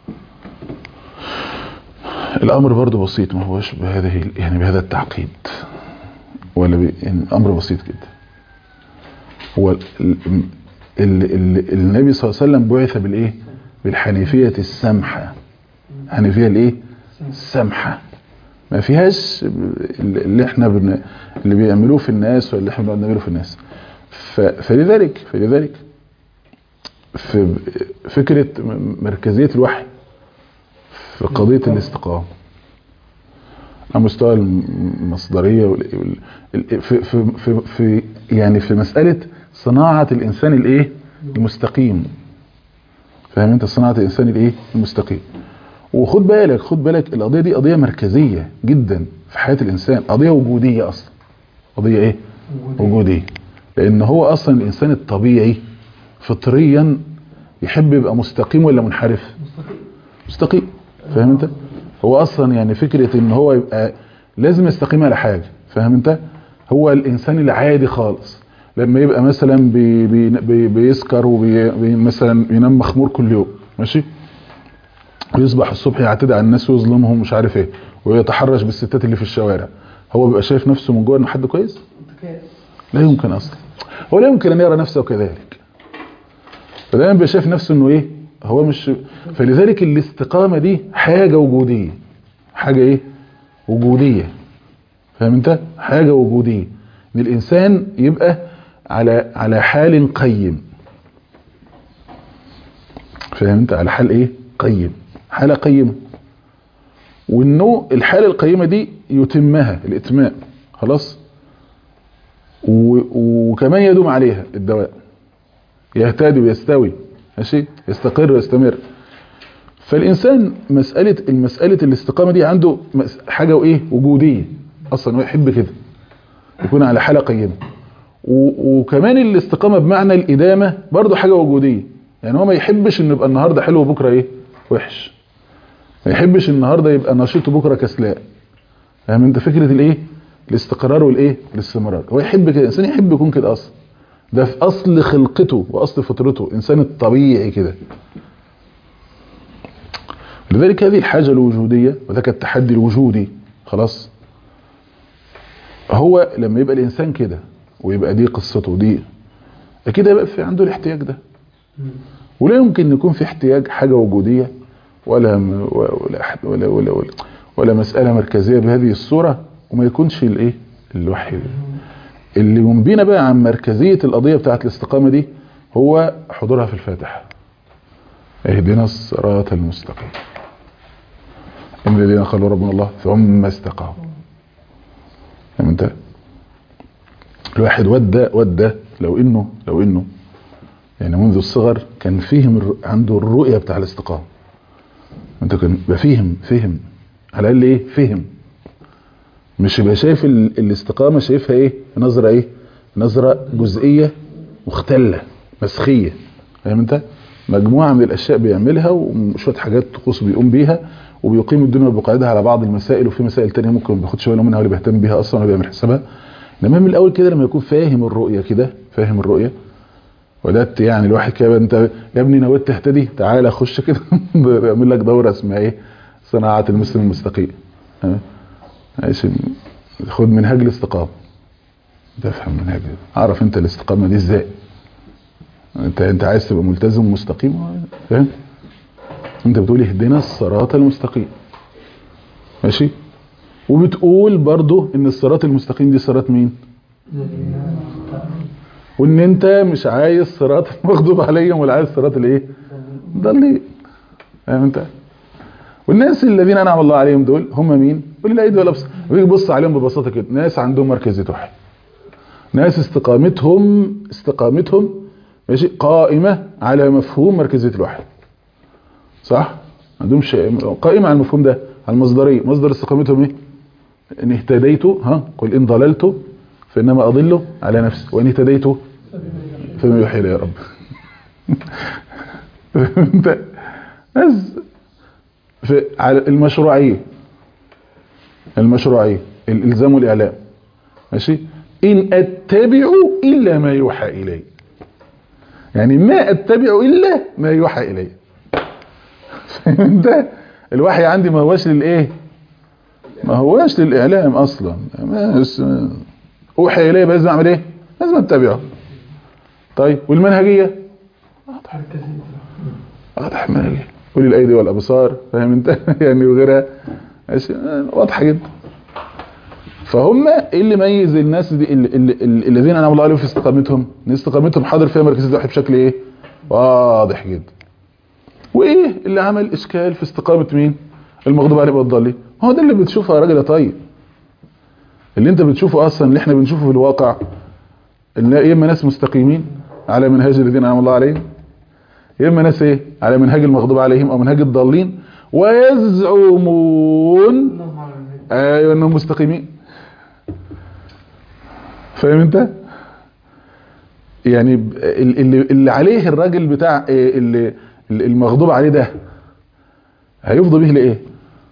الامر برضو بسيط ما هوش بهذه يعني بهذا التعقيد ولا ب... يعني امر بسيط جدا هو ال... ال... ال... النبي صلى الله عليه وسلم بعث بالايه بالحنيفيه السمحه حنيفيه الايه السمحه ما فيهاش اللي احنا بن... اللي بيعملوه في الناس واللي احنا بنعمله في الناس ف... فلذلك فلذلك في فكره مركزيه الوحي في قضية الاستقامة على مستوى المصدرية وال- وال- في, في, في, في يعني في مسألة صناعة الإنسان الإيه المستقيم فاهم أنت صناعة الإنسان الإيه المستقيم وخد بالك خد بالك القضية دي قضية مركزية جدا في حياة الإنسان قضية وجودية أصلا قضية إيه وجودية لأن هو أصلا الإنسان الطبيعي فطريا يحب يبقى مستقيم ولا منحرف مستقيم فاهم انت هو اصلا يعني فكرة ان هو يبقى لازم يستقيم على حاجة فاهم انت هو الانسان العادي خالص لما يبقى مثلا بي بي بي بيسكر ومثلا ينام مخمور كل يوم ماشي ويصبح الصبح يعتدي على الناس ويظلمهم مش عارف ايه ويتحرش بالستات اللي في الشوارع هو بيبقى شايف نفسه من جوه انه حد كويس لا يمكن اصلا هو لا يمكن ان يرى نفسه كذلك فدايما بيبقى شايف نفسه انه ايه هو مش فلذلك الاستقامة دي حاجة وجودية حاجة ايه وجودية فاهم انت حاجة وجودية ان الانسان يبقى على على حال قيم فاهم انت على حال ايه قيم حالة قيمة وانه الحالة القيمة دي يتمها الاتمام خلاص و- وكمان يدوم عليها الدواء يهتدي ويستوي ماشي يستقر ويستمر فالانسان مساله المساله الاستقامه دي عنده مس- حاجه وايه وجوديه اصلا هو يحب كده يكون على حاله قيمه و- وكمان الاستقامه بمعنى الادامه برضه حاجه وجوديه يعني هو ما يحبش انه يبقى النهارده حلو وبكره ايه وحش ما يحبش النهارده يبقى نشيط وبكره كسلان فاهم انت فكره الايه الاستقرار والايه الاستمرار هو يحب كده الانسان يحب يكون كده اصلا ده في اصل خلقته واصل فطرته انسان الطبيعي كده لذلك هذه الحاجة الوجودية وذاك التحدي الوجودي خلاص هو لما يبقى الانسان كده ويبقى دي قصته دي اكيد هيبقى في عنده الاحتياج ده ولا يمكن ان يكون في احتياج حاجة وجودية ولا م- ولا أحد- ولا ولا ولا, ولا مسألة مركزية بهذه الصورة وما يكونش الايه الوحي ده. اللي ينبينا بقى عن مركزية القضية بتاعت الاستقامة دي هو حضورها في الفاتحة اهدنا الصراط المستقيم ان الذين قالوا ربنا الله ثم استقاموا فاهم انت الواحد ودى ودى لو انه لو انه يعني منذ الصغر كان فيهم الر- عنده الرؤية بتاع الاستقامة انت كان يبقى فهم فهم على الاقل ايه فهم مش يبقى شايف ال- الاستقامة شايفها ايه نظرة ايه نظرة جزئية مختلة مسخية فاهم انت مجموعة من الاشياء بيعملها وشوية حاجات طقوس بيقوم بيها وبيقيم الدنيا بقاعدها على بعض المسائل وفي مسائل تانية ممكن ما بياخدش باله منها ولا بيهتم بيها اصلا ولا بيعمل حسابها انما من الاول كده لما يكون فاهم الرؤية كده فاهم الرؤية ودت يعني الواحد كده انت يا ابني نويت تهتدي تعالى خش كده يعمل لك دورة اسمها ايه صناعة المسلم المستقيم ها؟ ماشي خد منهاج الاستقامة تفهم منهاج اعرف انت الاستقامة دي ازاي انت انت عايز تبقى ملتزم ومستقيم فاهم انت بتقول اهدنا الصراط المستقيم ماشي وبتقول برضو ان الصراط المستقيم دي صراط مين وان انت مش عايز صراط المغضوب عليهم ولا عايز صراط الايه ضالين فاهم انت والناس الذين انعم الله عليهم دول هم مين قول لا ايدي ولا بص بيجي يبص عليهم ببساطه كده ناس عندهم مركزيه وحي ناس استقامتهم استقامتهم ماشي قائمه على مفهوم مركزيه الوحي صح ما عندهمش قائمة على المفهوم ده على المصدرية مصدر استقامتهم ايه ان اهتديت ها قل ان ضللت فانما اضل على نفسي وان اهتديت فما يوحي لي يا رب انت بس في على المشروعية المشروعية الالزام والاعلام ماشي ان اتبع الا ما يوحى الي يعني ما اتبع الا ما يوحى الي فهمت الوحي عندي ما هوش للايه ما هوش للاعلام اصلا ما اوحي الي لازم اعمل ايه لازم اتبعه طيب والمنهجيه واضح المنهجيه قولي الايدي والابصار فاهم انت يعني وغيرها واضحه جدا فهم ايه اللي ميز الناس دي اللي اللي الذين انعم الله عليهم في استقامتهم ان استقامتهم حاضر فيها مركزيه الوحي بشكل ايه واضح جدا وايه اللي عمل اشكال في استقامه مين المغضوب عليهم والضالين هو ده اللي بتشوفه يا راجل يا طيب اللي انت بتشوفه اصلا اللي احنا بنشوفه في الواقع ان يا اما ناس مستقيمين على منهاج الذين انعم الله عليهم يا اما ناس ايه على منهاج المغضوب عليهم او منهاج الضالين ويزعمون ايوه انهم مستقيمين فاهم انت يعني اللي, اللي عليه الراجل بتاع اللي المغضوب عليه ده هيفضى به لايه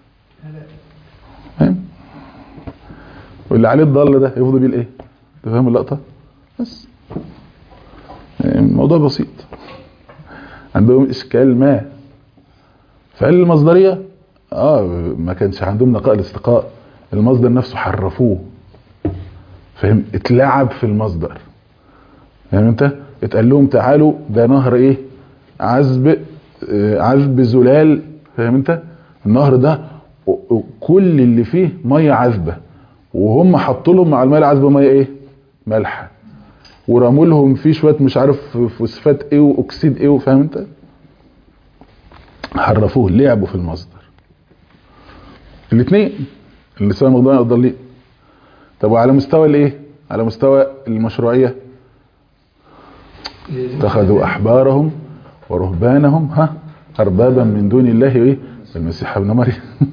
فاهم واللي عليه الضال ده هيفضى بيه لايه انت فاهم اللقطه بس يعني الموضوع بسيط عندهم اشكال ما فقال المصدريه اه ما كانش عندهم نقاء الاستقاء المصدر نفسه حرفوه فاهم اتلعب في المصدر فاهم انت اتقال لهم تعالوا ده نهر ايه عذب آه عذب زلال فاهم انت النهر ده كل اللي فيه ميه عذبه وهم حطوا لهم مع الميه العذبه ميه ايه مالحه ورموا لهم فيه شويه مش عارف فوسفات ايه واكسيد ايه فاهم انت حرفوه لعبوا في المصدر الاثنين اللي سوى الموضوع الضالين طب وعلى مستوى الايه على مستوى المشروعيه اتخذوا احبارهم ورهبانهم ها اربابا من دون الله ايه المسيح ابن مريم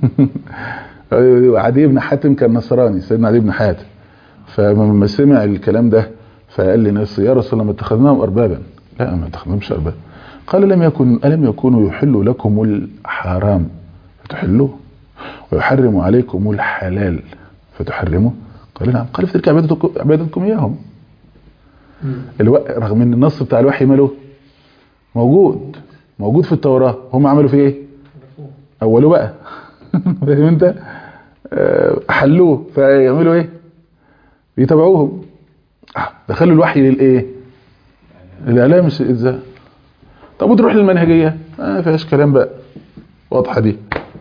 وعدي بن حاتم كان نصراني سيدنا عدي بن حاتم فلما سمع الكلام ده فقال لناس يا رسول الله ما اتخذناهم اربابا لا ما اتخذناهمش اربابا قال لم يكن الم يكونوا يحلوا لكم الحرام فتحلوه ويحرم عليكم الحلال فتحرموه قال نعم قال فتلك عبادتكم عبادتكم اياهم الو... رغم ان النص بتاع الوحي ماله موجود موجود في التوراة هم عملوا فيه ايه اولوا بقى فاهم انت حلوه فيعملوا ايه بيتابعوهم دخلوا الوحي للايه الاعلام مش الالزام طب وتروح للمنهجيه ما فيهاش كلام بقى واضحه دي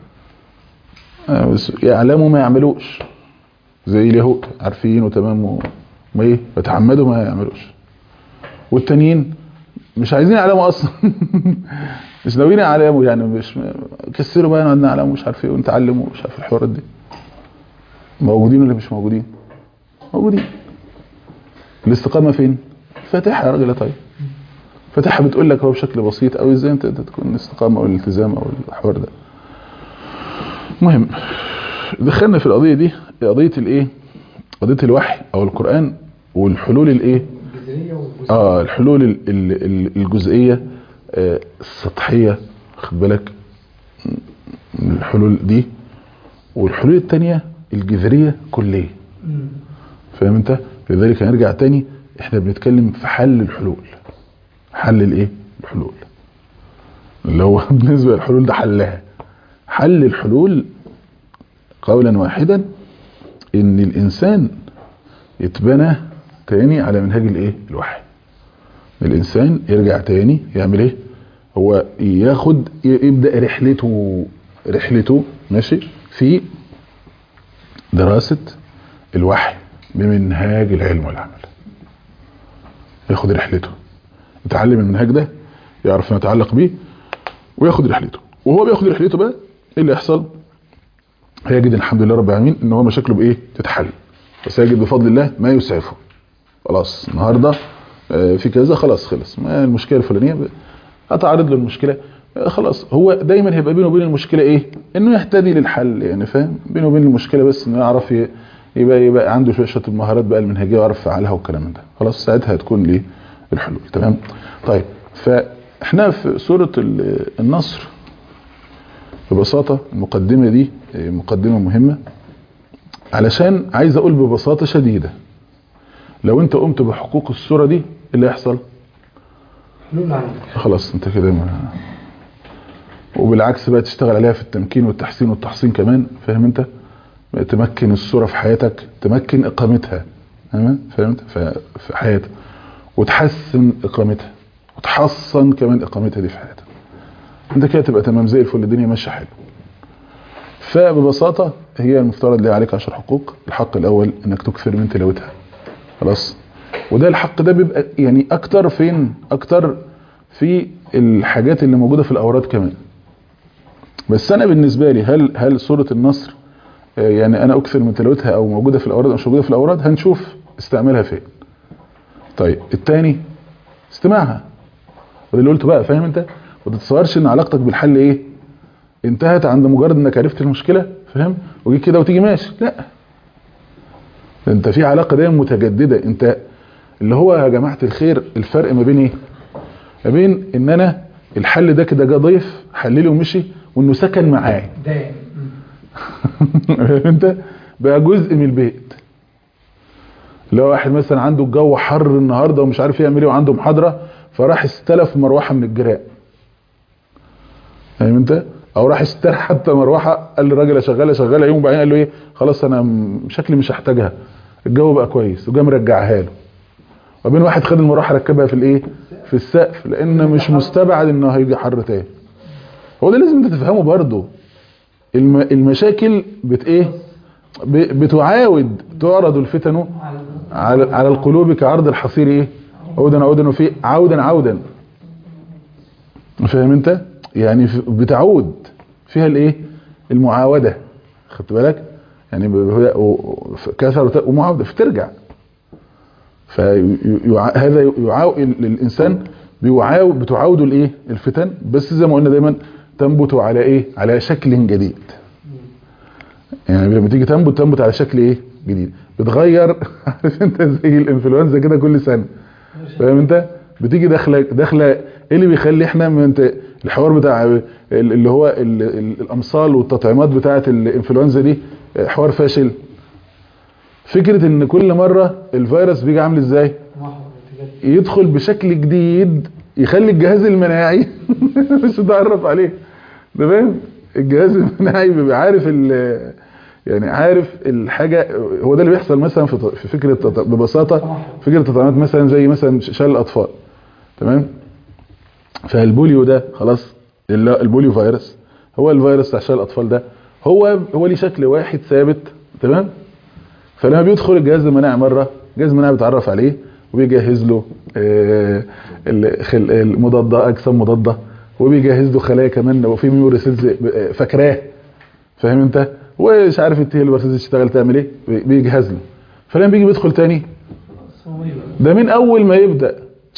بس يعلموا ما يعملوش زي اليهود عارفين وتمام وما ايه يتحمدوا ما يعملوش والتانيين مش عايزين يعلموا اصلا مش ناويين يعلموا يعني مش كسروا بقى عندنا نعلموا مش عارف ايه ونتعلموا مش عارف الحوارات دي موجودين ولا مش موجودين موجودين الاستقامه فين فاتحه يا راجل يا طيب فاتحه بتقول لك هو بشكل بسيط قوي ازاي انت تكون الاستقامه او الالتزام او الحوار ده مهم دخلنا في القضيه دي قضيه الايه قضيه الوحي او القران والحلول الايه اه الحلول ال ال الجزئيه آه السطحيه خد بالك الحلول دي والحلول الثانيه الجذريه كليه فاهم انت لذلك هنرجع تاني احنا بنتكلم في حل الحلول حل الايه الحلول اللي هو بالنسبه للحلول ده حلها حل الحلول قولا واحدا ان الانسان يتبنى تاني على منهج الايه الوحي الانسان يرجع تاني يعمل ايه هو ياخد يبدا رحلته رحلته ماشي في دراسه الوحي بمنهاج العلم والعمل ياخد رحلته يتعلم المنهاج ده يعرف ما يتعلق بيه وياخد رحلته وهو بياخد رحلته بقى ايه اللي يحصل هيجد الحمد لله رب العالمين ان هو مشاكله بايه تتحل بس هيجد بفضل الله ما يسعفه خلاص النهارده في كذا خلاص خلص ما المشكله الفلانيه هتعرض له المشكله آه، خلاص هو دايما هيبقى بينه وبين المشكله ايه انه يهتدي للحل يعني فاهم بينه وبين المشكله بس انه يعرف ي- يبقى يبقى عنده شويه شويه المهارات بقى المنهجيه ويعرف يفعلها والكلام من ده خلاص ساعتها هتكون ليه الحلول تمام طيب فاحنا في سوره ال- النصر ببساطه المقدمه دي آه، مقدمه مهمه علشان عايز اقول ببساطه شديده لو انت قمت بحقوق السوره دي إيه اللي يحصل حلول عندك خلاص انت كده ما وبالعكس بقى تشتغل عليها في التمكين والتحسين والتحصين كمان فاهم انت تمكن الصورة في حياتك تمكن اقامتها فاهم فاهم انت ف- في حياتك وتحسن اقامتها وتحصن كمان اقامتها دي في حياتك انت كده تبقى تمام زي الفل الدنيا ماشيه حلو فببساطة هي المفترض ليه عليك عشر حقوق الحق الاول انك تكثر من تلاوتها خلاص وده الحق ده بيبقى يعني اكتر فين اكتر في الحاجات اللي موجودة في الاوراد كمان بس انا بالنسبة لي هل هل سورة النصر آه، يعني انا اكثر من تلاوتها او موجودة في الاوراد او مش موجودة في الاوراد هنشوف استعملها فين طيب التاني استماعها وده اللي قلته بقى فاهم انت ما تتصورش ان علاقتك بالحل ايه انتهت عند مجرد انك عرفت المشكلة فاهم وجيت كده وتيجي ماشي لا ده انت في علاقة دايما متجددة انت اللي هو يا جماعة الخير الفرق ما بين ايه ما بين ان انا الحل ده كده جه ضيف حللي ومشي وانه سكن معايا دائم فاهم انت بقى جزء من البيت لو واحد مثلا عنده الجو حر النهارده ومش عارف يعمل ايه وعنده محاضره فراح استلف مروحه من الجيران فاهم انت او راح اشترى حتى مروحه قال للراجل اشغلها شغلها يوم وبعدين قال له ايه خلاص انا م- شكلي مش هحتاجها الجو بقى كويس وجا مرجعها له وبين واحد خد المروحه ركبها في الايه في السقف لان مش مستبعد انه هيجي حر تاني هو ده لازم انت تفهمه برضه الم... المشاكل بت ايه ب... بتعاود تعرض الفتن على على القلوب كعرض الحصير ايه عودا عودا وفي عودا عودا فاهم انت يعني ف- بتعود فيها الايه المعاوده خدت بالك يعني ب- هي و- ف- كثر وت- ومعاوده فترجع فهذا يعاود الانسان بيعاو بتعاود الايه الفتن بس زي ما قلنا دايما تنبت على ايه على شكل جديد يعني لما تيجي تنبت تنبت على شكل ايه جديد بتغير عارف انت زي الانفلونزا كده كل سنه فاهم انت بتيجي داخله داخله ايه اللي بيخلي احنا ما انت الحوار بتاع ال- اللي هو ال- ال- الامصال والتطعيمات بتاعه الانفلونزا دي حوار فاشل فكره ان كل مره الفيروس بيجي عامل ازاي يدخل بشكل جديد يخلي الجهاز المناعي مش متعرف عليه ده فاهم الجهاز المناعي بيبقى عارف ال يعني عارف الحاجه هو ده اللي بيحصل مثلا في في فكره تط- ببساطه فكره تطعيمات مثلا زي مثلا شلل الاطفال تمام فالبوليو ده خلاص ال- البوليو فيروس هو الفيروس بتاع شلل الاطفال ده هو هو ليه شكل واحد ثابت تمام فلما بيدخل الجهاز المناعي مره الجهاز المناعي بيتعرف عليه وبيجهز له آه، ال- خل- المضاده اجسام مضاده وبيجهز له خلايا كمان لو في ميموري سيلز آه، فاكراه فاهم انت ومش عارف التي هيلبر تشتغل تعمل ايه بي- بيجهز له فلما بيجي بيدخل تاني ده من اول ما يبدا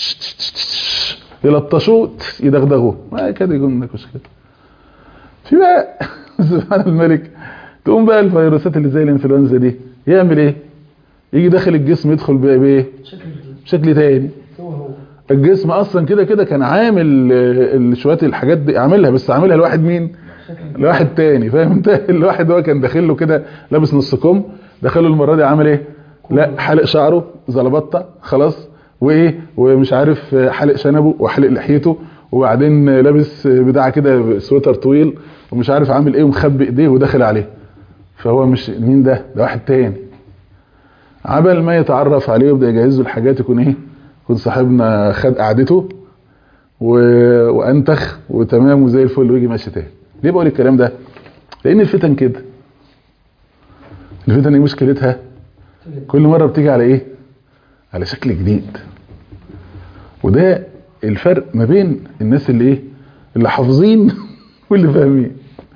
يلطشوه يدغدغوه ما كده يكون هناك مشكله في بقى سبحان الملك تقوم بقى الفيروسات اللي زي الانفلونزا دي يعمل ايه يجي داخل الجسم يدخل بقى بايه شكل جديد بشكل تاني هو هو الجسم اصلا كده كده كان عامل آه، ال- شويه الحاجات دي عاملها بس عاملها لواحد مين شكل لواحد تاني فاهم انت الواحد هو كان داخل له كده لابس نص كم دخله المره دي عامل ايه لا حلق شعره زلبطه خلاص وايه ومش عارف آه، حلق شنبه وحلق لحيته وبعدين آه، لابس آه، بتاع كده سويتر طويل ومش عارف عامل ايه ومخبي ايديه وداخل عليه فهو مش مين ده ده واحد تاني عبل ما يتعرف عليه ويبدا يجهز له الحاجات يكون ايه يكون صاحبنا خد قعدته و... وانتخ وتمام وزي الفل ويجي ماشي تاني ليه بقول الكلام ده لان الفتن كده الفتن ايه مشكلتها كل مره بتيجي على ايه على شكل جديد وده الفرق ما بين الناس اللي ايه اللي حافظين واللي فاهمين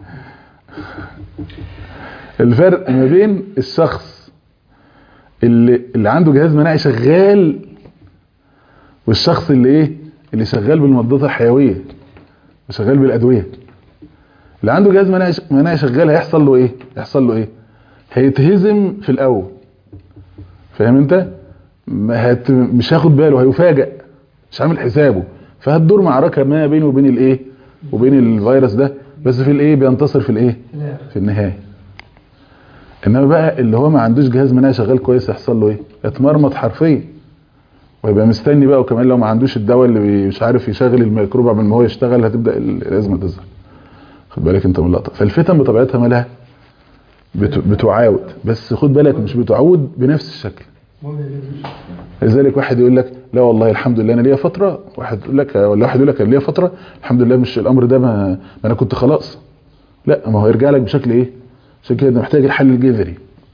الفرق ما بين الشخص اللي اللي عنده جهاز مناعي شغال والشخص اللي ايه اللي شغال بالمضادات الحيويه شغال بالادويه اللي عنده جهاز مناعي مناعي شغال هيحصل له ايه هيحصل له ايه هيتهزم في الاول فاهم انت ما هت... مش هياخد باله هيفاجئ مش عامل حسابه فهتدور معركه ما بينه وبين الايه وبين الفيروس ده بس في الايه بينتصر في الايه لا في النهايه انما بقى اللي هو ما عندوش جهاز مناعي شغال كويس يحصل له ايه يتمرمط حرفيا ويبقى مستني بقى وكمان لو ما عندوش الدواء اللي بي- مش عارف يشغل الميكروب قبل ما هو يشتغل هتبدا ال- الازمه تظهر خد بالك انت من اللقطه فالفتن بطبيعتها مالها بت- بتعاود بس خد بالك مش بتعود بنفس الشكل المهم يجيب- لذلك واحد يقول لك لا والله الحمد لله انا ليا فتره واحد يقول لك ولا واحد يقول لك انا ليا فتره الحمد لله مش الامر ده ما, ما انا كنت خلاص لا ما هو يرجع لك بشكل ايه عشان كده ده محتاج الحل الجذري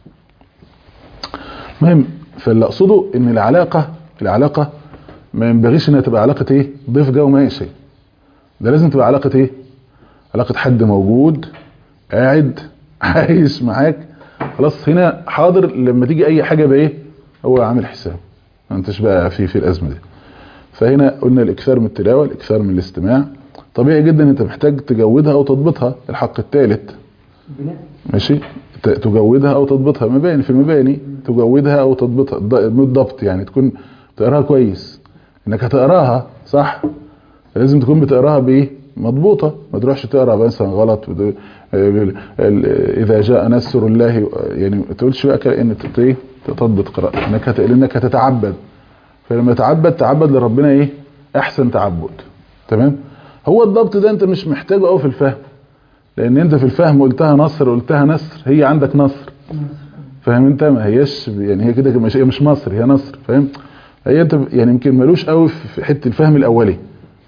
المهم فاللي اقصده ان العلاقه العلاقه ما ينبغيش انها تبقى علاقه ايه ضيف جه وماشي ده لازم تبقى علاقه ايه علاقه حد موجود قاعد عايش معاك خلاص هنا حاضر لما تيجي اي حاجه بايه هو عامل حساب ما انتش بقى في في الازمه دي فهنا قلنا الاكثار من التلاوه الاكثار من الاستماع طبيعي جدا انت محتاج تجودها او تضبطها الحق الثالث بناء ماشي ت- تجودها او تضبطها مباني في المباني تجودها او تضبطها الض- بالضبط يعني تكون تقراها كويس انك هتقراها صح لازم تكون بتقراها بايه مضبوطه ما تروحش تقرا مثلا غلط وت- ال- ال- اذا جاء نصر الله يعني ما تقولش بقى كده ان ت- ايه تضبط قراءه انك هت- لانك هتتعبد فلما تعبد تعبد لربنا ايه احسن تعبد تمام هو الضبط ده انت مش محتاجه قوي في الفهم لان انت في الفهم قلتها نصر قلتها نسر هي عندك نصر فاهم انت ما هيش يعني هي كده مش هي مش مصر هي نصر فاهم هي انت يعني يمكن ملوش قوي في حته الفهم الاولي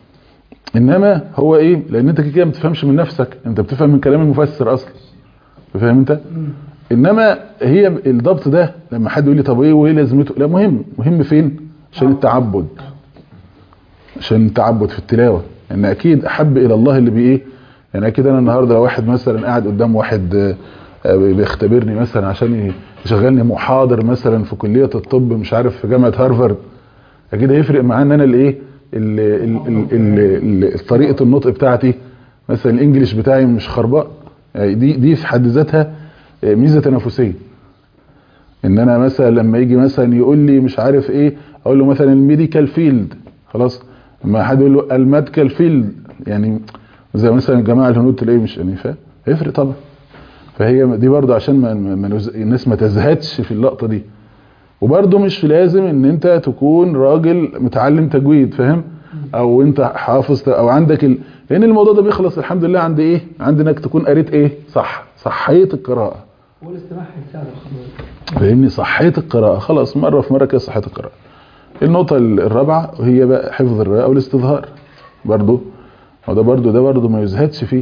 انما هو ايه لان انت كده كده ما بتفهمش من نفسك انت بتفهم من كلام المفسر اصلا فاهم انت انما هي الضبط ده لما حد يقول لي طب ايه وايه لازمته لا مهم مهم فين عشان التعبد عشان التعبد في التلاوه ان اكيد احب الى الله اللي بي ايه يعني اكيد انا النهارده لو واحد مثلا قاعد قدام واحد آه، بيختبرني مثلا عشان يشغلني محاضر مثلا في كليه الطب مش عارف في جامعه هارفارد اكيد هيفرق معاه ان انا الايه ال- ال- ال- ال- ال- طريقه النطق بتاعتي مثلا الانجليش بتاعي مش خرباء يعني دي دي في حد ذاتها آه، ميزه تنافسيه ان انا مثلا لما يجي مثلا يقول لي مش عارف ايه اقول له مثلا الميديكال فيلد خلاص لما حد يقول له الميديكال فيلد يعني زي مثلا الجماعه الهنود تلاقيه مش يعني فاهم هيفرق طبعا فهي دي برضه عشان ما ما- ما نز- الناس ما تزهدش في اللقطه دي وبرضه مش لازم ان انت تكون راجل متعلم تجويد فاهم او انت حافظ او عندك ال... لان الموضوع ده بيخلص الحمد لله عند ايه عند انك تكون قريت ايه صح صحيه القراءه والاستماع هيساعد الخبر فاهمني صحيه القراءه خلاص مره في مره كده صحيه القراءه النقطه الرابعه وهي بقى حفظ الروايه او الاستظهار برضه وده برضه ده برضه ما يزهدش فيه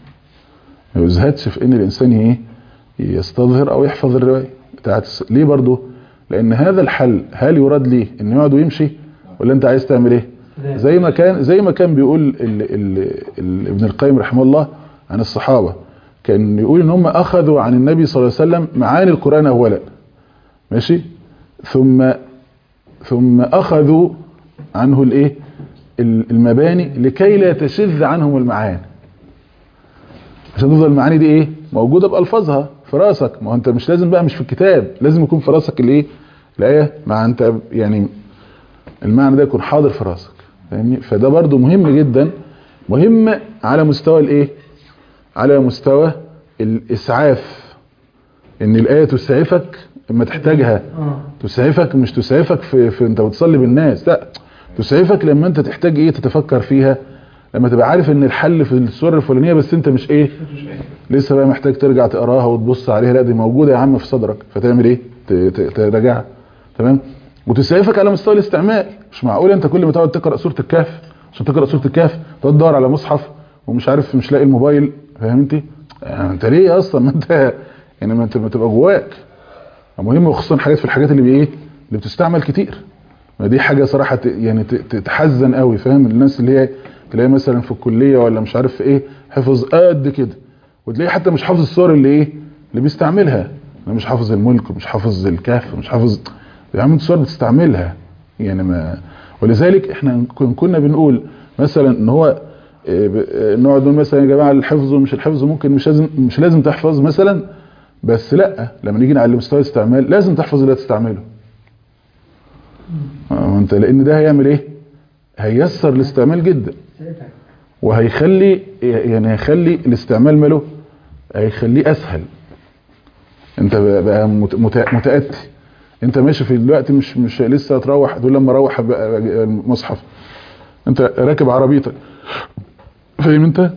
ما يزهدش في ان الانسان ايه يستظهر او يحفظ الروايه بتاعت الس- ليه برضه لان هذا الحل هل يراد ليه انه يقعد ويمشي ولا انت عايز تعمل ايه زي ما كان زي ما كان بيقول ال ال ال ابن القيم رحمه الله عن الصحابه كان يقول ان هم اخذوا عن النبي صلى الله عليه وسلم معاني القران اولا ماشي ثم ثم اخذوا عنه الايه ال- المباني لكي لا تشذ عنهم المعاني عشان تفضل المعاني دي ايه موجوده بالفاظها في راسك ما هو انت مش لازم بقى مش في الكتاب لازم يكون في راسك الايه الايه مع انت يعني المعنى ده يكون حاضر في راسك فاهمني فده برضو مهم جدا مهم على مستوى الايه على مستوى الاسعاف ان الايه تسعفك لما تحتاجها اه تسعفك مش تسعفك في, في انت بتصلي بالناس لا تسعفك لما انت تحتاج ايه تتفكر فيها لما تبقى عارف ان الحل في السور الفلانيه بس انت مش ايه لسه بقى محتاج ترجع تقراها وتبص عليها لا دي موجوده يا عم في صدرك فتعمل ايه ت- ت- تراجعها تمام وتسعفك على مستوى الاستعمال مش معقول انت كل ما تقعد تقرا سوره الكهف عشان تقرا سوره الكهف تقعد تدور على مصحف ومش عارف مش لاقي الموبايل فاهم انت يعني انت ليه اصلا ما انت يعني ما انت ما تبقى جواك مهم وخصوصا حاجات في الحاجات اللي بايه اللي بتستعمل كتير ما دي حاجه صراحه ت- يعني ت- ت- تحزن قوي فاهم الناس اللي هي تلاقي مثلا في الكليه ولا مش عارف في ايه حفظ قد كده وتلاقيه حتى مش حافظ الصور اللي ايه اللي بيستعملها انا مش حافظ الملك ومش حافظ الكهف مش حافظ يا عم الصور بتستعملها يعني ما ولذلك احنا كن- كنا بنقول مثلا ان هو إيه ب- إيه نقعد نقول مثلا يا جماعه الحفظ ومش الحفظ ممكن مش لازم مش لازم تحفظ مثلا بس لا لما نيجي نعلم مستوى الاستعمال لازم تحفظ اللي هتستعمله آه، انت لان ده هيعمل ايه هيسر الاستعمال جدا ساعتها وهيخلي يعني هيخلي الاستعمال ماله هيخليه اسهل انت بقى بقى مت- مت- متاتي انت ماشي في دلوقتي مش مش لسه هتروح تقول لما اروح بقى المصحف انت راكب عربيتك فاهم انت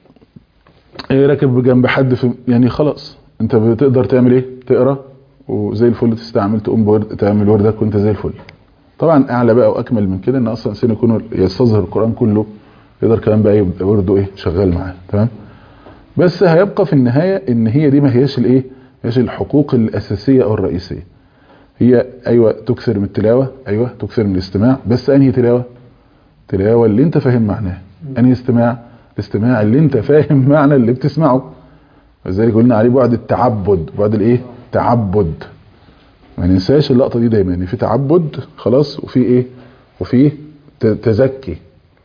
ايه راكب جنب حد في يعني خلاص انت بتقدر تعمل ايه تقرا وزي الفل تستعمل تقوم بورد تعمل وردك وانت زي الفل طبعا اعلى بقى واكمل من كده ان اصلا الانسان يكون يستظهر القران كله يقدر كمان بقى يبقى برضه ايه شغال معاه تمام بس هيبقى في النهايه ان هي دي ما هياش الايه ما هياش الحقوق الاساسيه او الرئيسيه هي ايوه تكثر من التلاوه ايوه تكثر من الاستماع بس انهي تلاوه تلاوه اللي انت فاهم معناها انهي استماع الاستماع اللي انت فاهم معنى اللي بتسمعه ولذلك قلنا عليه بعد التعبد بعد الايه تعبد ما ننساش اللقطه دي دايما ان في تعبد خلاص وفي ايه وفي ت- تزكي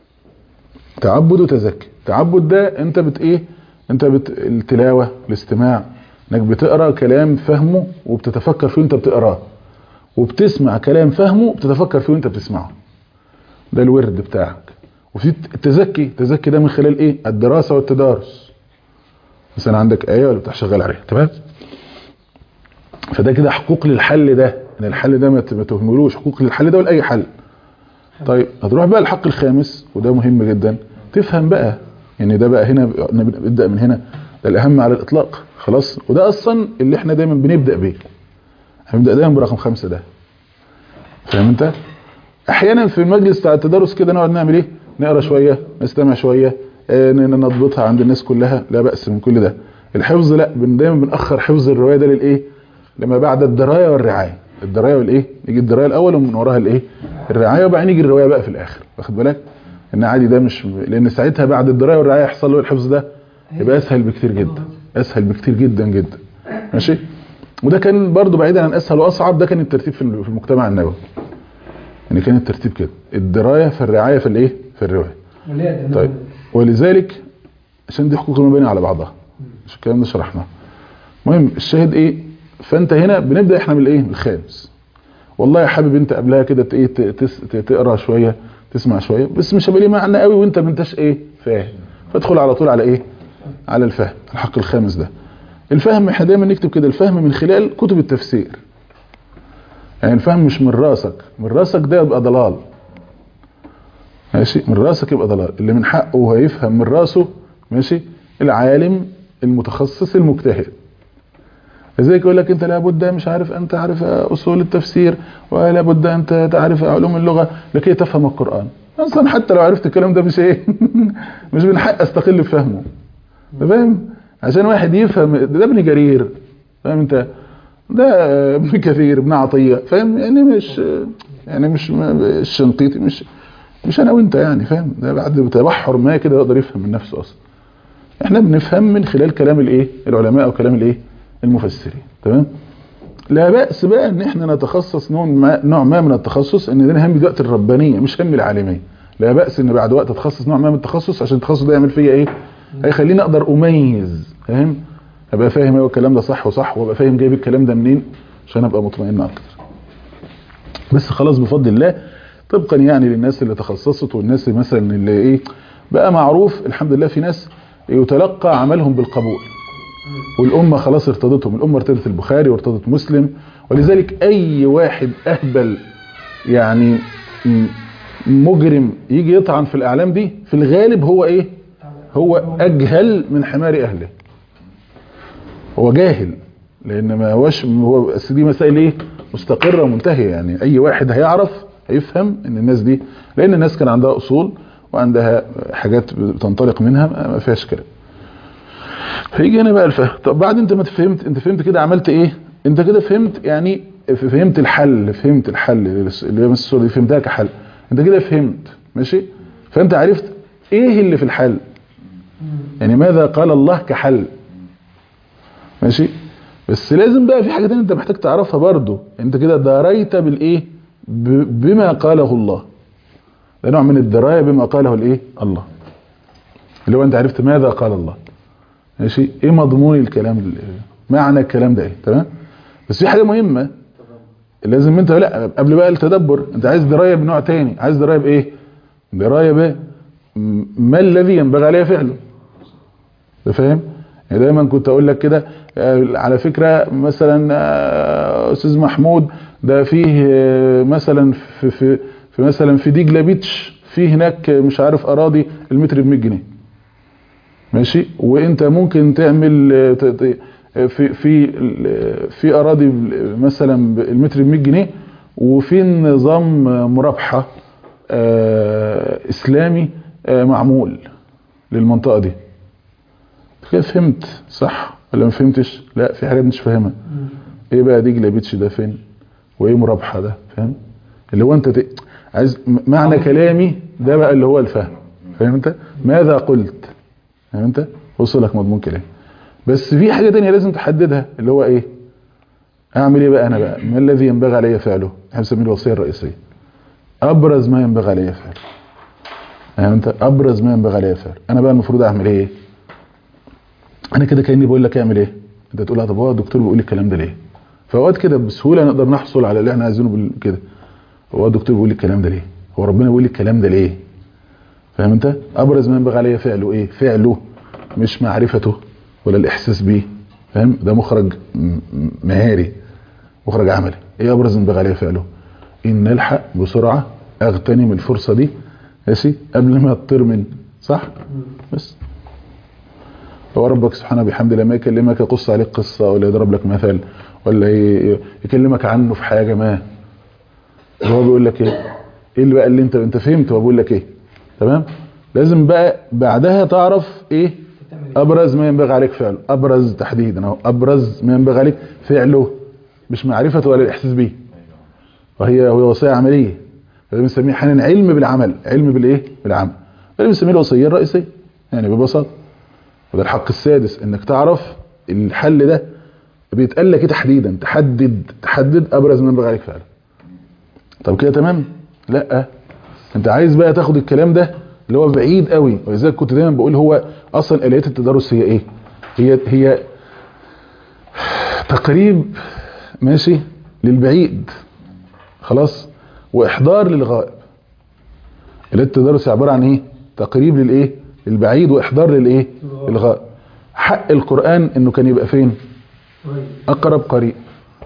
تعبد وتزكي تعبد ده انت بت ايه انت بت التلاوه الاستماع انك بتقرا كلام فهمه وبتتفكر فيه وانت بتقراه وبتسمع كلام فهمه وبتتفكر فيه وانت بتسمعه ده الورد بتاعك وفي التزكي التزكي ده من خلال ايه الدراسه والتدارس مثلا عندك ايه ولا بتاع شغال عليها تمام فده كده حقوق للحل ده ان الحل ده ما ت- ما تهملوش حقوق للحل ده ولا اي حل طيب هتروح بقى الحق الخامس وده مهم جدا تفهم بقى يعني ده بقى هنا نبدا من هنا ده الاهم على الاطلاق خلاص وده اصلا اللي احنا دايما بنبدا بيه هنبدا دايما برقم خمسة ده فاهم انت احيانا في المجلس بتاع التدرس كده نقعد نعمل ايه نقرا شويه نستمع شويه آه، ن- نضبطها عند الناس كلها لا باس من كل ده الحفظ لا بن دايما بنأخر حفظ الروايه ده للايه لما بعد الدرايه والرعايه الدرايه والايه يجي الدرايه الاول ومن وراها الايه الرعايه وبعدين يجي الروايه بقى في الاخر واخد بالك ان عادي ده مش لان ساعتها بعد الدرايه والرعايه يحصل له الحفظ ده يبقى اسهل بكتير جدا اسهل بكتير جدا جدا ماشي وده كان برضو بعيدا عن اسهل واصعب ده كان الترتيب في في المجتمع النبوي يعني كان الترتيب كده الدرايه في الرعايه في الايه في الروايه وليه ده طيب ولذلك عشان دي حقوق المباني على بعضها مش الكلام ده شرحناه المهم الشاهد ايه فانت هنا بنبدا احنا من الايه من الخامس والله يا حابب انت قبلها كده ت- ايه ت- تس- ت- تقرا شويه تسمع شويه بس مش هيبقى ليه معنى قوي وانت ما انتش ايه فاهم فادخل على طول على ايه على الفهم الحق الخامس ده الفهم احنا دايما نكتب كده الفهم من خلال كتب التفسير يعني الفهم مش من راسك من راسك ده يبقى ضلال ماشي من راسك يبقى ضلال اللي من حقه هو يفهم من راسه ماشي العالم المتخصص المجتهد لذلك يقول لك انت لابد مش عارف ان تعرف اصول التفسير ولا بد ان تعرف علوم اللغه لكي تفهم القران اصلا حتى لو عرفت الكلام ده مش ايه مش من حق استقل بفهمه أنت فاهم عشان واحد يفهم ده ابن جرير فاهم انت ده ابن كثير ابن عطيه فاهم يعني مش يعني مش الشنقيطي مش مش انا وانت يعني فاهم ده بعد تبحر ما كده يقدر يفهم من نفسه اصلا احنا بنفهم من خلال كلام الايه العلماء او كلام الايه المفسرين تمام لا بأس بقى ان احنا نتخصص نوع ما, نوع ما من التخصص ان ده هم دلوقتي الربانيه مش هم العالميه لا بأس ان بعد وقت اتخصص نوع ما من التخصص عشان التخصص ده يعمل فيا ايه هيخليني اقدر اميز فاهم ابقى فاهم ايوه الكلام ده صح وصح وابقى فاهم جايب الكلام ده منين عشان ابقى مطمئن اكتر بس خلاص بفضل الله طبقا يعني للناس اللي تخصصت والناس مثلا اللي ايه بقى معروف الحمد لله في ناس يتلقى عملهم بالقبول والأمة خلاص ارتضتهم الأمة ارتضت البخاري وارتضت مسلم ولذلك أي واحد أهبل يعني مجرم يجي يطعن في الأعلام دي في الغالب هو إيه هو أجهل من حمار أهله هو جاهل لأن ما هوش هو بس دي مسائل إيه مستقرة ومنتهية يعني أي واحد هيعرف هيفهم إن الناس دي لأن الناس كان عندها أصول وعندها حاجات بتنطلق منها ما فيهاش كلام فيجي هنا بقى الفهم طب بعد انت ما فهمت انت فهمت كده عملت ايه انت كده فهمت يعني فهمت الحل فهمت الحل اللي هي الصوره دي فهمتها كحل انت كده فهمت ماشي فانت عرفت ايه اللي في الحل يعني ماذا قال الله كحل ماشي بس لازم بقى في حاجه ثانيه انت محتاج تعرفها برضو انت كده داريت بالايه بما قاله الله ده نوع من الدرايه بما قاله الايه الله اللي هو انت عرفت ماذا قال الله ماشي ايه مضمون الكلام ال- معنى الكلام ده ايه تمام بس في حاجه مهمه لازم انت لا قبل بقى التدبر انت عايز درايه بنوع تاني عايز درايه بايه درايه ب م- ما الذي ينبغي عليه فعله أنت فاهم يعني دايما كنت اقول لك كده آه، على فكره مثلا آه، استاذ محمود ده فيه آه، مثلا في في في مثلا في دجله بيتش في هناك مش عارف اراضي المتر ب 100 جنيه ماشي وانت ممكن تعمل آه، ت- ت- في في في اراضي مثلا المتر ب 100 جنيه وفي نظام مرابحه آه، اسلامي آه، معمول للمنطقه دي كده فهمت صح ولا ما فهمتش لا في حاجات مش فاهمها ايه بقى دجله بيتش ده فين وايه مرابحه ده فاهم اللي هو انت ت... عايز م- معنى كلامي ده بقى اللي هو الفهم فاهم انت ماذا قلت فاهم انت وصلك مضمون كلامي بس في حاجه تانية لازم تحددها اللي هو ايه اعمل ايه بقى انا بقى ما الذي ينبغي علي فعله احنا بنسميه الوصيه الرئيسيه ابرز ما ينبغي علي فعله فاهم انت ابرز ما ينبغي علي فعله انا بقى المفروض اعمل ايه انا كده كاني بقول لك اعمل ايه انت تقول لا طب هو الدكتور بيقول لي الكلام ده ليه فاوقات كده بسهوله نقدر نحصل على اللي احنا عايزينه بال- كده هو الدكتور بيقول لي الكلام ده ليه هو ربنا بيقول لي الكلام ده ليه فاهم انت ابرز ما ينبغي عليه فعله ايه فعله مش معرفته ولا الاحساس بيه فاهم ده مخرج م- م- مهاري مخرج عملي ايه ابرز ما ينبغي عليه فعله ان نلحق بسرعه اغتنم الفرصه دي ماشي قبل ما تطير مني صح بس هو ربك سبحانه بحمد لما يكلمك يقص عليك قصة ولا يضرب لك مثل ولا ي- يكلمك عنه في حاجة ما هو بيقول لك ايه ايه اللي بقى اللي انت انت فهمت هو بيقول لك ايه تمام لازم بقى بعدها تعرف ايه ابرز ما ينبغي عليك فعله ابرز تحديدا اهو ابرز ما ينبغي عليك فعله مش معرفته ولا الاحساس بيه وهي هو وصيه عمليه ده بنسميه احيانا علم بالعمل علم بالايه بالعمل ده بنسميه الوصيه الرئيسيه يعني ببساطه وده الحق السادس انك تعرف الحل ده بيتقال لك ايه تحديدا تحدد تحدد ابرز ما ينبغي عليك فعله طب كده تمام لا انت عايز بقى تاخد الكلام ده اللي هو بعيد قوي ولذلك كنت دايما بقول هو اصلا اليات التدرس هي ايه هي هي تقريب ماشي للبعيد خلاص واحضار للغائب اليات التدرس عباره عن ايه تقريب للايه للبعيد واحضار للايه للغائب حق القران انه كان يبقى فين طيب اقرب قريب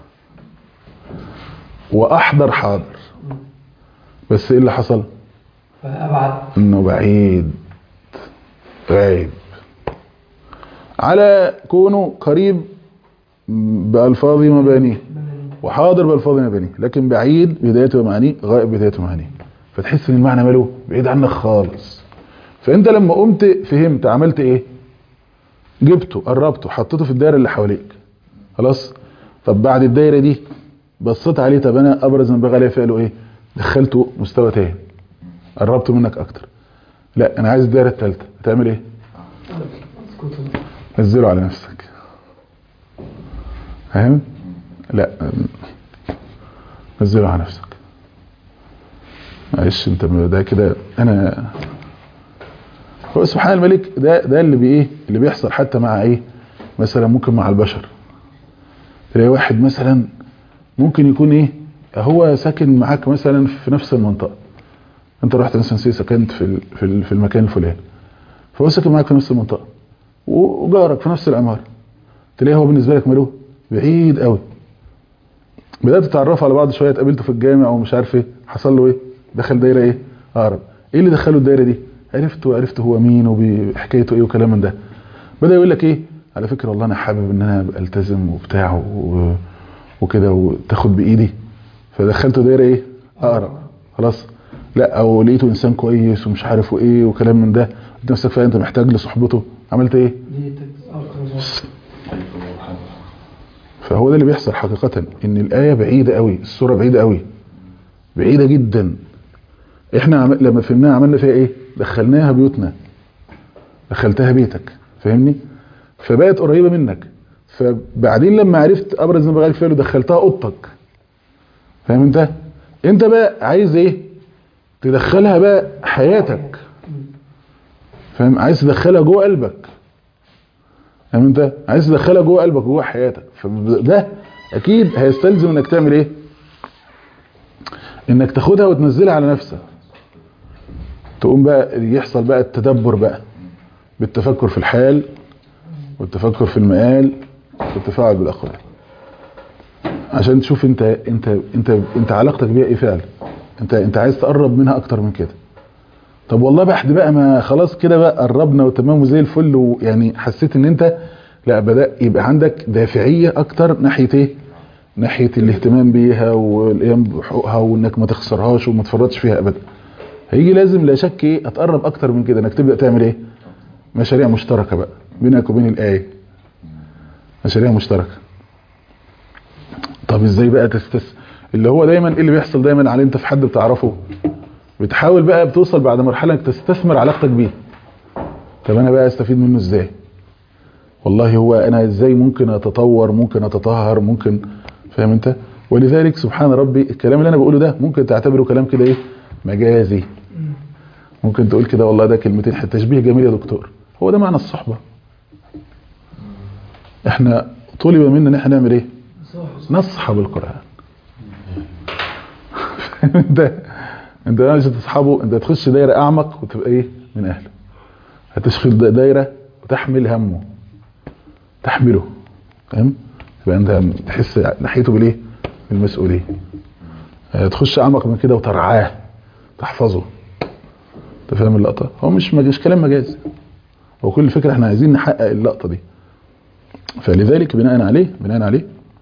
واحضر حاضر بس ايه اللي حصل فأبعد انه بعيد غايب على كونه قريب بألفاظ مبانيه وحاضر بألفاظ مبانيه لكن بعيد بدايته ومعانيه غائب بدايته ومعانيه فتحس ان المعنى ماله بعيد عنك خالص فانت لما قمت فهمت عملت ايه جبته قربته حطيته في الدايره اللي حواليك خلاص طب بعد الدايره دي بصيت عليه طب انا ابرز ما بغى عليه فعله ايه دخلته مستوى تاني قربته منك اكتر لا انا عايز الدايره الثالثه هتعمل ايه اسكتوا نزله على نفسك فاهم لا نزله على نفسك معلش انت ده كده انا هو سبحان الملك ده ده اللي بايه اللي بيحصل حتى مع ايه مثلا ممكن مع البشر تلاقي واحد مثلا ممكن يكون ايه هو ساكن معاك مثلا في نفس المنطقه انت رحت مثلا سي سكنت في ال- في ال- في المكان الفلاني فهو ساكن معاك في نفس المنطقه وجارك في نفس العماره تلاقيه هو بالنسبه لك ماله بعيد قوي بدات تتعرفوا على بعض شويه اتقابلتوا في الجامع ومش عارف ايه حصل له ايه دخل دايره ايه اقرب ايه اللي دخله الدايره دي عرفت وعرفت هو مين وحكايته ايه وكلام من ده بدا يقول لك ايه على فكره والله انا حابب ان انا أبقى التزم وبتاع و- وكده وتاخد بايدي فدخلته دايره ايه اقرب خلاص لا او لقيته انسان كويس ومش عارف وايه وكلام من ده انت نفسك فعلا انت محتاج لصحبته عملت ايه دي تتأخر فهو ده اللي بيحصل حقيقة ان الآية بعيدة قوي السورة بعيدة قوي بعيدة جدا احنا عم... لما فهمناها عملنا فيها ايه دخلناها بيوتنا دخلتها بيتك فاهمني فبقت قريبة منك فبعدين لما عرفت ابرز ما بغالي فعله دخلتها اوضتك فاهم انت انت بقى عايز ايه تدخلها بقى حياتك فاهم عايز تدخلها جوه قلبك فاهم انت عايز تدخلها جوه قلبك جوه حياتك فده اكيد هيستلزم انك تعمل ايه انك تاخدها وتنزلها على نفسك تقوم بقى يحصل بقى التدبر بقى بالتفكر في الحال والتفكر في المآل والتفاعل بالاقوال عشان تشوف انت انت انت انت علاقتك بيها ايه فعلا انت انت عايز تقرب منها اكتر من كده طب والله بحد بقى ما خلاص كده بقى قربنا وتمام وزي الفل ويعني حسيت ان انت لا بدا يبقى عندك دافعيه اكتر ناحيه ايه ناحيه الاهتمام بيها والقيام بحقوقها وانك ما تخسرهاش وما تفرطش فيها ابدا هيجي لازم لا شك ايه اتقرب اكتر من كده انك تبدا تعمل ايه مشاريع مشتركه بقى بينك وبين الايه مشاريع مشتركه طب ازاي بقى تستس اللي هو دايما ايه اللي بيحصل دايما على انت في حد بتعرفه بتحاول بقى بتوصل بعد مرحله انك تستثمر علاقتك بيه طب انا بقى استفيد منه ازاي والله هو انا ازاي ممكن اتطور ممكن اتطهر ممكن فاهم انت ولذلك سبحان ربي الكلام اللي انا بقوله ده ممكن تعتبره كلام كده ايه مجازي ممكن تقول كده والله ده كلمتين تشبيه جميل يا دكتور هو ده معنى الصحبه احنا طلب منا ان احنا نعمل ايه نصحب القران انت انت مش تصحبه انت تخش دايره اعمق وتبقى ايه من اهله هتشغل دايره وتحمل همه تحمله فاهم يبقى انت تحس ناحيته بالايه بالمسؤوليه تخش اعمق من كده وترعاه تحفظه انت فاهم اللقطه هو مش مش كلام مجاز هو كل الفكره احنا عايزين نحقق اللقطه دي فلذلك بناء عليه بناء عليه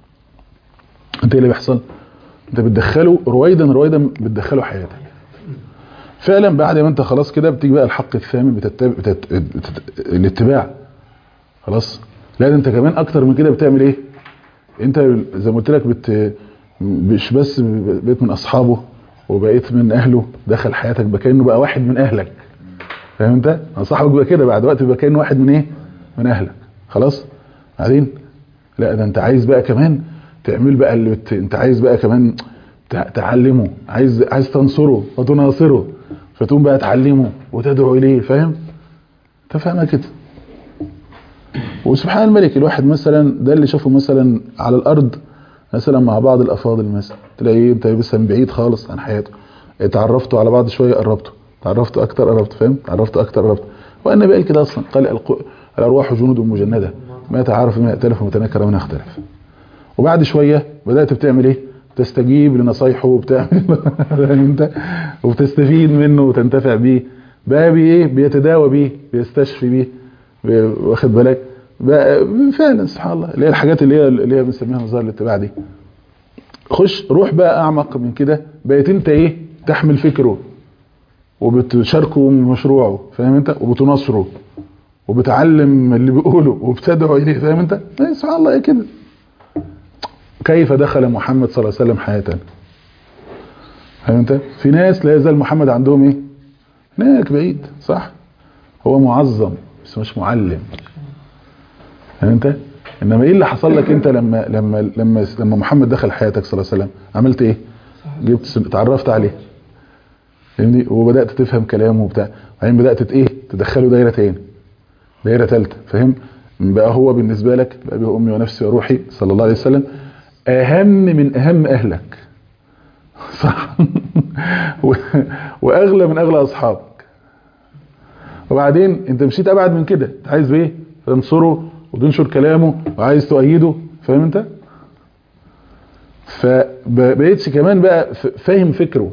انت ايه اللي بيحصل انت بتدخله رويدا رويدا بتدخله حياتك فعلا بعد ما انت خلاص كده بتيجي بقى الحق الثامن بتتبع بتت... بتت... الاتباع خلاص لا ده انت كمان اكتر من كده بتعمل ايه انت زي ما قلت لك بت... مش بس بقيت من اصحابه وبقيت من اهله دخل حياتك بقى كانه بقى واحد من اهلك فاهم انت صاحبك بقى كده بعد وقت بقى كانه واحد من ايه من اهلك خلاص بعدين لا ده انت عايز بقى كمان تعمل بقى اللي بت... انت عايز بقى كمان تعلمه عايز عايز تنصره وتناصره فتقوم بقى تعلمه وتدعو اليه فاهم انت فاهمها كده وسبحان الملك الواحد مثلا ده اللي شافه مثلا على الارض مثلا مع بعض الافاضل مثلا تلاقيه انت مثلا بعيد خالص عن حياته اتعرفتوا على بعض شويه قربتوا تعرفتوا اكتر قربت فاهم تعرفتوا اكتر قربت والنبي قال كده اصلا قال القو... الارواح جنود مجنده ما تعرف من ائتلف ومتنكر من اختلف وبعد شويه بدات بتعمل ايه تستجيب لنصايحه وبتعمل انت وبتستفيد منه وتنتفع بيه بقى بي ايه بيتداوى بيه بيستشفي بيه واخد بالك بقى فعلا سبحان الله اللي هي الحاجات اللي هي اللي هي بنسميها مظاهر الاتباع دي خش روح بقى اعمق من كده بقيت انت ايه تحمل فكره وبتشاركه من مشروعه فاهم انت وبتناصره وبتعلم اللي بيقوله وبتدعو اليه فاهم انت سبحان الله ايه كده كيف دخل محمد صلى الله عليه وسلم حياتنا فاهم انت في ناس لا يزال محمد عندهم ايه هناك بعيد صح هو معظم بس مش معلم فاهم انت انما ايه اللي حصل لك انت لما لما لما لما محمد دخل حياتك صلى الله عليه وسلم عملت ايه جبت اتعرفت عليه فاهمني وبدات تفهم كلامه وبتاع بعدين بدات ايه تدخله دايره تاني دايره ثالثه فاهم بقى هو بالنسبه لك بأبي وامي ونفسي وروحي صلى الله عليه وسلم اهم من اهم اهلك صح واغلى من اغلى اصحابك وبعدين انت مشيت ابعد من كده انت عايز ايه تنصره وتنشر كلامه وعايز تؤيده فاهم انت فبقيتش كمان بقى فاهم فكره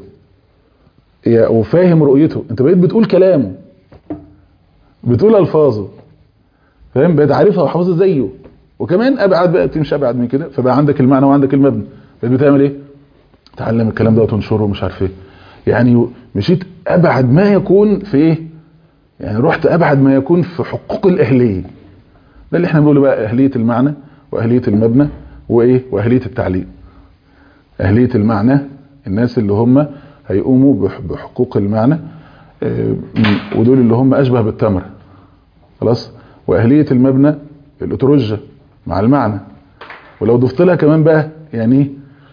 وفاهم رؤيته انت بقيت بتقول كلامه بتقول الفاظه فاهم بقيت عارفها وحافظها زيه وكمان ابعد بقى تمشي ابعد من كده فبقى عندك المعنى وعندك المبنى بقيت بتعمل ايه تعلم الكلام ده وتنشره ومش عارف ايه يعني مشيت ابعد ما يكون في ايه يعني رحت ابعد ما يكون في حقوق الاهليه ده اللي احنا بنقوله بقى اهليه المعنى واهليه المبنى وايه واهليه التعليم اهليه المعنى الناس اللي هم هيقوموا بحقوق المعنى ودول اللي هم اشبه بالتمر خلاص واهليه المبنى الاتروجه مع المعنى ولو ضفت لها كمان بقى يعني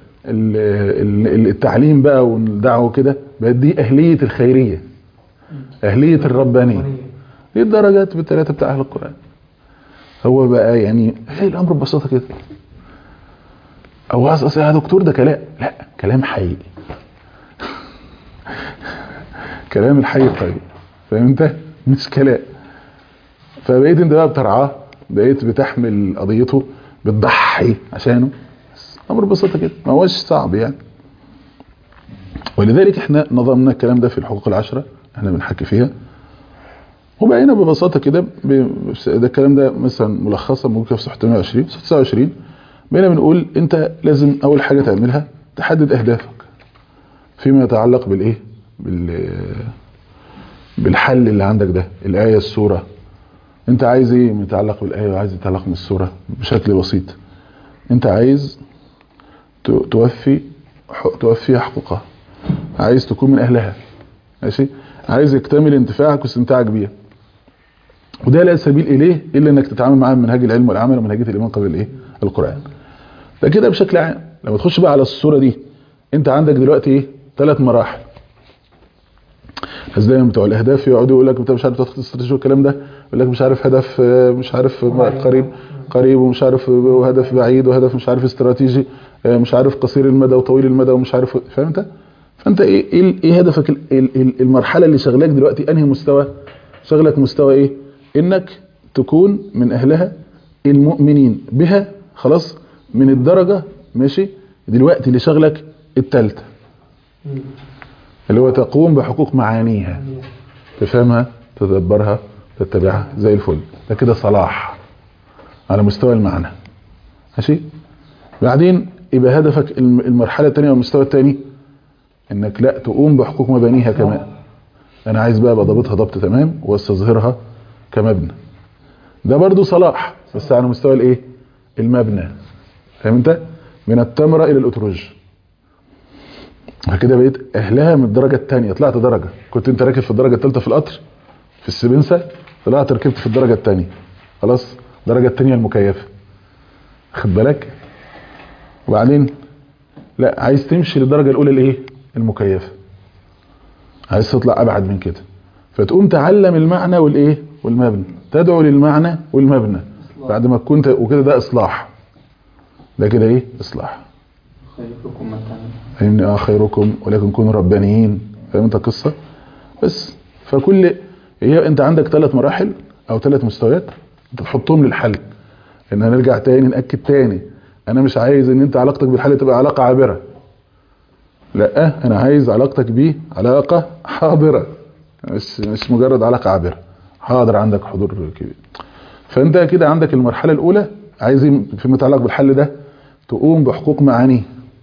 التعليم بقى والدعوه كده بقت دي اهليه الخيريه اهليه الربانيه ايه الدرجات بالثلاثه بتاع اهل القران هو بقى يعني هي الامر ببساطه كده او اصل يا دكتور ده كلام لا كلام حقيقي كلام الحي الطيب فاهم انت مش كلام فبقيت انت بقى بترعاه بقيت بتحمل قضيته بتضحي عشانه بس امر ببساطه كده ما هوش صعب يعني ولذلك احنا نظمنا الكلام ده في الحقوق العشرة احنا بنحكي فيها وبقينا ببساطة كده ب- ده الكلام ده مثلا ملخصا ممكن في 620 29 بقينا بنقول انت لازم اول حاجة تعملها تحدد اهدافك فيما يتعلق بالايه بال بالحل اللي عندك ده الآية السورة انت عايز ايه متعلق بالآية وعايز يتعلق من السورة بشكل بسيط انت عايز ت- توفي ح- توفي حقوقها عايز تكون من اهلها ماشي عايز يكتمل انتفاعك واستمتاعك بيها وده لا سبيل اليه الا انك تتعامل معاه من منهج العلم والعمل ومنهجيه الايمان قبل الايه القران ده كده بشكل عام لما تخش بقى على الصوره دي انت عندك دلوقتي ايه ثلاث مراحل بس دايما بتوع الاهداف يقعدوا يقول لك انت مش عارف تخطط استراتيجيه والكلام ده يقول لك مش عارف هدف آه، مش عارف قريب قريب ومش عارف وهدف بعيد وهدف مش عارف استراتيجي آه، مش عارف قصير المدى وطويل المدى ومش عارف فاهم انت فانت ايه ايه ايه هدفك ال- ال- ال- المرحله اللي شغلاك دلوقتي انهي مستوى شغلك مستوى ايه انك تكون من اهلها المؤمنين بها خلاص من الدرجه ماشي دلوقتي اللي شغلك الثالثه اللي هو تقوم بحقوق معانيها تفهمها تدبرها تتبعها زي الفل ده كده صلاح على مستوى المعنى ماشي بعدين يبقى هدفك الم- المرحله الثانيه والمستوى الثاني انك لا تقوم بحقوق مبانيها كمان انا عايز بقى ابقى ضابطها ضبط تمام واستظهرها كمبنى ده برضو صلاح بس على مستوى الايه المبنى فاهم انت من التمره الى الاتروج فكده بقيت اهلها من الدرجه الثانيه طلعت درجه كنت انت راكب في الدرجه الثالثه في القطر في السبنسه طلعت ركبت في الدرجه الثانيه خلاص الدرجه الثانيه المكيفه خد بالك وبعدين لا عايز تمشي للدرجه الاولى الايه المكيفه عايز تطلع ابعد من كده فتقوم تعلم المعنى والايه والمبنى تدعو للمعنى والمبنى بعد ما كنت وكده ده اصلاح ده كده ايه اصلاح خيركم من تعلم فاهمني اه خيركم ولكن كونوا ربانيين فاهم انت القصه بس فكل هي انت عندك ثلاث مراحل او ثلاث مستويات انت تحطهم للحل ان هنرجع تاني ناكد تاني انا مش عايز ان انت علاقتك بالحل تبقى علاقه عابره لا انا عايز علاقتك بيه علاقه حاضره مش مش مجرد علاقه عابره حاضر عندك حضور كبير فانت كده عندك المرحله الاولى عايز إيه فيما يتعلق بالحل ده تقوم بحقوق معانيه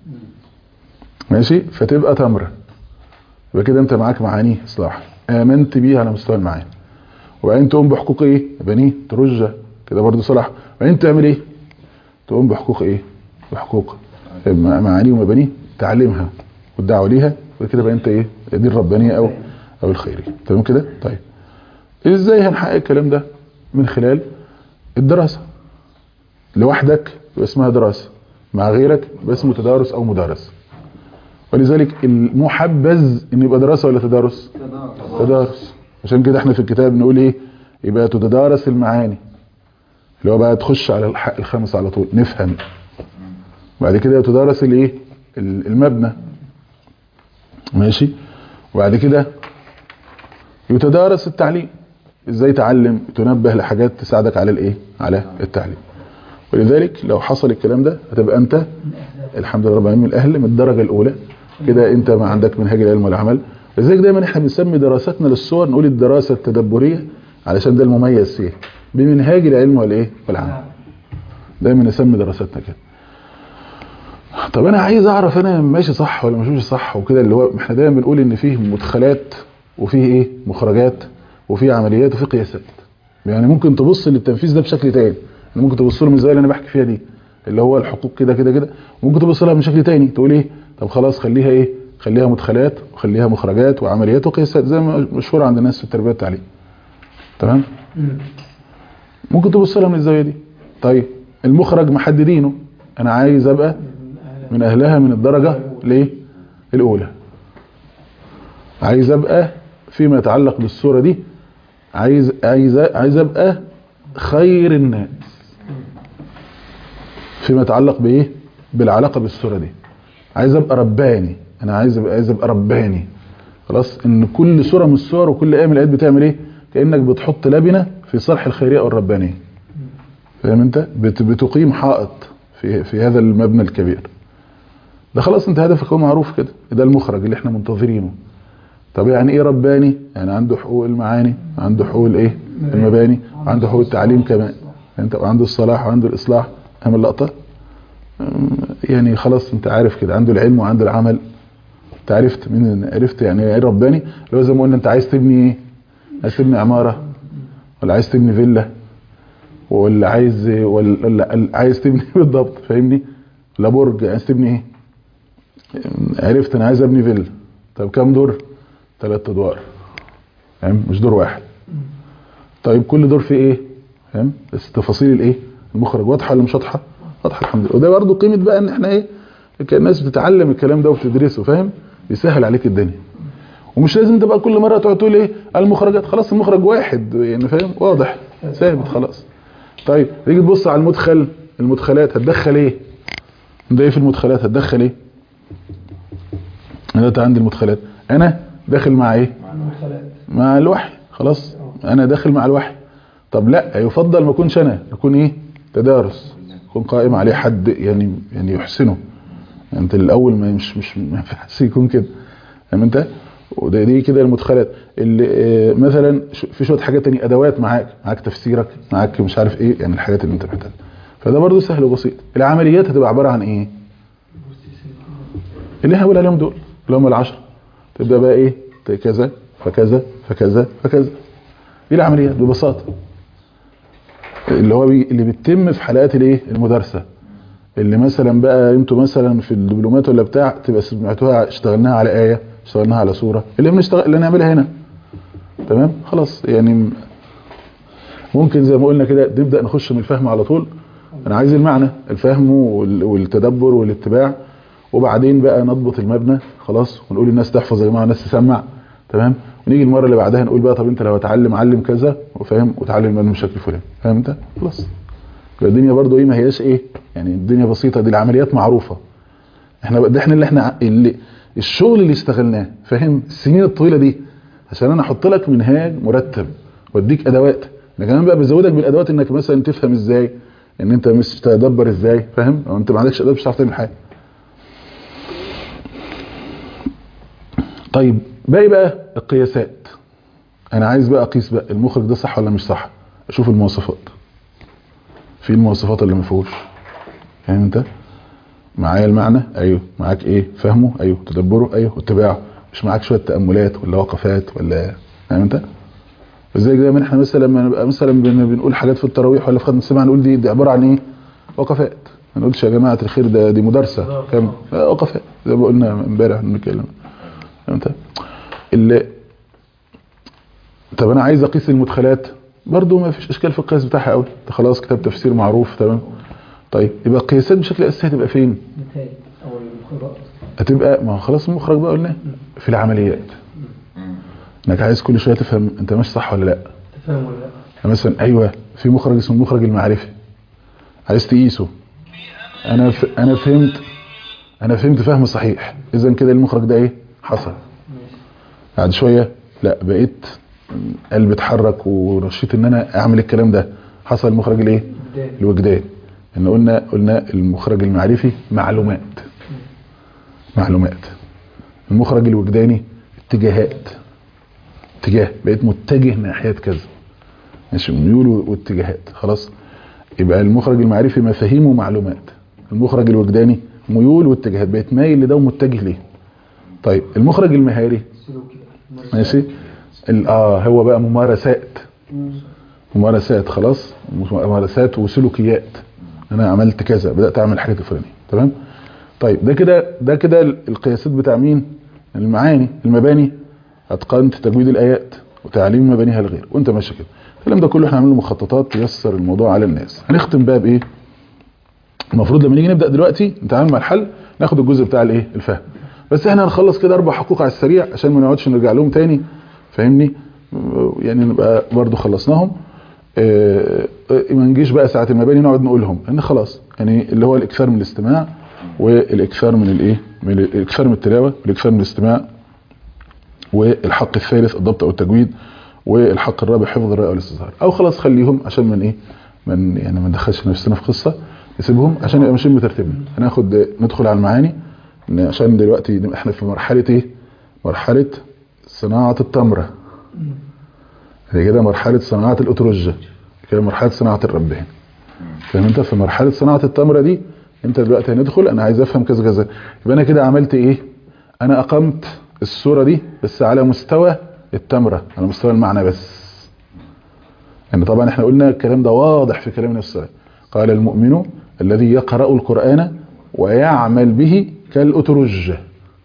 ماشي فتبقى تمرة يبقى كده انت معاك معانيه اصلاح امنت بيه على مستوى المعاني وبعدين تقوم بحقوق ايه بنيه ترجة كده برضو صلاح وبعدين تعمل ايه تقوم بحقوق ايه بحقوق مع- معانيه ومبانيه تعلمها والدعوه ليها وكده بقى انت ايه دي الربانيه او او الخيريه تمام كده طيب ازاي هنحقق الكلام ده من خلال الدراسه لوحدك يبقى اسمها دراسه مع غيرك يبقى اسمه تدارس او مدارسه ولذلك المحبذ ان يبقى دراسه ولا تدارس تدارس عشان كده احنا في الكتاب نقول ايه يبقى تتدارس المعاني اللي هو بقى تخش على الحق الخامس على طول نفهم بعد كده تدارس الايه ال- المبنى ماشي وبعد كده يتدارس التعليم ازاي تعلم تنبه لحاجات تساعدك على الايه على التعليم ولذلك لو حصل الكلام ده هتبقى انت الحمد لله رب العالمين من الاهل من الدرجه الاولى كده انت ما عندك منهج العلم والعمل لذلك دايما احنا بنسمي دراستنا للصور نقول الدراسه التدبريه علشان ده المميز فيها بمنهاج العلم والايه والعمل دايما نسمي دراستنا كده طب انا عايز اعرف انا ماشي صح ولا مش ماشي صح وكده اللي هو احنا دايما بنقول ان فيه مدخلات وفيه ايه مخرجات وفيه عمليات وفيه قياسات يعني ممكن تبص للتنفيذ ده بشكل تاني ممكن تبص له من الزاويه اللي انا بحكي فيها دي اللي هو الحقوق كده كده كده ممكن تبص لها من شكل تاني تقول ايه طب خلاص خليها ايه خليها مدخلات وخليها مخرجات وعمليات وقياسات زي ما مشهور عند الناس في التربيه والتعليم تمام ممكن تبص لها من الزاويه دي طيب المخرج محددينه انا عايز ابقى من اهلها من الدرجه ليه الاولى عايز ابقى فيما يتعلق بالصوره دي عايز عايز عايز ابقى خير الناس فيما يتعلق بايه بالعلاقه بالصوره دي عايز ابقى رباني انا عايز ابقى عايز ابقى رباني خلاص ان كل صوره من الصور وكل ايه من الايات بتعمل ايه كانك بتحط لبنه في صرح الخيريه او الربانيه فاهم انت بت بتقيم حائط في في هذا المبنى الكبير ده خلاص انت هدفك هو معروف كده ده المخرج اللي احنا منتظرينه طب يعني ايه رباني يعني عنده حقوق المعاني عنده حقوق الايه المباني عنده حقوق التعليم كمان انت وعنده الصلاح وعنده الاصلاح فاهم اللقطه أم، يعني خلاص انت عارف كده عنده العلم وعنده العمل انت عرفت مين عرفت يعني ايه رباني اللي هو زي ما قلنا انت عايز تبني ايه عايز تبني عماره ولا عايز تبني فيلا ولا عايز ولا ولا عايز تبني بالضبط فاهمني لا برج عايز تبني ايه عرفت انا عايز ابني فيلا طب كام دور ثلاث ادوار فاهم مش دور واحد طيب كل دور فيه ايه فاهم بس تفاصيل الايه المخرج واضحه ولا مش واضحه واضحه الحمد لله وده برضه قيمه بقى ان احنا ايه كان الناس بتتعلم الكلام ده وبتدرسه فاهم بيسهل عليك الدنيا ومش لازم تبقى كل مره تقعد تقول ايه المخرجات خلاص المخرج واحد يعني فاهم واضح ثابت خلاص طيب تيجي تبص على المدخل المدخلات هتدخل ايه ده ايه في المدخلات هتدخل ايه انا دلوقتي عندي المدخلات انا داخل مع ايه المدخلات مع الوحي خلاص انا داخل مع الوحي طب لا يفضل ما اكونش انا يكون ايه تدارس يكون قائم عليه حد يعني يعني يحسنه يعني انت الاول ما مش مش ما ينفعش يكون كده فاهم انت وده دي كده المدخلات اللي آه، مثلا ش- في شويه حاجات تانية ادوات معاك معاك تفسيرك معاك مش عارف ايه يعني الحاجات اللي انت محتاجها فده برضو سهل وبسيط العمليات هتبقى عباره عن ايه اللي احنا بنقول عليهم دول اللي هم العشرة تبدا بقى ايه كذا فكذا فكذا فكذا دي العمليات ببساطه اللي هو بي اللي بتتم في حلقات الايه المدرسه اللي مثلا بقى انتوا مثلا في الدبلومات ولا بتاع تبقى سمعتوها اشتغلناها على ايه اشتغلناها على صوره اللي بنشتغل اللي نعملها هنا تمام خلاص يعني ممكن زي ما قلنا كده نبدا نخش من الفهم على طول انا عايز المعنى الفهم وال- والتدبر والاتباع وبعدين بقى نضبط المبنى خلاص ونقول الناس تحفظ يا جماعه الناس تسمع تمام ونيجي المره اللي بعدها نقول بقى طب انت لو هتعلم علم كذا وفاهم وتعلم المبنى بشكل فلاني فاهم انت خلاص يبقى الدنيا برضو ايه ما هياش ايه يعني الدنيا بسيطه دي العمليات معروفه احنا بقى- ده احنا اللي احنا ع- اللي الشغل اللي اشتغلناه فاهم السنين الطويله دي عشان انا احط لك منهاج مرتب واديك ادوات انا كمان بقى بزودك بالادوات انك مثلا تفهم ازاي ان انت مش تدبر ازاي فاهم او انت ما عندكش ادوات مش هتعرف تعمل حاجه طيب باقي بقى القياسات انا عايز بقى اقيس بقى المخرج ده صح ولا مش صح اشوف المواصفات في المواصفات اللي ما فيهوش فاهم انت معايا المعنى ايوه معاك ايه فهمه ايوه تدبره ايوه واتباعه مش معاك شويه تاملات ولا وقفات ولا فاهم انت ازاي دايما احنا مثلا لما نبقى مثلا بن- بنقول حاجات في التراويح ولا في خدمه السمع نقول دي دي عباره عن ايه وقفات ما نقولش يا جماعه الخير ده دي مدرسه كام آه، وقفات زي ما قلنا امبارح بنتكلم فهمت اللي طب انا عايز اقيس المدخلات برضو ما فيش اشكال في القياس بتاعها قوي ده خلاص كتاب تفسير معروف تمام طيب يبقى القياسات بشكل اساسي هتبقى فين نتائج او المخرجات هتبقى ما هو خلاص المخرج بقى قلنا في العمليات انك عايز كل شويه تفهم انت ماشي صح ولا لا تفهم ولا لا يعني مثلا ايوه في مخرج اسمه المخرج المعرفي عايز تقيسه انا ف... انا فهمت انا فهمت فهم صحيح اذا كده المخرج ده ايه حصل بعد شويه لا بقيت قلبي اتحرك ورشيت ان انا اعمل الكلام ده حصل المخرج الايه قدام الوجدان ان قلنا قلنا المخرج المعرفي معلومات معلومات المخرج الوجداني اتجاهات اتجاه بقيت متجه ناحيه كذا ماشي ميول واتجاهات خلاص يبقى المخرج المعرفي مفاهيم ومعلومات المخرج الوجداني ميول واتجاهات بقيت مايل لده ومتجه ليه طيب المخرج المهاري سلوكي ماشي ال- اه هو بقى ممارسات ممارسات خلاص ممارسات وسلوكيات انا عملت كذا بدات اعمل حاجه الفلانيه تمام طيب ده كده ده كده القياسات بتاع مين المعاني المباني اتقنت تجويد الايات وتعليم مبانيها لغير وانت ماشي كده الكلام ده كله احنا عاملين له مخططات تيسر الموضوع على الناس هنختم بقى بايه المفروض لما نيجي نبدا دلوقتي نتعامل مع الحل ناخد الجزء بتاع الايه الفهم بس احنا هنخلص كده اربع حقوق على السريع عشان ما نقعدش نرجع لهم تاني فاهمني يعني نبقى برضو خلصناهم آه، آه، ما نجيش بقى ساعة المباني نقعد نقولهم لان خلاص يعني اللي هو الاكثار من الاستماع والاكثار من الايه من الاكثار من التلاوه والاكثار من الاستماع والحق الثالث الضبط او التجويد والحق الرابع حفظ الرأي والاستظهار او خلاص خليهم عشان من ايه من يعني ما ندخلش نفسنا في قصه نسيبهم عشان يبقى ماشيين بترتيبنا هناخد ندخل على المعاني إن عشان دلوقتي نبقى احنا في مرحله ايه مرحله صناعه التمره هي كده مرحله صناعه الاترجه كده مرحله صناعه الربان فاهم انت في مرحله صناعه التمره دي انت دلوقتي هندخل انا عايز افهم كذا كذا يبقى انا كده عملت ايه انا اقمت الصوره دي بس على مستوى التمره على مستوى المعنى بس يعني طبعا احنا قلنا الكلام ده واضح في كلامنا الصلاه قال المؤمن الذي يقرأ القرآن ويعمل به كالأترجة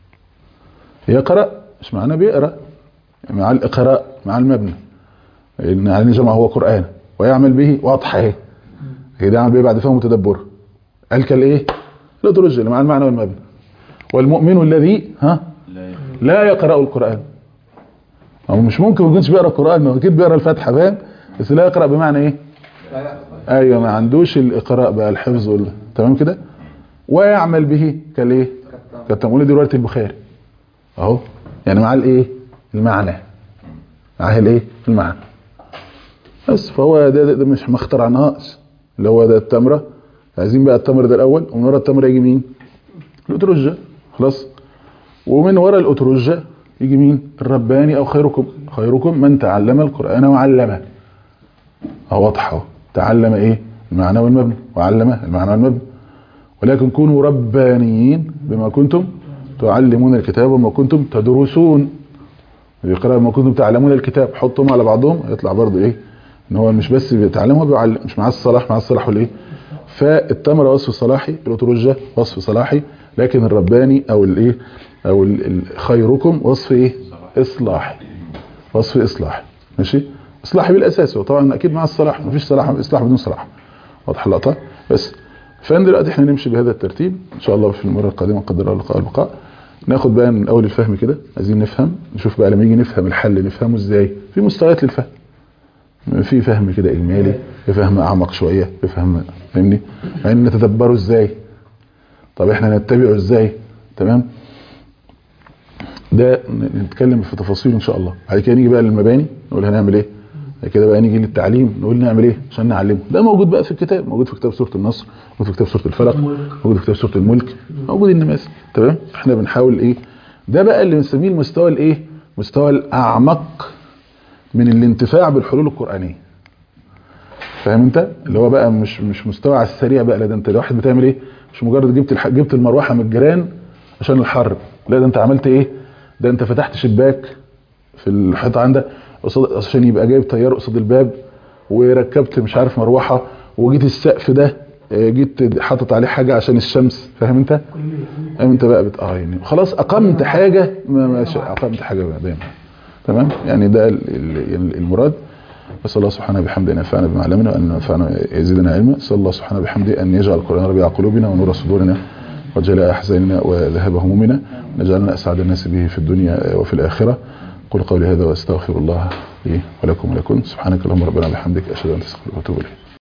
يقرأ مش معناه بيقرأ مع الإقراء مع المبني إن على جمع هو قرآن ويعمل به واضحة اهي كده يعمل به بعد فهم وتدبر قال كالايه الأترجة اللي مع المعنى والمبني والمؤمن الذي ها لا يقرأ القرآن هو مش ممكن ما يكونش بيقرأ القرآن هو اكيد بيقرأ الفاتحة فاهم بس لا يقرأ بمعنى ايه ايوه ما عندوش الاقراء بقى الحفظ وال... تمام كده ويعمل به كالايه كالتمويل دي روايه البخاري اهو يعني مع الايه المعنى معاه الايه المعنى بس فهو ده, ده, ده مش ما اخترعناهاش اللي هو ده التمره عايزين بقى التمر ده الاول ومن ورا التمره يجي مين الاترجه خلاص ومن ورا الاترجه يجي مين الرباني او خيركم خيركم من تعلم القران وعلمه اهو واضحه اهو تعلم ايه المعنى والمبنى وعلم المعنى والمبنى ولكن كونوا ربانيين بما كنتم تعلمون الكتاب وما كنتم تدرسون يقرأ ما كنتم تعلمون الكتاب حطهم على بعضهم يطلع برضه ايه ان هو مش بس بيتعلم هو بيعلم مش مع الصلاح مع الصلاح والايه فالتمر وصف صلاحي الاترجه وصف صلاحي لكن الرباني او الايه او ال- ال- خيركم وصف ايه اصلاحي وصف اصلاحي ماشي اصلاحي بالاساس وطبعا اكيد مع الصلاح مفيش صلاح اصلاح بدون صلاح واضح اللقطه بس فان دلوقتي احنا نمشي بهذا الترتيب ان شاء الله في المره القادمه قدر الله اللقاء البقاء ناخد بقى من اول الفهم كده عايزين نفهم نشوف بقى لما يجي نفهم الحل نفهمه ازاي في مستويات للفهم في فهم كده اجمالي في فهم اعمق شويه في فهم فاهمني يعني نتدبره ازاي طب احنا نتبعه ازاي تمام ده نتكلم في تفاصيل ان شاء الله بعد كده نيجي بقى للمباني نقول هنعمل ايه بعد كده بقى نيجي للتعليم نقول نعمل ايه عشان نعلمه ده موجود بقى في الكتاب موجود في كتاب سوره النصر موجود في كتاب سوره الفلق موجود في كتاب سوره الملك موجود النماذج تمام احنا بنحاول ايه ده بقى اللي بنسميه المستوى الايه مستوى الاعمق من الانتفاع بالحلول القرانيه فاهم انت اللي هو بقى مش مش مستوى على السريع بقى لا ده انت الواحد بتعمل ايه مش مجرد جبت الح... جبت المروحه من الجيران عشان الحر لا ده انت عملت ايه ده انت فتحت شباك في الحيطه عندك قصاد عشان يبقى جايب طيار قصاد الباب وركبت مش عارف مروحه وجيت السقف ده آه، جيت حاطط عليه حاجه عشان الشمس فاهم انت فاهم انت بقى بت... اه يعني خلاص اقمت حاجه ما ما ش- اقمت حاجه بقى دايما تمام يعني ده ال- ال- ال- المراد نسال الله سبحانه بحمده ان ينفعنا بما علمنا وان ينفعنا يزيدنا علما نسال الله سبحانه بحمده ان يجعل القران ربيع قلوبنا ونور صدورنا وجلاء احزاننا وذهاب همومنا نجعلنا اسعد الناس به في الدنيا وفي الاخره قل قولي هذا واستغفر الله لي ولكم ولكم سبحانك اللهم ربنا بحمدك اشهد ان لا اله الا انت استغفرك واتوب اليك